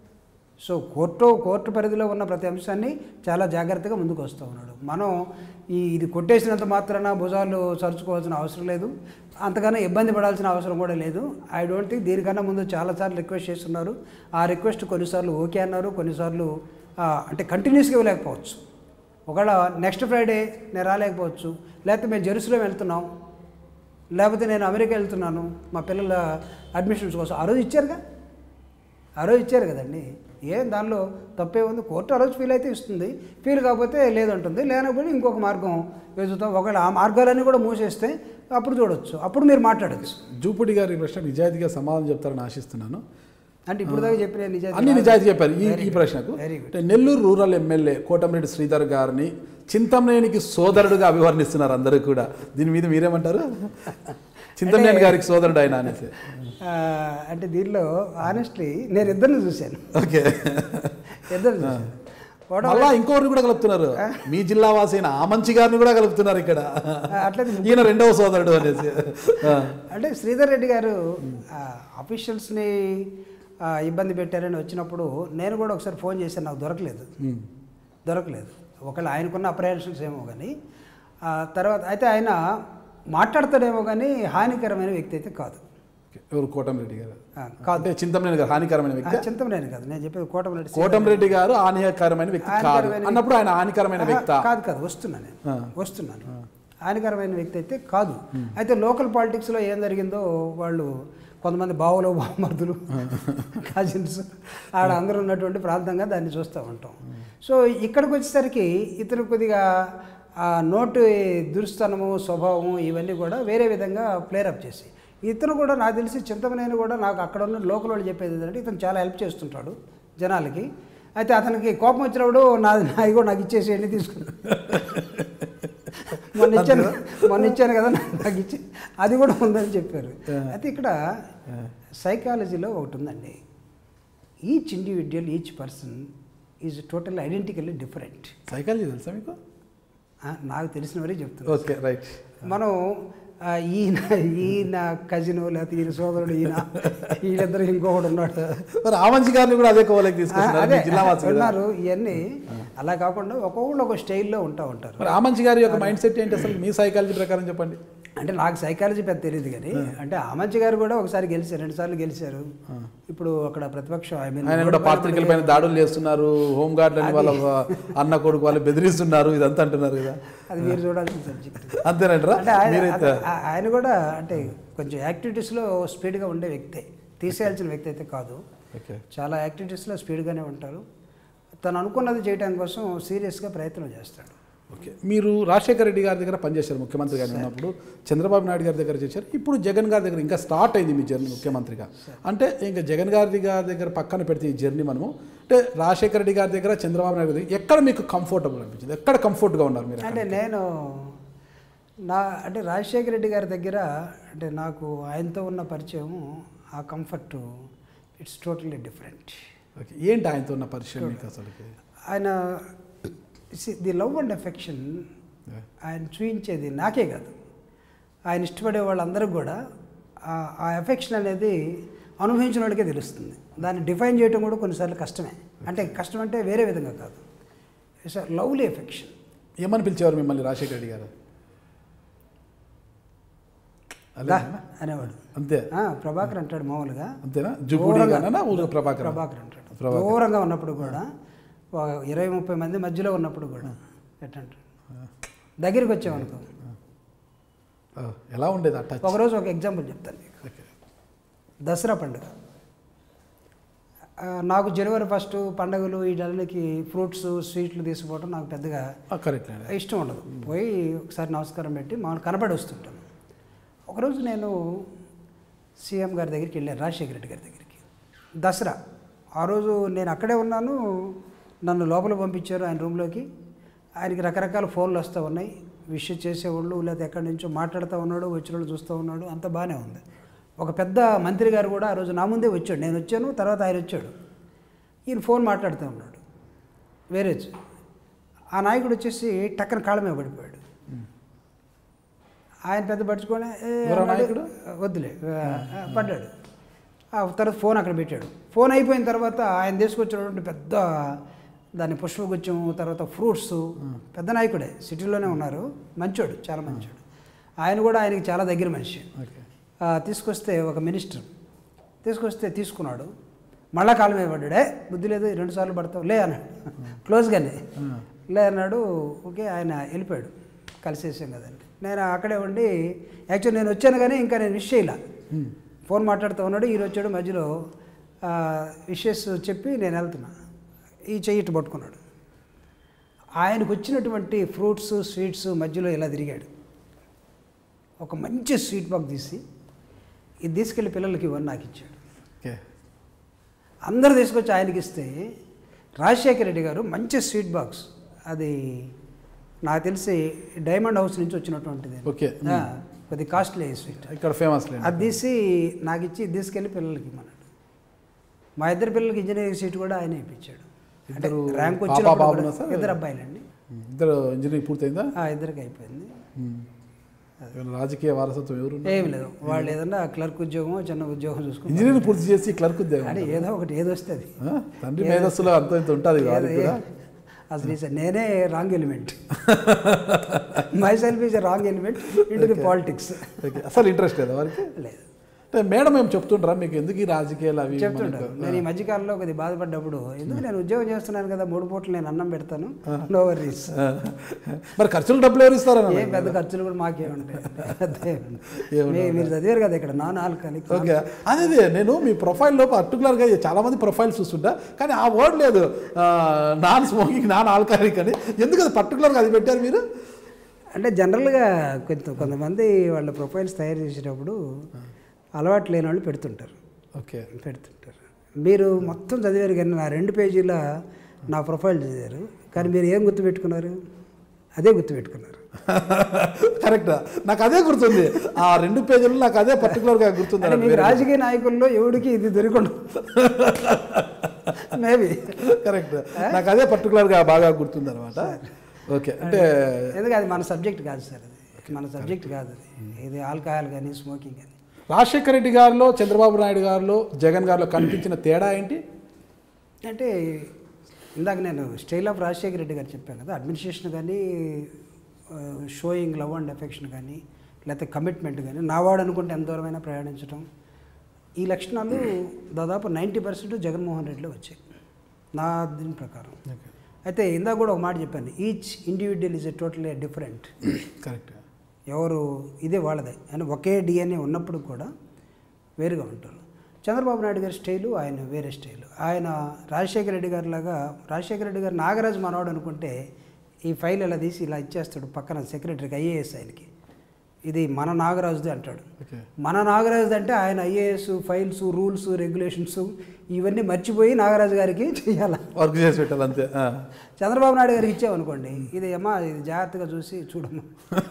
సో కోర్టు కోర్టు పరిధిలో ఉన్న ప్రతి అంశాన్ని చాలా జాగ్రత్తగా ముందుకు వస్తూ ఉన్నాడు మనం ఈ ఇది కొట్టేసినంత మాత్రాన భుజాలు సరుచుకోవాల్సిన అవసరం లేదు అంతకన్నా ఇబ్బంది పడాల్సిన అవసరం కూడా లేదు ఐ డోంట్ థింక్ దీనికన్నా ముందు చాలాసార్లు రిక్వెస్ట్ చేస్తున్నారు ఆ రిక్వెస్ట్ కొన్నిసార్లు ఓకే అన్నారు కొన్నిసార్లు ఆ, అంటే కంటిన్యూస్గా ఇవ్వలేకపోవచ్చు ఒకవేళ నెక్స్ట్ ఫ్రైడే నేను రాలేకపోవచ్చు లేకపోతే మేము జెరూసలేం వెళ్తున్నాం లేకపోతే నేను అమెరికా వెళ్తున్నాను మా పిల్లల అడ్మిషన్స్ కోసం ఆ రోజు ఇచ్చారుగా ఆ రోజు ఇచ్చారు కదండి ఏం దానిలో తప్పే ఉంది కోర్టు ఆ రోజు ఫీల్ అయితే ఇస్తుంది ఫీల్ కాకపోతే లేదంటుంది లేనప్పుడు ఇంకొక మార్గం వెతుకుతాం ఒకవేళ ఆ మార్గాలన్నీ కూడా మూసేస్తే అప్పుడు చూడొచ్చు అప్పుడు మీరు మాట్లాడచ్చు జూపుడి గారి ప్రశ్న నిజాయితీగా సమాధానం చెప్తారని ఆశిస్తున్నాను అంటే ఇప్పుడు దాకా చెప్పిన నిజాయితీ అన్ని నిజాయితీ చెప్పారు ఈ ఈ ప్రశ్నకు వెరీ గుడ్ అంటే నెల్లూరు రూరల్ ఎమ్మెల్యే కోటమిరెడ్డి శ్రీధర్ గారిని చింతమనేనికి సోదరుడుగా అభివర్ణిస్తున్నారు అందరూ కూడా దీని మీద మీరేమంటారు చింతమనేని గారికి సోదరుడు ఆయన అనేసి అంటే దీనిలో ఆనెస్ట్లీ నేను ఇద్దరిని చూశాను ఓకే ఇద్దరు చూశాను కోట మళ్ళా ఇంకొకరిని కూడా కలుపుతున్నారు మీ జిల్లా వాసి అయిన ఆ మంచి గారిని కూడా కలుపుతున్నారు ఇక్కడ అట్లయితే ఈయన రెండవ సోదరుడు అనేసి ఆ. అంటే శ్రీధర్ రెడ్డి గారు అఫీషియల్స్ని ఇబ్బంది పెట్టారని వచ్చినప్పుడు నేను కూడా ఒకసారి ఫోన్ చేశాను నాకు దొరకలేదు ఉమ్. దొరకలేదు ఒకవేళ ఆయనకున్న అప్రహెన్షన్స్ ఏమో కానీ ఆ తర్వాత అయితే ఆయన మాట్లాడతాడేమో కానీ హానికరమైన వ్యక్తి అయితే కాదు ఓకే ఎవరు కోటమిరెడ్డి గారు ఆ, కాదు అంటే చింతమనేని గారు హానికరమైన ఆ, వ్యక్తి చింతమనేని కాదు నేను చెప్పేది కోటమిరెడ్డి కోటమిరెడ్డి గారు హానికరమైన వ్యక్తి కాదు హానికరమైన అన్నప్పుడు ఆయన హానికరమైన వ్యక్త ఆహా, కాదు కాదు వస్తున్నా నేను ఆ. వస్తున్నాను హానికరమైన వ్యక్తి అయితే కాదు అయితే లోకల్ పాలిటిక్స్లో ఏం జరిగిందో వాళ్ళు కొంతమంది బావులు బామర్దులు కజిన్స్ ఆడ అందరూ ఉన్నటువంటి ప్రాంతంగా దాన్ని చూస్తూ ఉంటాం సో ఇక్కడికి వచ్చేసరికి ఇతను కొద్దిగా ఆ నోటు దురుస్తనము స్వభావము ఇవన్నీ కూడా వేరే విధంగా ప్లేరప్ చేసి ఇతను కూడా నాకు తెలిసి చింతమనేని కూడా నాకు అక్కడ ఉన్న లోకల్ వాళ్ళు చెప్పేది ఏంటంటే ఇతను చాలా హెల్ప్ చేస్తుంటాడు జనాలకి అయితే అతనికి కోపం వచ్చినప్పుడు నాది నాది కూడా నాకు ఇచ్చేసి ఎన్ని తీసుకున్నాడు మొన్న ఇచ్చాను మొన్న ఇచ్చాను కదా నాకు నాకు ఇచ్చి అది కూడా ఉందని చెప్పారు అయితే ఇక్కడ సైకాలజీలో ఒకటి ఉందండి each individual each person is total identically different psychology తెలుసా మీకు నాకు తెలిసిన వరే చెప్తున్నాను ఓకే రైట్ మనం ఆ, ఈయన ఈయన కజిన్ లేకపోతే ఈయన సోదరుడు ఈయన వీళ్ళిద్దరు ఇంకొకడు ఉన్నాడు మరి ఆ మంచి గారిని కూడా అదే కోవలోకి ఆ, తీసుకొస్తున్నారు అదే మీ జిల్లా వాసి కదా. ఉన్నారు ఇవన్నీ అలా కాకుండా ఒక్కొక్కళ్ళు ఒక స్టైల్లో ఉంటా ఉంటారు మరి ఆ మంచి గారి యొక్క మైండ్ సెట్ ఏంటి అసలు మీ సైకాలజీ ప్రకారం చెప్పండి అంటే నాకు సైకాలజీ పెద్ద తెలియదు కానీ అంటే ఆమంచి గారు కూడా ఒకసారి గెలిచారు రెండు సార్లు గెలిచారు ఇప్పుడు అక్కడ ప్రతిపక్షం I mean, ఆయన కూడా పాత్రికల పైన దాడులు చేస్తున్నారు హోమ్ గార్డ్ అని వాళ్ళ అన్న కొడుకు వాళ్ళు బెదిరిస్తున్నారు ఇదంతా అంటున్నారు కదా అది మీరు చూడాల్సిన సబ్జెక్ట్ అంతేనంటారా అంటే ఆయన మీరైతే ఆ- ఆయన కూడా అంటే కొంచెం యాక్టివిటీస్లో స్పీడ్గా ఉండే వ్యక్తే తీసేయాల్సిన వ్యక్తి అయితే కాదు ఓకే చాలా యాక్టివిటీస్లో స్పీడ్గానే ఉంటారు తను అనుకున్నది చేయడం కోసం సీరియస్గా ప్రయత్నం చేస్తాడు ఓకే మీరు రాజశేఖర రెడ్డి గారి దగ్గర పనిచేశారు ముఖ్యమంత్రి గారు ఉన్నప్పుడు చంద్రబాబు నాయుడు గారి దగ్గర చేశారు ఇప్పుడు జగన్ గారి దగ్గర ఇంకా స్టార్ట్ అయింది మీ జర్నీ ముఖ్యమంత్రిగా అంటే ఇంకా జగన్ గారి గారి దగ్గర పక్కన పెడితే ఈ జర్నీ మనము అంటే రాజశేఖర రెడ్డి గారి దగ్గర చంద్రబాబు నాయుడు దగ్గర ఎక్కడ మీకు కంఫర్టబుల్ అనిపించింది ఎక్కడ కంఫర్ట్గా ఉన్నారు మీరు అంటే నేను నా అంటే రాజశేఖర రెడ్డి గారి దగ్గర అంటే నాకు ఆయనతో ఉన్న పరిచయం ఆ comfort it's totally different okay ఏంటి ఆయనతో ఉన్న పరిచయం మీకు అసలుకి ఆయన ది లవ్ అండ్ ఎఫెక్షన్ ఆయన చూపించేది నాకే కాదు ఆయన ఇష్టపడే వాళ్ళందరికీ కూడా ఆ- ఆ ఎఫెక్షన్ అనేది అనుభవించిన వాళ్ళకే తెలుస్తుంది దాన్ని డిఫైన్ చేయడం కూడా కొన్నిసార్లు కష్టమే అంటే కష్టం అంటే వేరే విధంగా కాదు ఇట్స్ లవ్లీ ఎఫెక్షన్ ఏమని పిలిచేవారు మిమ్మల్ని రాజశేఖర రెడ్డి గారు అదే దా అనేవాడు అంతే ఆ, ప్రభాకర్ అంటాడు మామూలుగా అంతేనా జుగుడి దూరంగా- గానా ఊరు ప్రభాకర్ ప్రభాకర్ అంటాడు ప్రభాకర్. దూరంగా ఉన్నప్పుడు కూడా ఒక ఇరవై ముప్పై మంది మధ్యలో ఉన్నప్పుడు కూడా ఎట్టంటాడు దగ్గరికి వచ్చామనుకో ఆ, ఎలా ఉండేది ఆ టచ్ ఒకరోజు ఒక ఎగ్జాంపుల్ చెప్తాను మీకు ఓకే దసరా పండుగ ఆ, నాకు జనవరి ఫస్ట్ పండుగలు వీటన్నిటికి ఫ్రూట్స్ స్వీట్లు తీసుకుపోవడం నాకు పెద్దగా కరెక్ట్ అండి ఇష్టం ఉండదు పోయి ఒకసారి నమస్కారం పెట్టి మామూలు కనపడి వస్తుంటాను ఒకరోజు నేను సీఎం గారి దగ్గరికి వెళ్ళాను రాజశేఖర రెడ్డి గారి దగ్గరికి దసరా ఆ రోజు నేను అక్కడే ఉన్నాను నన్ను లోపల పంపించారు ఆయన రూమ్లోకి ఆయనకి రకరకాల ఫోన్లు వస్తూ ఉన్నాయి విష్ చేసేవాళ్ళు లేకపోతే ఎక్కడి నుంచో మాట్లాడుతూ ఉన్నాడు వచ్చిన వాళ్ళు చూస్తూ ఉన్నాడు అంత బాగానే ఉంది ఒక పెద్ద మంత్రి గారు కూడా ఆ రోజు నా ముందే వచ్చాడు నేను వచ్చాను తర్వాత ఆయన వచ్చాడు ఈయన ఫోన్ మాట్లాడుతూ ఉన్నాడు వేరే ఆ నాయకుడు వచ్చేసి టక్కన కాళ్ళ మీద పడిపోయాడు ఆయన పెద్ద పట్టుకొని "ఏ" ఎవరా అన్నాడు. నాయకుడు? వద్దులే ఆ, ఆ, పడ్డాడు ఆ తర్వాత ఫోన్ అక్కడ పెట్టాడు ఫోన్ అయిపోయిన తర్వాత ఆయన తీసుకొచ్చినటువంటి పెద్ద దాని పుష్పగుచ్చం తర్వాత ఫ్రూట్స్ పెద్ద నాయకుడే సిటీలోనే ఉన్నారు మంచోడు చాలా మంచోడు ఆయన కూడా ఆయనకి చాలా దగ్గర మనిషి ఓకే ఆ, తీసుకొస్తే ఒక మినిస్టర్ తీసుకొస్తే తీసుకున్నాడు మళ్ళా కాలం మీద పడ్డాడే బుద్ధి లేదు రెండు సార్లు పడతావు లే అన్నాడు క్లోజ్గానే లే అన్నాడు ఓకే ఆయన వెళ్ళిపోయాడు కలిసేసాం కదండి నేను అక్కడే ఉండి యాక్చువల్ నేను వచ్చాను కానీ ఇంకా నేను విష్ చేయలే ఫోన్ మాట్లాడుతూ ఉన్నాడు ఈయన వచ్చాడు మధ్యలో విషెస్ చెప్పి నేను వెళ్తున్నా ఈ చెయ్యి ఇటు పట్టుకున్నాడు ఆయనకు వచ్చినటువంటి ఫ్రూట్స్ స్వీట్స్ మధ్యలో ఇలా తిరిగాడు ఒక మంచి స్వీట్ బాక్స్ తీసి ఇది తీసుకెళ్ళి పిల్లలకి ఇవ్వని నాకు ఇచ్చాడు ఓకే అందరూ తీసుకొచ్చి ఆయనకి ఇస్తే రాజశేఖర రెడ్డి గారు మంచి స్వీట్ బాక్స్ అది నాకు తెలిసి డైమండ్ హౌస్ నుంచి వచ్చినటువంటిది ఓకే ఆ, కొద్ది కాస్ట్లీ స్వీట్ ఇక్కడ ఫేమస్ లేండి అది తీసి నాకు ఇచ్చి ఇది తీసుకెళ్ళి పిల్లలకి ఇమ్మన్నాడు మా ఇద్దరు పిల్లలకి ఇంజనీరింగ్ సీట్ కూడా ఆయన ఇప్పించాడు అంటే ఇద్దరు ర్యాంక్ పాప, వచ్చినప్పుడు బాబునా కూడా సార్? ఇద్దరు అబ్బాయిలండి ఇద్దరు ఇంజనీరింగ్ పూర్తయిందా ఆ, ఇద్దరికి అయిపోయింది ఏమైనా రాజకీయ వారసత్వం ఎవరు ఏమి లేదు వాళ్ళు ఏదన్నా క్లర్క్ ఉద్యోగం చిన్న ఉద్యోగం చూసుకుంటారు ఇంజనీరింగ్ పూర్తి చేసి క్లర్క్ ఉద్యోగం అంటే ఏదో ఒకటి ఏది వస్తుంది ఆ? తండ్రి మేధస్సులో అంత ఇంత ఉంటుంది వారికి కూడా అసలు ఈ సార్ నేనే wrong element myself is wrong element into the politics okay అసలు ఇంట్రెస్ట్ లేదా వారికి లేదు అంటే మేడం ఏం చెప్తుంటారా మీకు ఎందుకు ఈ రాజకీయాలు అవి చెప్తుంటారు నేను ఈ మధ్యకాలంలో కొద్దిగా బాధపడ్డప్పుడు ఎందుకు నేను ఉద్యోగం చేస్తున్నాను కదా మూడు పూటలు నేను అన్నం పెడతాను నో వరీస్ ఆ, మరి ఖర్చులు డబ్బులు ఎవరు ఇస్తారన్న ఏ పెద్ద ఖర్చులు కూడా మాకే ఉంటాయి అదే. మీ- మీరు చదివారు కదా ఇక్కడ నాన్ ఆల్కహాలిక్ ఓకే అదే అదే నేను మీ ప్రొఫైల్లో పర్టికులర్గా చాలా మంది ప్రొఫైల్స్ చూస్తుంటా కానీ ఆ వర్డ్ లేదు నాన్ స్మోకింగ్ నాన్ ఆల్కహాలిక్ అని ఎందుకు అది పర్టికులర్గా అది పెట్టారు మీరు అంటే జనరల్గా కొంత కొంతమంది వాళ్ళ ప్రొఫైల్స్ తయారు చేసేటప్పుడు అలవాటు లేని వాళ్ళు పెడుతుంటారు ఓకే పెడుతుంటారు మీరు మొత్తం చదివారు కానీ నా రెండు పేజీల నా ప్రొఫైల్ చదివారు కానీ మీరు ఏం గుర్తుపెట్టుకున్నారు అదే గుర్తుపెట్టుకున్నారు కరెక్ట్ నాకు అదే గుర్తుంది ఆ రెండు పేజీలు నాకు అదే పర్టికులర్గా గుర్తుంది అంటే మీకు రాజకీయ నాయకుల్లో ఎవడికి ఇది దొరికండు మేబీ కరెక్ట్ నాకు అదే పర్టికులర్గా బాగా గుర్తుంది అనమాట ఓకే అంటే ఎందుకంటే అది మన సబ్జెక్ట్ కాదు సార్ అది మన సబ్జెక్ట్ కాదు అది ఇది ఆల్కహాల్ కానీ స్మోకింగ్ కానీ రాజశేఖర రెడ్డి గారిలో చంద్రబాబు నాయుడు గారిలో జగన్ గారిలో కనిపించిన తేడా ఏంటి అంటే ఇందాక నేను స్టైల్ ఆఫ్ రాజశేఖర రెడ్డి గారు చెప్పాను కదా అడ్మినిస్ట్రేషన్ కానీ షోయింగ్ లవ్ అండ్ ఎఫెక్షన్ కానీ లేకపోతే కమిట్మెంట్ కానీ నావాడు అనుకుంటే ఎంత దూరమైనా ప్రయాణించడం ఈ లక్షణాలు దాదాపు నైంటీ పర్సెంట్ జగన్మోహన్ రెడ్డిలో వచ్చాయి నా దీని ప్రకారం అయితే ఇందాక కూడా ఒక మాట చెప్పాను each individual is a totally different correct ఎవరు ఇదే వాళ్ళదే అని ఒకే డిఎన్ఏ ఉన్నప్పుడు కూడా వేరుగా ఉంటారు చంద్రబాబు నాయుడు గారి స్టైలు ఆయన వేరే స్టైలు ఆయన రాజశేఖర రెడ్డి గారి లాగా రాజశేఖర రెడ్డి గారు నాగరాజు మనవాడు అనుకుంటే ఈ ఫైల్ ఇలా తీసి ఇలా ఇచ్చేస్తాడు పక్కన సెక్రటరీకి ఐఏఎస్ ఆయనకి ఇది మన నాగరాజుది అంటాడు ఓకే మన నాగరాజు అంటే ఆయన ఐఏఎస్ ఫైల్స్ రూల్స్ రెగ్యులేషన్స్ ఇవన్నీ మర్చిపోయి నాగరాజు గారికి చేయాలి వర్క్ చేసి పెట్టాలి అంతే ఆ. చంద్రబాబు నాయుడు గారికి ఇచ్చామనుకోండి ఇది అమ్మా ఇది జాగ్రత్తగా చూసి చూడమ్మా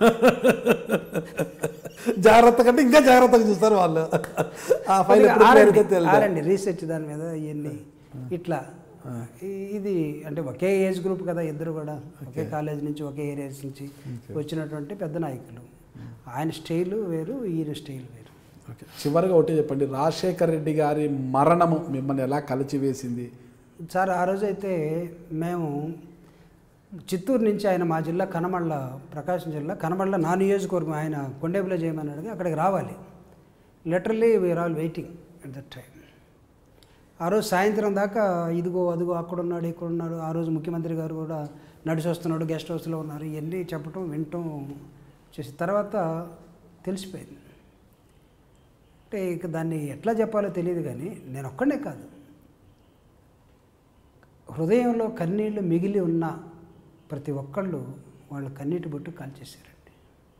జాగ్రత్త కంటే ఇంకా జాగ్రత్తగా చూస్తారు వాళ్ళు ఆ ఫైల్ కొద్దిగా ఎప్పుడు ఆరండి, పేరుకే తెలియదు. ఆరండి రీసెర్చ్ దాని మీద ఇవన్నీ ఇట్లా ఈ- ఇది అంటే ఒకే ఏజ్ గ్రూప్ కదా ఇద్దరు కూడా ఒకే కాలేజ్ నుంచి ఒకే ఏరియాస్ నుంచి వచ్చినటువంటి పెద్ద నాయకులు ఆయన స్టైల్ వేరు ఈయన స్టైల్ వేరు ఓకే చివరిగా ఒకటే చెప్పండి రాజశేఖర రెడ్డి గారి మరణము మిమ్మల్ని ఎలా కలిచివేసింది సార్ ఆ రోజు అయితే మేము చిత్తూరు నుంచి ఆయన మా జిల్లా కనమళ్ళ ప్రకాశం జిల్లా కనమళ్ళ నా నియోజకవర్గం ఆయన కొండేపులో చేయమన్నాడు అక్కడికి రావాలి literally we're all waiting at that time ఆ రోజు సాయంత్రం దాకా ఇదిగో అదిగో అక్కడ ఉన్నాడు ఇక్కడ ఉన్నాడు ఆ రోజు ముఖ్యమంత్రి గారు కూడా నడిచి వస్తున్నాడు గెస్ట్ హౌస్లో ఉన్నారు ఇవన్నీ చెప్పటం వినటం చేసి తర్వాత తెలిసిపోయింది అంటే ఇక దాన్ని ఎట్లా చెప్పాలో తెలియదు కానీ నేను ఒక్కడే కాదు హృదయంలో కన్నీళ్లు మిగిలి ఉన్న ప్రతి ఒక్కళ్ళు వాళ్ళ కన్నీటి బొట్టు కాల్చేశారండి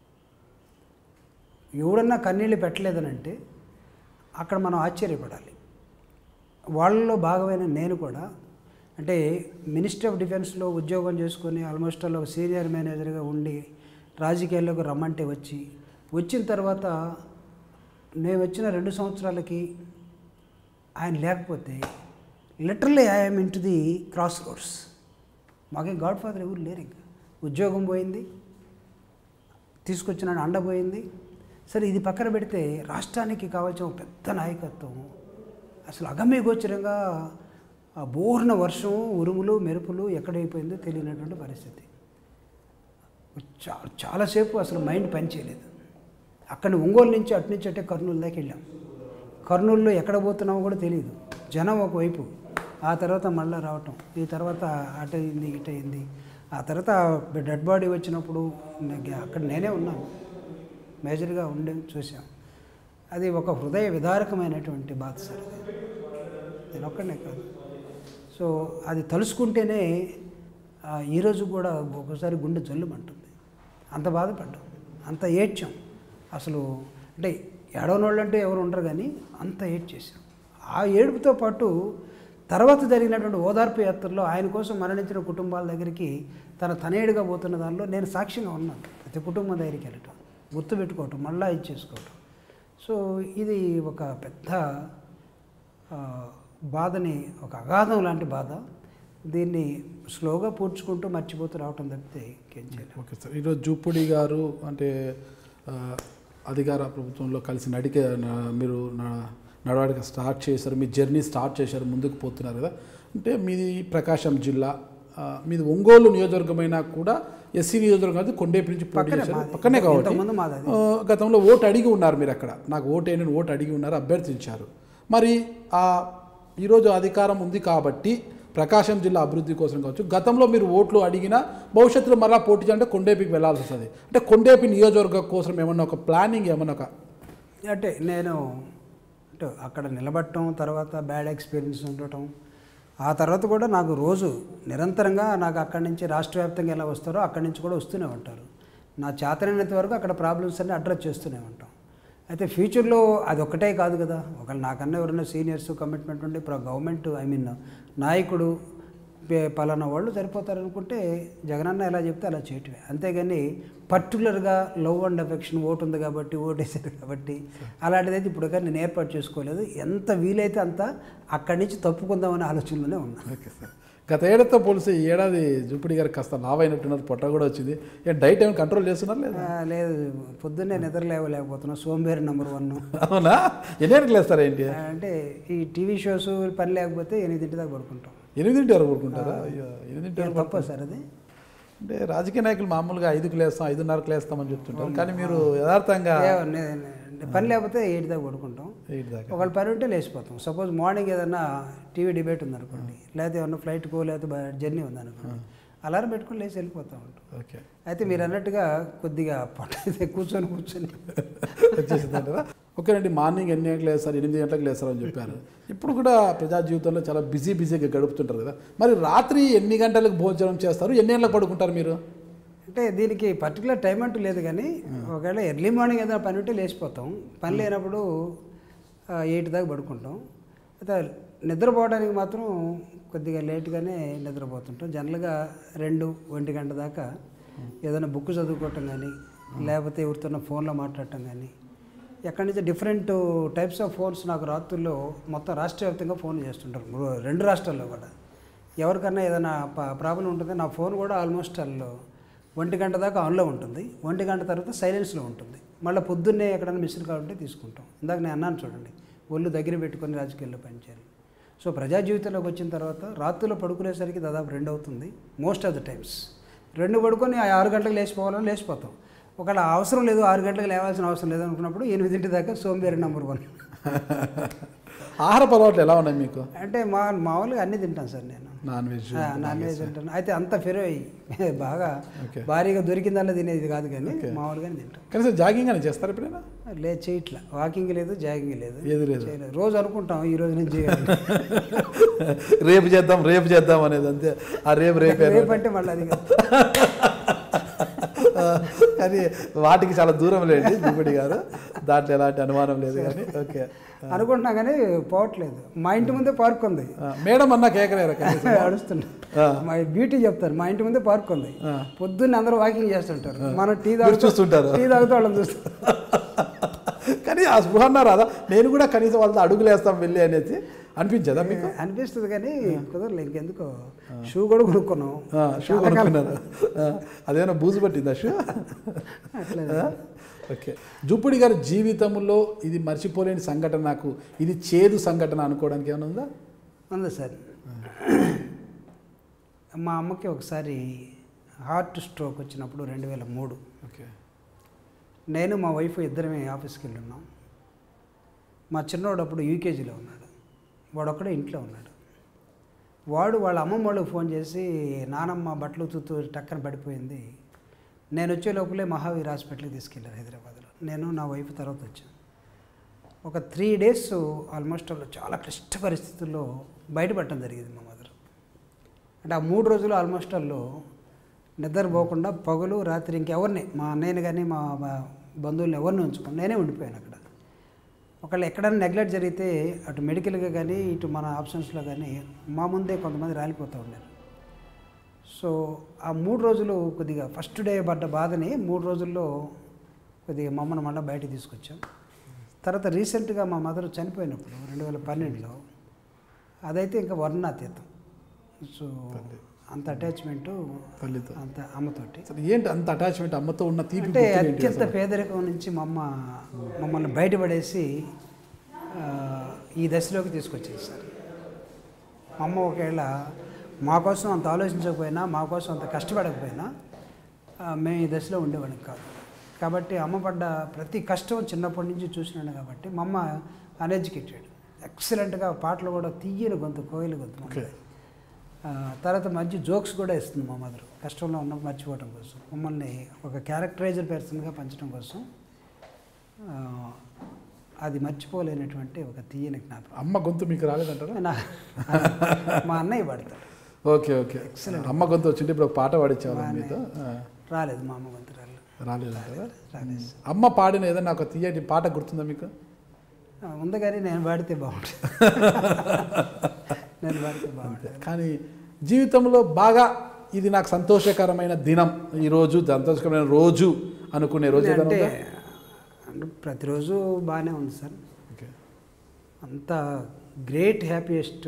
ఎవడన్నా కన్నీళ్ళు పెట్టలేదనంటే అక్కడ మనం ఆశ్చర్యపడాలి వాళ్ళలో భాగమైన నేను కూడా అంటే మినిస్టర్ ఆఫ్ డిఫెన్స్లో ఉద్యోగం చేసుకొని ఆల్మోస్ట్ ఆల్ ఒక సీనియర్ మేనేజర్గా ఉండి రాజకీయాల్లోకి రమ్మంటే వచ్చి వచ్చిన తర్వాత నేను వచ్చిన రెండు సంవత్సరాలకి ఆయన లేకపోతే literally I'm into the cross roads మాకేం గాడ్ ఫాదర్ ఎవరు లేరు ఇంకా ఉద్యోగం పోయింది తీసుకొచ్చిన అండ పోయింది సరే ఇది పక్కన పెడితే రాష్ట్రానికి కావాల్సిన ఒక పెద్ద నాయకత్వం అసలు అగమ్య గోచరంగా ఆ బోర్న వర్షం ఉరుములు మెరుపులు ఎక్కడైపోయిందో తెలియనటువంటి పరిస్థితి చా చాలాసేపు అసలు మైండ్ పనిచేయలేదు అక్కడ ఒంగోలు నుంచి అటు నుంచి అంటే కర్నూలు దాకా వెళ్ళాం కర్నూలులో ఎక్కడ పోతున్నామో కూడా తెలియదు జనం ఒకవైపు ఆ తర్వాత మళ్ళీ రావటం ఈ తర్వాత అటు అయింది ఇటు అయింది ఆ తర్వాత డెడ్ బాడీ వచ్చినప్పుడు నాకు అక్కడ నేనే ఉన్నాను మేజర్గా ఉండి చూసాం అది ఒక హృదయ విదారకమైనటువంటి బాధ సార్ అది నేను ఒక్కడనే కాదు సో అది తలుసుకుంటేనే ఆ, ఈరోజు కూడా ఒక్కోసారి గుండె జల్లుమంటుంది అంత బాధపడ్డాం అంత ఏడ్చాం అసలు అంటే ఏడవనోళ్ళు అంటే ఎవరు ఉండరు కానీ అంత ఏడ్చేసాం ఆ ఏడుపుతో పాటు తర్వాత జరిగినటువంటి ఓదార్పు యాత్రలో ఆయన కోసం మరణించిన కుటుంబాల దగ్గరికి తన తనేడుగా పోతున్న దానిలో నేను సాక్ష్యంగా ఉన్నాను ప్రతి కుటుంబం దగ్గరికి వెళ్ళటం గుర్తుపెట్టుకోవటం మళ్ళా ఇచ్చేసుకోవటం సో ఇది ఒక పెద్ద ఆ, బాధని ఒక అగాధం లాంటి బాధ దీన్ని స్లోగా పూడ్చుకుంటూ మర్చిపోతూ రావటం తప్పితే ఇంకేం చేయలేం ఓకే సార్ ఈరోజు జూపుడి గారు అంటే ఆ, అధికార ప్రభుత్వంలో కలిసి నడికే నా- మీరు నా- నడవడిక స్టార్ట్ చేశారు మీ జర్నీ స్టార్ట్ చేశారు ముందుకు పోతున్నారు కదా అంటే మీది ప్రకాశం జిల్లా ఆ, మీది ఒంగోలు నియోజకవర్గమైనా కూడా ఎస్సీ నియోజకవర్గం కాదు కొండేపు నుంచి పోటీ పక్కనే చేశారు మాది. పక్కనే కాబట్టి ఇంతకుముందు మాది అది. ఆ, గతంలో ఓటు అడిగి ఉన్నారు మీరు అక్కడ నాకు ఓటు అయిన ఓటు అడిగి ఉన్నారు అభ్యర్థించారు మరి ఆ ఈరోజు అధికారం ఉంది కాబట్టి ప్రకాశం జిల్లా అభివృద్ధి కోసం కావచ్చు గతంలో మీరు ఓట్లు అడిగినా భవిష్యత్తులో మరలా పోటీ చేయాలంటే కొండేపికి వెళ్ళాల్సి వస్తుంది అంటే కొండేపి నియోజకవర్గం కోసం ఏమన్నా ఒక ప్లానింగ్ ఏమన్నా ఒక అంటే నేను అంటే అక్కడ నిలబడటం తర్వాత బ్యాడ్ ఎక్స్పీరియన్స్ ఉండటం ఆ తర్వాత కూడా నాకు రోజు నిరంతరంగా నాకు అక్కడి నుంచి రాష్ట్ర వ్యాప్తంగా ఎలా వస్తారో అక్కడి నుంచి కూడా వస్తూనే ఉంటారు నా చేతనైనంత వరకు అక్కడ ప్రాబ్లమ్స్ అన్ని అడ్రస్ చేస్తూనే ఉంటాం అయితే ఫ్యూచర్లో అది ఒకటే కాదు కదా ఒకవేళ నాకన్నా ఎవరైనా సీనియర్స్ కమిట్మెంట్ ఉండి ఇప్పుడు గవర్నమెంట్ ఐ మీన్ నాయకుడు పే- పలానా వాళ్ళు సరిపోతారనుకుంటే జగనన్న ఎలా చెప్తే అలా చేయటమే అంతేగాని పర్టికులర్గా లవ్ అండ్ అఫెక్షన్ ఓటు ఉంది కాబట్టి ఓటేసారు కాబట్టి అలాంటిదైతే ఇప్పుడు కానీ నేను ఏర్పాటు చేసుకోలేదు ఎంత వీలైతే అంత అక్కడి నుంచి తప్పుకుందామనే ఆలోచనలోనే ఉన్నా ఓకే సార్ గత ఏడాదితో పోలిస్తే ఈ ఏడాది జూపిడి గారికి కాస్త లావ్ అయినట్టున్నారు పొట్ట కూడా వచ్చింది ఏం డైట్ ఏమైనా కంట్రోల్ చేస్తున్నారు లేదా ఆ, లేదు పొద్దున్నే నిద్ర లేవలేకపోతున్నా సోంబేరి నెంబర్ వన్ అవునా ఎన్ని గంటలకు లేస్తారు ఏంటి అంటే ఈ టీవీ షోస్ పని లేకపోతే ఎనిమిదింటి దాకా పడుకుంటాం ఎనిమిదింటి వరకు పడుకుంటారా అయ్యో ఎనిమిదింటి ఏం వరకు తప్ప సార్ అది అంటే రాజకీయ నాయకులు మామూలుగా ఐదుకు లేస్తాం ఐదున్నరకు లేస్తామని చెప్తుంటారు కానీ మీరు యథార్థంగా ఏ, నే- నే- పని లేకపోతే ఎయిట్ దాకా పడుకుంటాం ఎయిట్ దాకా ఒకవేళ పని ఉంటే లేచిపోతాం సపోజ్ మార్నింగ్ ఏదన్నా టీవీ డిబేట్ ఉందనుకోండి లేకపోతే ఏమన్నా ఫ్లైట్కో లేకపోతే జర్నీ ఉందనుకోండి అలారం పెట్టుకొని లేచి వెళ్ళిపోతూ ఉంటాం ఓకే అయితే మీరు అన్నట్టుగా కొద్దిగా పొట్ట అయితే కూర్చొని కూర్చొని వచ్చేసిందంటారా ఓకేనండి మార్నింగ్ ఎన్ని గంటలకు లేస్తారు ఎనిమిది గంటలకు లేస్తారు అని చెప్పారు ఇప్పుడు కూడా ప్రజా జీవితంలో చాలా బిజీ బిజీగా గడుపుతుంటారు కదా మరి రాత్రి ఎన్ని గంటలకు భోజనం చేస్తారు ఎన్ని గంటలకు పడుకుంటారు మీరు అంటే దీనికి పర్టికులర్ టైం అంటూ లేదు కానీ ఒకవేళ ఎర్లీ మార్నింగ్ ఏదైనా పని ఉంటే లేచిపోతాం పని లేనప్పుడు ఎయిట్ దాకా పడుకుంటాం అయితే నిద్రపోవడానికి మాత్రం కొద్దిగా లేట్గానే నిద్రపోతుంటాం జనరల్గా రెండు ఒంటి గంట దాకా ఏదైనా బుక్ చదువుకోవటం కానీ లేకపోతే ఎవరితోనో ఫోన్లో మాట్లాడటం కానీ ఎక్కడి నుంచి డిఫరెంట్ టైప్స్ ఆఫ్ ఫోన్స్ నాకు రాత్రుల్లో మొత్తం రాష్ట్ర వ్యాప్తంగా ఫోన్ చేస్తుంటారు రు- రెండు రాష్ట్రాల్లో కూడా ఎవరికన్నా ఏదైనా ప్రాబ్లం ఉంటుంది నా ఫోన్ కూడా ఆల్మోస్ట్ అల్లో ఒంటి గంట దాకా ఆన్లో ఉంటుంది ఒంటి గంట తర్వాత సైలెన్స్లో ఉంటుంది మళ్ళీ పొద్దున్నే ఎక్కడైనా మిస్డ్ కాల్ ఉంటే తీసుకుంటాం ఇందాక నేను అన్నాను చూడండి ఒళ్ళు దగ్గర పెట్టుకొని రాజకీయాల్లో పనిచేయాలి సో ప్రజా జీవితంలోకి వచ్చిన తర్వాత రాత్రిలో పడుకునేసరికి దాదాపు రెండు అవుతుంది మోస్ట్ ఆఫ్ ద టైమ్స్ రెండు పడుకొని ఆ ఆరు గంటలకు లేచిపోవాలని లేచిపోతాం ఒకవేళ అవసరం లేదు ఆరు గంటలకు లేవాల్సిన అవసరం లేదు అనుకున్నప్పుడు ఎనిమిదింటి దాకా సోంబేరి నెంబర్ వన్ ఆహార అలవాట్లు ఎలా ఉన్నాయి మీకు అంటే మా మామూలుగా అన్నీ తింటాను సార్ నేను నాన్ వెజ్ ఆ, నాన్ వెజ్ తింటాను అయితే అంత ఫిరో బాగా ఓకే. భారీగా దొరికిందల్లా తినేది కాదు కానీ మామూలుగానే తింటాం కనీసం జాగింగ్ అని చేస్తారు ఎప్పుడైనా లేదు చేయట్లా వాకింగ్ లేదు జాగింగ్ లేదు ఏది లేదు చేయలేదు రోజు అనుకుంటాం ఈ రోజు నుంచి చేయాలి రేపు చేద్దాం రేపు చేద్దాం అనేది అంతే ఆ రేపు రేపే రేపు అంటే మళ్ళీ అది కాదు. కానీ వాటికి చాలా దూరం లేండి దిగుబడి గారు దాంట్లో ఎలాంటి అనుమానం లేదు కానీ ఓకే అనుకుంటున్నా కానీ పోవట్లేదు మా ఇంటి ముందే పార్క్ ఉంది ఆ, మేడం అన్న కేకలేరు కనీసం అడుస్తున్నా ఆ. మా బ్యూటీ చెప్తారు మా ఇంటి ముందే పార్క్ ఉంది ఆ. పొద్దున్న అందరూ వాకింగ్ చేస్తుంటారు మనం టీ మీరు తాగుతూ చూస్తుంటారు టీ తాగుతూ వాళ్ళని చూస్తాం కానీ ఆ స్పృహ అన్నారు కదా నేను కూడా కనీసం వాళ్ళతో అడుగులు వేస్తాం వెళ్ళి అనేది అనిపించదా మీకు అనిపిస్తుంది కానీ కుదరలే ఇంకెందుకో షూ కూడా కొనుక్కున్నాం ఆ, షూ కొనుక్కున్నారు ఆ, అదేమైనా బూజు పట్టిందా షూ అట్లే ఆ? ఓకే జూపుడి గారి జీవితంలో ఇది మర్చిపోలేని సంఘటన నాకు ఇది చేదు సంఘటన అనుకోవడానికి ఏమైనా ఉందా ఉంది సార్ మా అమ్మకి ఒకసారి హార్ట్ స్ట్రోక్ వచ్చినప్పుడు రెండు వేల మూడు ఓకే నేను మా వైఫ్ ఇద్దరమే ఆఫీస్కి వెళ్ళి ఉన్నాం మా చిన్నవాడు అప్పుడు యూకేజీలో ఉన్నాడు వాడు ఒక్కడే ఇంట్లో ఉన్నాడు వాడు వాళ్ళ అమ్మమ్మ వాళ్ళకి ఫోన్ చేసి నానమ్మ బట్టలు ఉతుకుతూ టక్కన పడిపోయింది నేను వచ్చే లోపలే మహావీర్ హాస్పిటల్కి తీసుకెళ్ళారు హైదరాబాద్లో నేను నా వైఫ్ తర్వాత వచ్చాను ఒక త్రీ డేస్ ఆల్మోస్ట్ ఆల్ చాలా క్లిష్ట పరిస్థితుల్లో బయటపడటం జరిగింది మా మదర్ అంటే ఆ మూడు రోజులు ఆల్మోస్ట్ ఆల్ నిద్రపోకుండా పగలు రాత్రి ఇంకెవరిని మా అన్నయ్యని కానీ మా మా బంధువులను ఎవరిని ఉంచుకోండి నేనే ఉండిపోయాను అక్కడ ఒకళ్ళు ఎక్కడైనా నెగ్లెక్ట్ జరిగితే అటు మెడికల్గా కానీ ఇటు మన ఆప్షన్స్లో కానీ మా ముందే కొంతమంది రాలిపోతూ ఉన్నారు సో ఆ మూడు రోజులు కొద్దిగా ఫస్ట్ డే పడ్డ బాధని మూడు రోజుల్లో కొద్దిగా మమ్మల్ని మళ్ళీ బయటకు తీసుకొచ్చాం తర్వాత రీసెంట్గా మా మదర్ చనిపోయినప్పుడు రెండు వేల పన్నెండులో అదైతే ఇంకా వర్ణాతీతం సో అంత అటాచ్మెంటు తల్లితో అంత అమ్మతోటి అసలు ఏంటి అంత అటాచ్మెంట్ అమ్మతో ఉన్న తీపి అంటే గుర్తులు ఏంటి అత్యంత అసలు? పేదరికం నుంచి మా అమ్మ మమ్మల్ని బయటపడేసి ఆ, ఈ దశలోకి తీసుకొచ్చింది సార్ మా అమ్మ ఒకవేళ మా కోసం అంత ఆలోచించకపోయినా మా కోసం అంత కష్టపడకపోయినా ఆ, మేము ఈ దశలో ఉండేవాళ్ళం కాదు కాబట్టి అమ్మ పడ్డ ప్రతి కష్టం చిన్నప్పటి నుంచి చూసినాను కాబట్టి మా అమ్మ అన్ఎడ్యుకేటెడ్ ఎక్సలెంట్గా పాటలు కూడా తీయని గొంతు కోయిల గొంతు మా అమ్మది. ఆ, తర్వాత మంచి జోక్స్ కూడా ఇస్తుంది మా మదర్ కష్టంలో ఉన్న మర్చిపోవడం కోసం మమ్మల్ని ఒక క్యారెక్టరైజర్ పర్సన్గా పంచడం కోసం ఆ, అది మర్చిపోలేనటువంటి ఒక తీయని జ్ఞాపకం అమ్మ గొంతు మీకు రాలేదంటారా నా మా అన్నయ్య పాడతాడు ఓకే ఓకే అమ్మ గొంతు వచ్చింటే ఇప్పుడు ఒక పాట పాడించేవాళ్ళం మీతో ఆ, రాలేదు మా అమ్మ గొంతు రాలేదు రాలేదంటారా రాలేదు అమ్మ పాడిన ఏదైనా ఒక తీయటి పాట గుర్తుందా మీకు ఆ, ఉంది కానీ నేను పాడితే బాగుంటుంది నేను పాడితే బాగుంటుంది కానీ జీవితంలో బాగా ఇది నాకు సంతోషకరమైన దినం ఈ రోజు సంతోషకరమైన రోజు అనుకునే రోజు ఏదైనా అంటే ఉందా? అంటే ప్రతిరోజు బాగానే ఉంది సార్ ఓకే అంత గ్రేట్ హ్యాపీయెస్ట్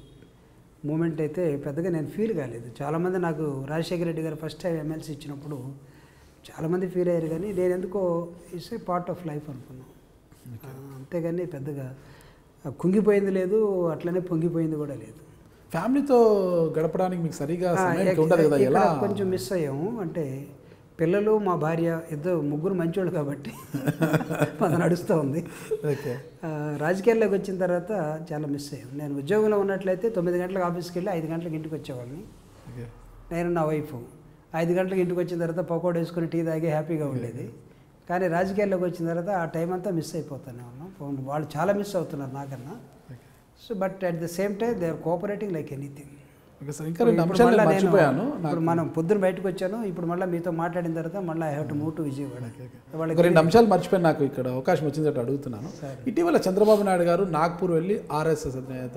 మూమెంట్ అయితే పెద్దగా నేను ఫీల్ కాలేదు చాలామంది నాకు రాజశేఖర రెడ్డి గారు ఫస్ట్ టైం ఎమ్మెల్సీ ఇచ్చినప్పుడు చాలామంది ఫీల్ అయ్యారు కానీ నేను ఎందుకో it's a part of life అనుకున్నాను ఆ, అంతేగాని పెద్దగా ఆ, కుంగిపోయింది లేదు అట్లనే పొంగిపోయింది కూడా లేదు ఫ్యామిలీతో గడపడానికి మీకు సరిగా ఆ, సమయం ఎక్- ఉండదు కదా ఇక్కడ ఎలా కొంచెం మిస్ అయ్యాము అంటే పిల్లలు మా భార్య ఇద్దరు ముగ్గురు మంచోళ్ళు కాబట్టి అది నడుస్తూ ఉంది ఓకే ఆ, రాజకీయాల్లోకి వచ్చిన తర్వాత చాలా మిస్ అయ్యాం నేను ఉద్యోగంలో ఉన్నట్లయితే తొమ్మిది గంటలకు ఆఫీస్కి వెళ్ళి ఐదు గంటలకు ఇంటికి వచ్చేవాళ్ళని ఓకే నేను నా వైఫ్ ఐదు గంటలకు ఇంటికి వచ్చిన తర్వాత పకోడా వేసుకొని టీ తాగి హ్యాపీగా ఉండేది కానీ రాజకీయాల్లోకి వచ్చిన తర్వాత ఆ టైం అంతా మిస్ అయిపోతానే ఉన్నాం పాపం వాళ్ళు చాలా మిస్ అవుతున్నారు నాకన్నా so but at the same time they are cooperating like anything okay sir ఇంకా రెండు అంశాలు నేను మర్చిపోయాను ఇప్పుడు మనం పొద్దున బయటకు వచ్చాను ఇప్పుడు మళ్ళీ మీతో మాట్లాడిన తర్వాత మళ్ళీ I have to move to Vijayawada ఒక వాళ్ళకి రెండు అంశాలు మర్చిపోయి నాకు ఇక్కడ అవకాశం వచ్చింది అటు అడుగుతున్నాను ఇటీవల చంద్రబాబు నాయుడు గారు నాగ్పూర్ వెళ్ళి ఆర్ఎస్ఎస్ నేత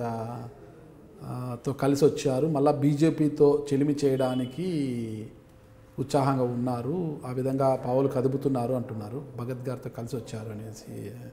ఆ, తో కలిసి వచ్చారు మళ్ళీ బీజేపీతో చెలిమి చేయడానికి ఉత్సాహంగా ఉన్నారు ఆ విధంగా పావులు కదుపుతున్నారు అంటున్నారు భగత్ గారితో కలిసి వచ్చారు అనేసి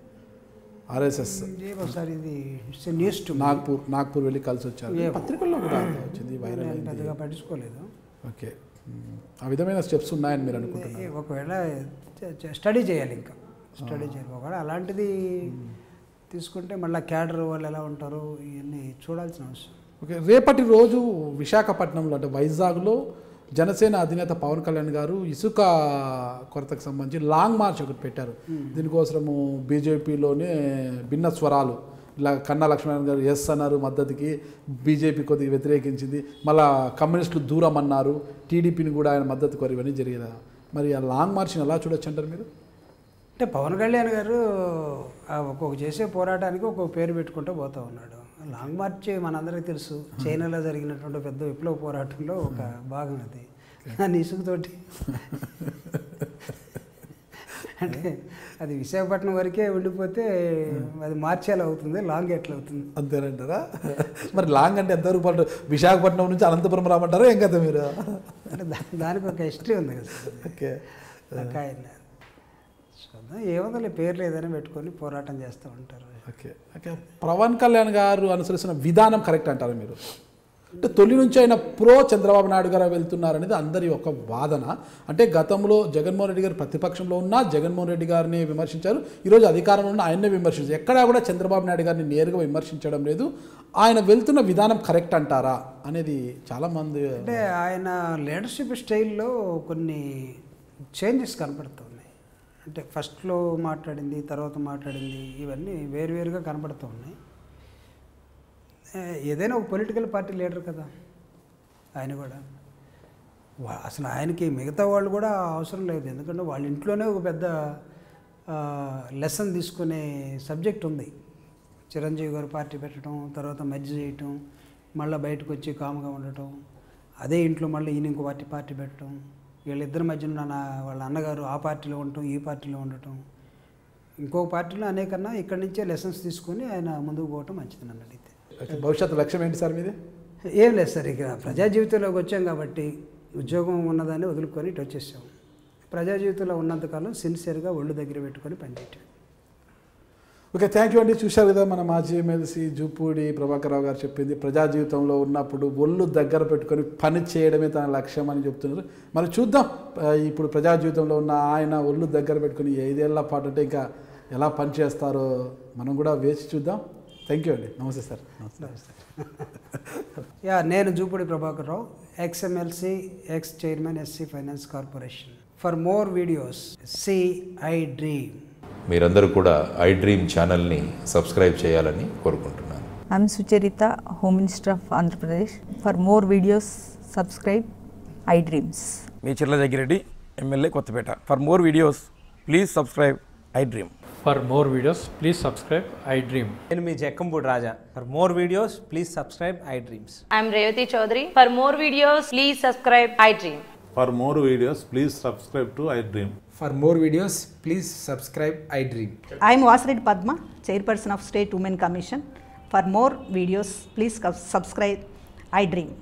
ఆర్ఎస్ఎస్ ఒకసారి ఇది it's news to Nagpur Nagpur వెళ్ళి కలిసి వచ్చారు ఏమో. పత్రికల్లో కూడా వచ్చింది వైరల్ నేను అయింది పెద్దగా పట్టించుకోలేదు ఓకే మ్, ఆ విధమైన స్టెప్స్ ఉన్నాయని మీరు అనుకుంటున్నారు ఏ- ఒకవేళ చ- చ- స్టడీ చేయాలి ఇంకా స్టడీ చేయాలి ఒకవేళ అలాంటిది తీసుకుంటే మళ్ళీ క్యాడర్ వాళ్ళు ఎలా ఉంటారో ఇవన్నీ చూడాల్సిన అవసరం ఓకే రేపటి రోజు విశాఖపట్నంలో అంటే వైజాగ్లో జనసేన అధినేత పవన్ కళ్యాణ్ గారు ఇసుక కొరతకు సంబంధించి లాంగ్ మార్చ్ ఒకటి పెట్టారు దీనికోసము బీజేపీలోనే భిన్న స్వరాలు ఇలా కన్నా లక్ష్మణ్ గారు ఎస్ అన్నారు మద్దతుకి బీజేపీ కొద్దిగా వ్యతిరేకించింది మళ్ళా కమ్యూనిస్టులు దూరం అన్నారు టీడీపీని కూడా ఆయన మద్దతు కోరి ఇవన్నీ జరిగేదా మరి ఆ లాంగ్ మార్చ్ని ఎలా చూడొచ్చు అంటారు మీరు అంటే పవన్ కళ్యాణ్ గారు ఆ ఒక్కొక్క చేసే పోరాటానికి ఒక్కొక్క పేరు పెట్టుకుంటూ పోతూ ఉన్నాడు లాంగ్ మార్చ్ మనందరికీ తెలుసు చైనాలో జరిగినటువంటి పెద్ద విప్లవ పోరాటంలో ఒక భాగం అది దాని ఇసుకతోటి అంటే అది విశాఖపట్నం వరకే ఉండిపోతే అది మార్చేలా అవుతుంది లాంగ్ ఎట్లా అవుతుంది అంతేనంటారా మరి లాంగ్ అంటే ఎంత రూపాయలు విశాఖపట్నం నుంచి అనంతపురం రామంటారా ఏం కదా మీరు అంటే దా- దానికి ఒక హిస్టరీ ఉంది కదా సార్ ఓకే ఒక ఆయన సో ఏముందలే పేర్లు ఏదైనా పెట్టుకొని పోరాటం చేస్తూ ఉంటారు ఓకే ఓకే పవన్ కళ్యాణ్ గారు అనుసరిస్తున్న విధానం కరెక్ట్ అంటారా మీరు అంటే తొలి నుంచి ఆయన ప్రో చంద్రబాబు నాయుడు గారు వెళ్తున్నారనేది అందరి ఒక వాదన అంటే గతంలో జగన్మోహన్ రెడ్డి గారు ప్రతిపక్షంలో ఉన్నా జగన్మోహన్ రెడ్డి గారిని విమర్శించారు ఈరోజు అధికారంలో ఉన్న ఆయన్నే విమర్శించారు ఎక్కడా కూడా చంద్రబాబు నాయుడు గారిని నేరుగా విమర్శించడం లేదు ఆయన వెళ్తున్న విధానం కరెక్ట్ అంటారా అనేది చాలామంది అంటే ఆయన లీడర్షిప్ స్టైల్లో కొన్ని చేంజెస్ కనపడుతున్నాయి అంటే ఫస్ట్లో మాట్లాడింది తర్వాత మాట్లాడింది ఇవన్నీ వేరువేరుగా కనపడుతూ ఉన్నాయి ఏ, ఏదైనా ఒక పొలిటికల్ పార్టీ లీడర్ కదా ఆయన కూడా వా- అసలు ఆయనకి మిగతా వాళ్ళు కూడా అవసరం లేదు ఎందుకంటే వాళ్ళ ఇంట్లోనే ఒక పెద్ద లెసన్ తీసుకునే సబ్జెక్ట్ ఉంది చిరంజీవి గారు పార్టీ పెట్టడం తర్వాత మధ్య చేయటం మళ్ళీ బయటకు వచ్చి కామ్గా ఉండటం అదే ఇంట్లో మళ్ళీ ఈయన ఇంకో పార్టీ పార్టీ పెట్టడం వీళ్ళిద్దరి మధ్యన నా వాళ్ళ అన్నగారు ఆ పార్టీలో ఉండటం ఈ పార్టీలో ఉండటం ఇంకో పార్టీలో అనేకన్నా ఇక్కడి నుంచే లెసన్స్ తీసుకొని ఆయన ముందుకు పోవటం మంచిది నన్ను అడిగితే ఓకే, భవిష్యత్తు లక్ష్యం ఏంటి సార్ మీది ఏం లేదు సార్ ఇక ప్రజా జీవితంలోకి వచ్చాం కాబట్టి ఉద్యోగం ఉన్నదాన్ని వదులుకొని ఇటు వచ్చేసాం ప్రజా జీవితంలో ఉన్నంతకాలం సిన్సియర్గా ఒళ్ళు దగ్గర పెట్టుకొని పనిచేయటం ఓకే థ్యాంక్ యూ అండి చూశారు కదా మన మాజీ ఎమ్మెల్సీ జూపూడి ప్రభాకర్ రావు గారు చెప్పింది ప్రజా జీవితంలో ఉన్నప్పుడు ఒళ్ళు దగ్గర పెట్టుకొని పని చేయడమే తన లక్ష్యం అని చెప్తున్నారు మరి చూద్దాం ఆ, ఇప్పుడు ప్రజా జీవితంలో ఉన్న ఆయన ఒళ్ళు దగ్గర పెట్టుకొని ఐదేళ్ల పాటు అంటే ఇంకా ఎలా పని చేస్తారో మనం కూడా వేచి చూద్దాం థ్యాంక్ యూ అండి నమస్తే సార్ నమస్తే నమస్తే యా నేను Jupudi Prabhakar Rao ex MLC ex chairman SC finance corporation for more videos సి ఐ డ్రీమ్ మీరందరూ కూడా ఐ డ్రీమ్ ఛానల్ని సబ్స్క్రైబ్ చేయాలని కోరుకుంటున్నాను I'm Sucharita, Home Minister of Andhra Pradesh. For more videos, subscribe iDreams. మీ Chirla Jaggireddy MLA Kothapeta for more videos please subscribe I dream For more videos, please subscribe I Dream. నేను మీ Jakkampudi Raja for more videos please subscribe I dreams I'm Revati Chaudhary. For more videos, please subscribe iDream. For more videos, please subscribe to iDream. For more videos, please subscribe iDream. I am Vasireddy Padma, Chairperson of State Women Commission. For more videos, please subscribe iDream.